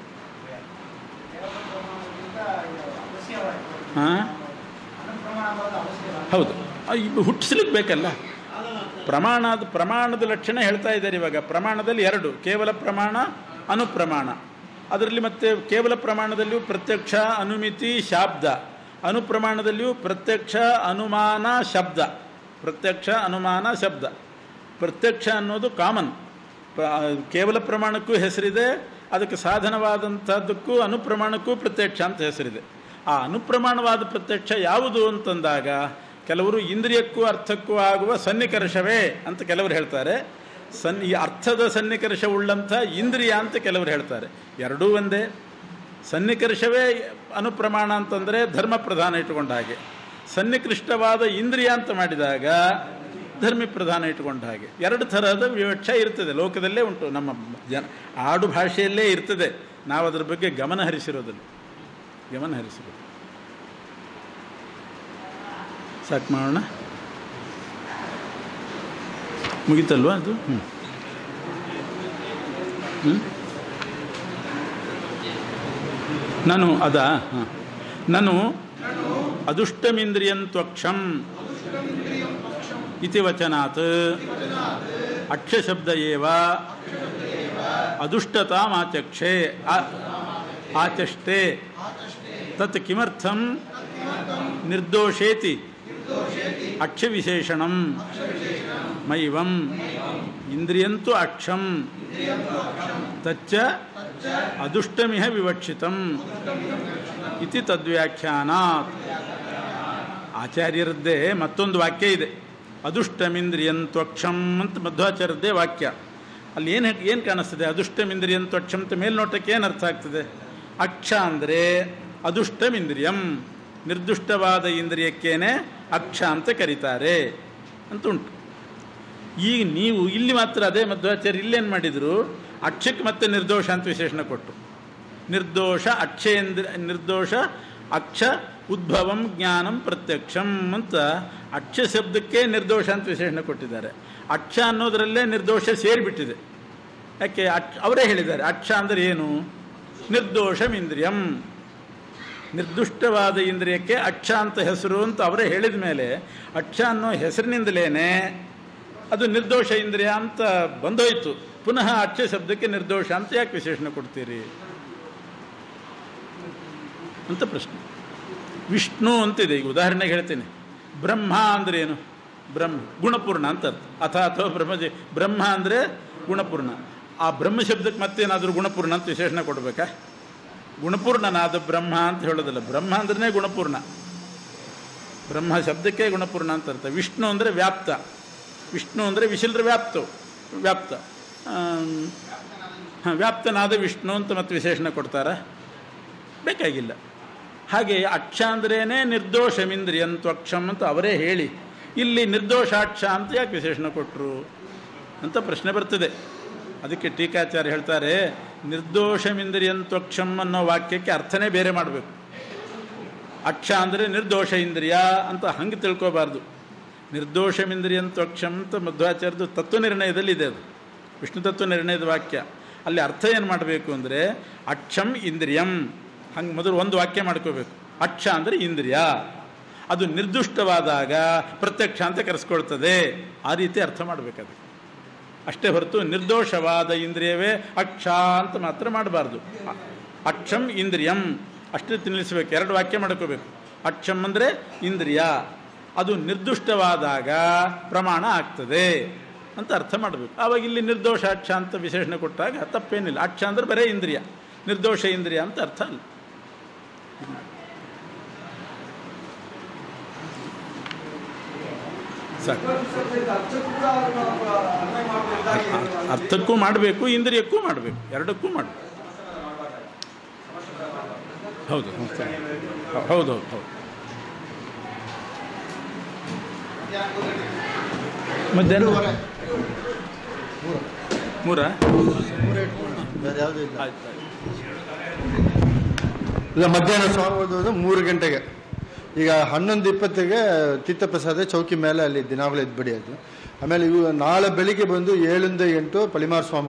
A: ಹಾಂ ಹೌದು ಹುಟ್ಟಿಸ್ಲಿಕ್ಕೆ ಬೇಕಲ್ಲ ಪ್ರಮಾಣದ ಪ್ರಮಾಣದ ಲಕ್ಷಣ ಹೇಳ್ತಾ ಇದ್ದಾರೆ ಇವಾಗ ಪ್ರಮಾಣದಲ್ಲಿ ಎರಡು ಕೇವಲ ಪ್ರಮಾಣ ಅನುಪ್ರಮಾಣ ಅದರಲ್ಲಿ ಮತ್ತೆ ಕೇವಲ ಪ್ರಮಾಣದಲ್ಲಿಯೂ ಪ್ರತ್ಯಕ್ಷ ಅನುಮಿತಿ ಶಾಬ್ದ ಅನುಪ್ರಮಾಣದಲ್ಲಿಯೂ ಪ್ರತ್ಯಕ್ಷ ಅನುಮಾನ ಶಬ್ದ ಪ್ರತ್ಯಕ್ಷ ಅನುಮಾನ ಶಬ್ದ ಪ್ರತ್ಯಕ್ಷ ಅನ್ನೋದು ಕಾಮನ್ ಕೇವಲ ಪ್ರಮಾಣಕ್ಕೂ ಹೆಸರಿದೆ ಅದಕ್ಕೆ ಸಾಧನವಾದಂಥದ್ದಕ್ಕೂ ಅನುಪ್ರಮಾಣಕ್ಕೂ ಪ್ರತ್ಯಕ್ಷ ಅಂತ ಹೆಸರಿದೆ ಆ ಅನುಪ್ರಮಾಣವಾದ ಪ್ರತ್ಯಕ್ಷ ಯಾವುದು ಅಂತಂದಾಗ ಕೆಲವರು ಇಂದ್ರಿಯಕ್ಕೂ ಅರ್ಥಕ್ಕೂ ಆಗುವ ಸನ್ನಿಕರ್ಷವೇ ಅಂತ ಕೆಲವರು ಹೇಳ್ತಾರೆ ಸನ್ ಈ ಅರ್ಥದ ಸನ್ನಿಕರ್ಷ ಉಳ್ಳಂಥ ಇಂದ್ರಿಯ ಅಂತ ಕೆಲವರು ಹೇಳ್ತಾರೆ ಎರಡೂ ಒಂದೇ ಸನ್ನಿಕರ್ಷವೇ ಅನುಪ್ರಮಾಣ ಅಂತಂದರೆ ಧರ್ಮ ಪ್ರಧಾನ ಇಟ್ಟುಕೊಂಡ ಹಾಗೆ ಸನ್ನಿಕೃಷ್ಟವಾದ ಇಂದ್ರಿಯ ಅಂತ ಮಾಡಿದಾಗ ಧರ್ಮಿ ಪ್ರಧಾನ ಇಟ್ಟುಕೊಂಡ ಹಾಗೆ ಎರಡು ಥರದ ವಿವಕ್ಷ ಇರ್ತದೆ ಲೋಕದಲ್ಲೇ ಉಂಟು ನಮ್ಮ ಜನ ಆಡು ಭಾಷೆಯಲ್ಲೇ ಇರ್ತದೆ ನಾವು ಅದ್ರ ಬಗ್ಗೆ ಗಮನ ಹರಿಸಿರೋದಿಲ್ಲ ಗಮನ ಹರಿಸಿರೋದು ಸಾಕು ಮಾಡೋಣ ಮುಗೀತಲ್ವಾ ಅದು ಹ್ಞೂ ಹ್ಞೂ ನಾನು ಅದಾ ಹಾಂ ನಾನು ಅದುಷ್ಟಮಿಂದ್ರಿಯಂತ್ವಕ್ಷಂ ಇತಿ ವಚನಾತ್ ಅಕ್ಷಶಬ್ದ ಏವ ಅದುಷ್ಟತಾಮಾಚಕ್ಷೆ ಆ- ಆಚಷ್ಟೆ ತತ್ ಕಿಮರ್ಥಂ ನಿರ್ದೋಷೇತಿ ಅಕ್ಷವಿಶೇಷಣಂ ಮೈವಂ ಇಂದ್ರಿಯಂತು ಅಕ್ಷಂ ತಚ್ಚ ಅದುಷ್ಟಮಿಹ ವಿವಕ್ಷಿತಂ ಇತಿ ತದ್ವ್ಯಾಖ್ಯಾನಾತ್ ಆಚಾರ್ಯರದ್ದೇ ಮತ್ತೊಂದು ವಾಕ್ಯ ಇದೆ ಅದುಷ್ಟಮಿಂದ್ರಿಯಂತ್ವಕ್ಷಂ ಅಂತ ಮಧ್ವಾಚಾರ್ಯದ್ದೇ ವಾಕ್ಯ ಅಲ್ಲಿ ಏನು ಏನು ಕಾಣಿಸ್ತದೆ ಅದುಷ್ಟಮಿಂದ್ರಿಯಂತ್ವಕ್ಷಂ ಅಂತ ಮೇಲ್ನೋಟಕ್ಕೆ ಏನು ಅರ್ಥ ಆಗ್ತದೆ ಅಕ್ಷ ಅಂದರೆ ಅದುಷ್ಟಮಿಂದ್ರಿಯಂ ನಿರ್ದುಷ್ಟವಾದ ಇಂದ್ರಿಯಕ್ಕೇನೆ ಅಕ್ಷ ಅಂತ ಕರೀತಾರೆ ಅಂತ ಉಂಟು ಈಗ ನೀವು ಇಲ್ಲಿ ಮಾತ್ರ ಅದೇ ಮಧ್ವಾಚಾರ್ಯ ಇಲ್ಲೇನು ಮಾಡಿದರು ಅಕ್ಷಕ್ಕೆ ಮತ್ತೆ ನಿರ್ದೋಷ ಅಂತ ವಿಶೇಷಣ ಕೊಟ್ಟು ನಿರ್ದೋಷ ಅಕ್ಷೇಂದ್ರ ನಿರ್ದೋಷ ಅಕ್ಷ ಉದ್ಭವಂ ಜ್ಞಾನಂ ಪ್ರತ್ಯಕ್ಷಂ ಅಂತ ಅಕ್ಷ ಶಬ್ದಕ್ಕೆ ನಿರ್ದೋಷ ಅಂತ ವಿಶೇಷಣ ಕೊಟ್ಟಿದ್ದಾರೆ ಅಕ್ಷ ಅನ್ನೋದರಲ್ಲೇ ನಿರ್ದೋಷ ಸೇರಿಬಿಟ್ಟಿದೆ ಯಾಕೆ ಅಕ್ಷ ಅವರೇ ಹೇಳಿದ್ದಾರೆ ಅಕ್ಷ ಅಂದರೆ ಏನು ನಿರ್ದೋಷಂ ಇಂದ್ರಿಯಂ ನಿರ್ದುಷ್ಟವಾದ ಇಂದ್ರಿಯಕ್ಕೆ ಅಕ್ಷ ಅಂತ ಹೆಸರು ಅಂತ ಅವರೇ ಹೇಳಿದ ಮೇಲೆ ಅಕ್ಷ ಅನ್ನೋ ಹೆಸರಿನಿಂದಲೇ ಅದು ನಿರ್ದೋಷ ಇಂದ್ರಿಯ ಅಂತ ಬಂದೋಯ್ತು ಪುನಃ ಅಕ್ಷ ಶಬ್ದಕ್ಕೆ ನಿರ್ದೋಷ ಅಂತ ಯಾಕೆ ವಿಶೇಷಣ ಕೊಡ್ತೀರಿ ಅಂತ ಪ್ರಶ್ನೆ ವಿಷ್ಣು ಅಂತಿದೆ ಈಗ ಉದಾಹರಣೆಗೆ ಹೇಳ್ತೀನಿ ಬ್ರಹ್ಮ ಅಂದ್ರೆ ಏನು ಬ್ರಹ್ಮ ಗುಣಪೂರ್ಣ ಅಂತ ಅರ್ಥ ಅಥ ಅಥವಾ ಬ್ರಹ್ಮಜಿ ಬ್ರಹ್ಮ ಅಂದರೆ ಗುಣಪೂರ್ಣ ಆ ಬ್ರಹ್ಮ ಶಬ್ದಕ್ಕೆ ಮತ್ತೇನಾದರೂ ಗುಣಪೂರ್ಣ ಅಂತ ವಿಶೇಷಣ ಕೊಡಬೇಕಾ ಗುಣಪೂರ್ಣನಾದ ಬ್ರಹ್ಮ ಅಂತ ಹೇಳೋದಿಲ್ಲ ಬ್ರಹ್ಮ ಅಂದ್ರೆ ಗುಣಪೂರ್ಣ ಬ್ರಹ್ಮ ಶಬ್ದಕ್ಕೆ ಗುಣಪೂರ್ಣ ಅಂತ ಅರ್ಥ ವಿಷ್ಣು ಅಂದರೆ ವ್ಯಾಪ್ತ ವಿಷ್ಣು ಅಂದರೆ ವಿಶಿಲ್ರ ವ್ಯಾಪ್ತ ವ್ಯಾಪ್ತ ಆಮ್, ಹ, ವ್ಯಾಪ್ತನಾದ ವಿಷ್ಣು ಅಂತ ಮತ್ತೆ ವಿಶೇಷಣ ಕೊಡ್ತಾರ ಬೇಕಾಗಿಲ್ಲ ಹಾಗೆ ಅಕ್ಷ ಅಂದ್ರೇನೆ ನಿರ್ದೋಷಮಿಂದ್ರಿಯಂತ್ವಕ್ಷಂ ಅಂತ ಅವರೇ ಹೇಳಿ ಇಲ್ಲಿ ನಿರ್ದೋಷಾಕ್ಷ ಅಂತ ಯಾಕೆ ವಿಶೇಷಣ ಕೊಟ್ಟರು ಅಂತ ಪ್ರಶ್ನೆ ಬರ್ತದೆ ಅದಕ್ಕೆ ಟೀಕಾಚಾರ್ಯ ಹೇಳ್ತಾರೆ ನಿರ್ದೋಷಮಿಂದ್ರಿಯಂತ್ವಕ್ಷಂ ಅನ್ನೋ ವಾಕ್ಯಕ್ಕೆ ಅರ್ಥನೇ ಬೇರೆ ಮಾಡಬೇಕು ಅಕ್ಷ ಅಂದರೆ ನಿರ್ದೋಷ ಇಂದ್ರಿಯ ಅಂತ ಹಂಗೆ ತಿಳ್ಕೋಬಾರ್ದು ನಿರ್ದೋಷಮಿಂದ್ರಿಯಂತ್ವಕ್ಷಂ ಅಂತ ಮಧ್ವಾಚಾರ್ಯದು ತತ್ವ ನಿರ್ಣಯದಲ್ಲಿ ಇದೆ ಅದು ವಿಷ್ಣು ತತ್ವ ನಿರ್ಣಯದ ವಾಕ್ಯ ಅಲ್ಲಿ ಅರ್ಥ ಏನು ಮಾಡಬೇಕು ಅಂದರೆ ಅಕ್ಷಂ ಇಂದ್ರಿಯಂ ಹಂಗೆ ಮೊದಲು ಒಂದು ವಾಕ್ಯ ಮಾಡ್ಕೋಬೇಕು ಅಕ್ಷ ಅಂದರೆ ಇಂದ್ರಿಯ ಅದು ನಿರ್ದುಷ್ಟವಾದಾಗ ಪ್ರತ್ಯಕ್ಷ ಅಂತ ಕರೆಸ್ಕೊಳ್ತದೆ ಆ ರೀತಿ ಅರ್ಥ ಮಾಡಬೇಕದು ಅಷ್ಟೇ ಹೊರತು ನಿರ್ದೋಷವಾದ ಇಂದ್ರಿಯವೇ ಅಕ್ಷ ಅಂತ ಮಾತ್ರ ಮಾಡಬಾರ್ದು ಅ- ಅಕ್ಷಂ ಇಂದ್ರಿಯಂ ಅಷ್ಟೇ ತಿಳಿಸ್ಬೇಕು ಎರಡು ವಾಕ್ಯ ಮಾಡ್ಕೋಬೇಕು ಅಕ್ಷಂ ಅಂದರೆ ಇಂದ್ರಿಯ ಅದು ನಿರ್ದುಷ್ಟವಾದಾಗ ಪ್ರಮಾಣ ಆಗ್ತದೆ ಅಂತ ಅರ್ಥ ಮಾಡಬೇಕು ಆವಾಗ ಇಲ್ಲಿ ನಿರ್ದೋಷ ಅಕ್ಷ ಅಂತ ವಿಶೇಷಣೆ ಕೊಟ್ಟಾಗ ತಪ್ಪೇನಿಲ್ಲ ಅಕ್ಷ ಅಂದ್ರೆ ಬರೇ ಇಂದ್ರಿಯ ನಿರ್ದೋಷ ಇಂದ್ರಿಯ ಅಂತ ಅರ್ಥ ಅಲ್ಲ ಸಾಕು ಅರ್ಥಕ್ಕೂ ಮಾಡಬೇಕು ಇಂದ್ರಿಯಕ್ಕೂ ಮಾಡಬೇಕು ಎರಡಕ್ಕೂ ಮಾಡಬೇಕು ಹೌದು ಹೌದು ಸರಿ. ಹೌದು ಹೌದು ಹೌದು ಮಧ್ಯಾಹ್ನ ಮೂರಾ
B: ಬೇರೆ ಯಾವುದೂ ಇಲ್ಲ
A: ಆಯ್ತು ಆಯ್ತು
D: ಇಲ್ಲ ಮಧ್ಯಾಹ್ನ ಸ್ವಾಮಿ ಓದೋದು ಮೂರು ಗಂಟೆಗೆ ಈಗ ಹನ್ನೊಂದು ಇಪ್ಪತ್ತಿಗೆ ತೀರ್ಥಪ್ರಸಾದ ಚೌಕಿ ಮೇಲೆ ಅಲ್ಲಿ ದಿನಾಗಳು ಇದ್ಬಿಡಿ ಅದು ಆಮೇಲೆ ಇವು ನಾಳೆ ಬೆಳಿಗ್ಗೆ ಬಂದು ಏಳರಿಂದ ಎಂಟು ಪಳಿಮಾರ್ ಸ್ವಾಮಿ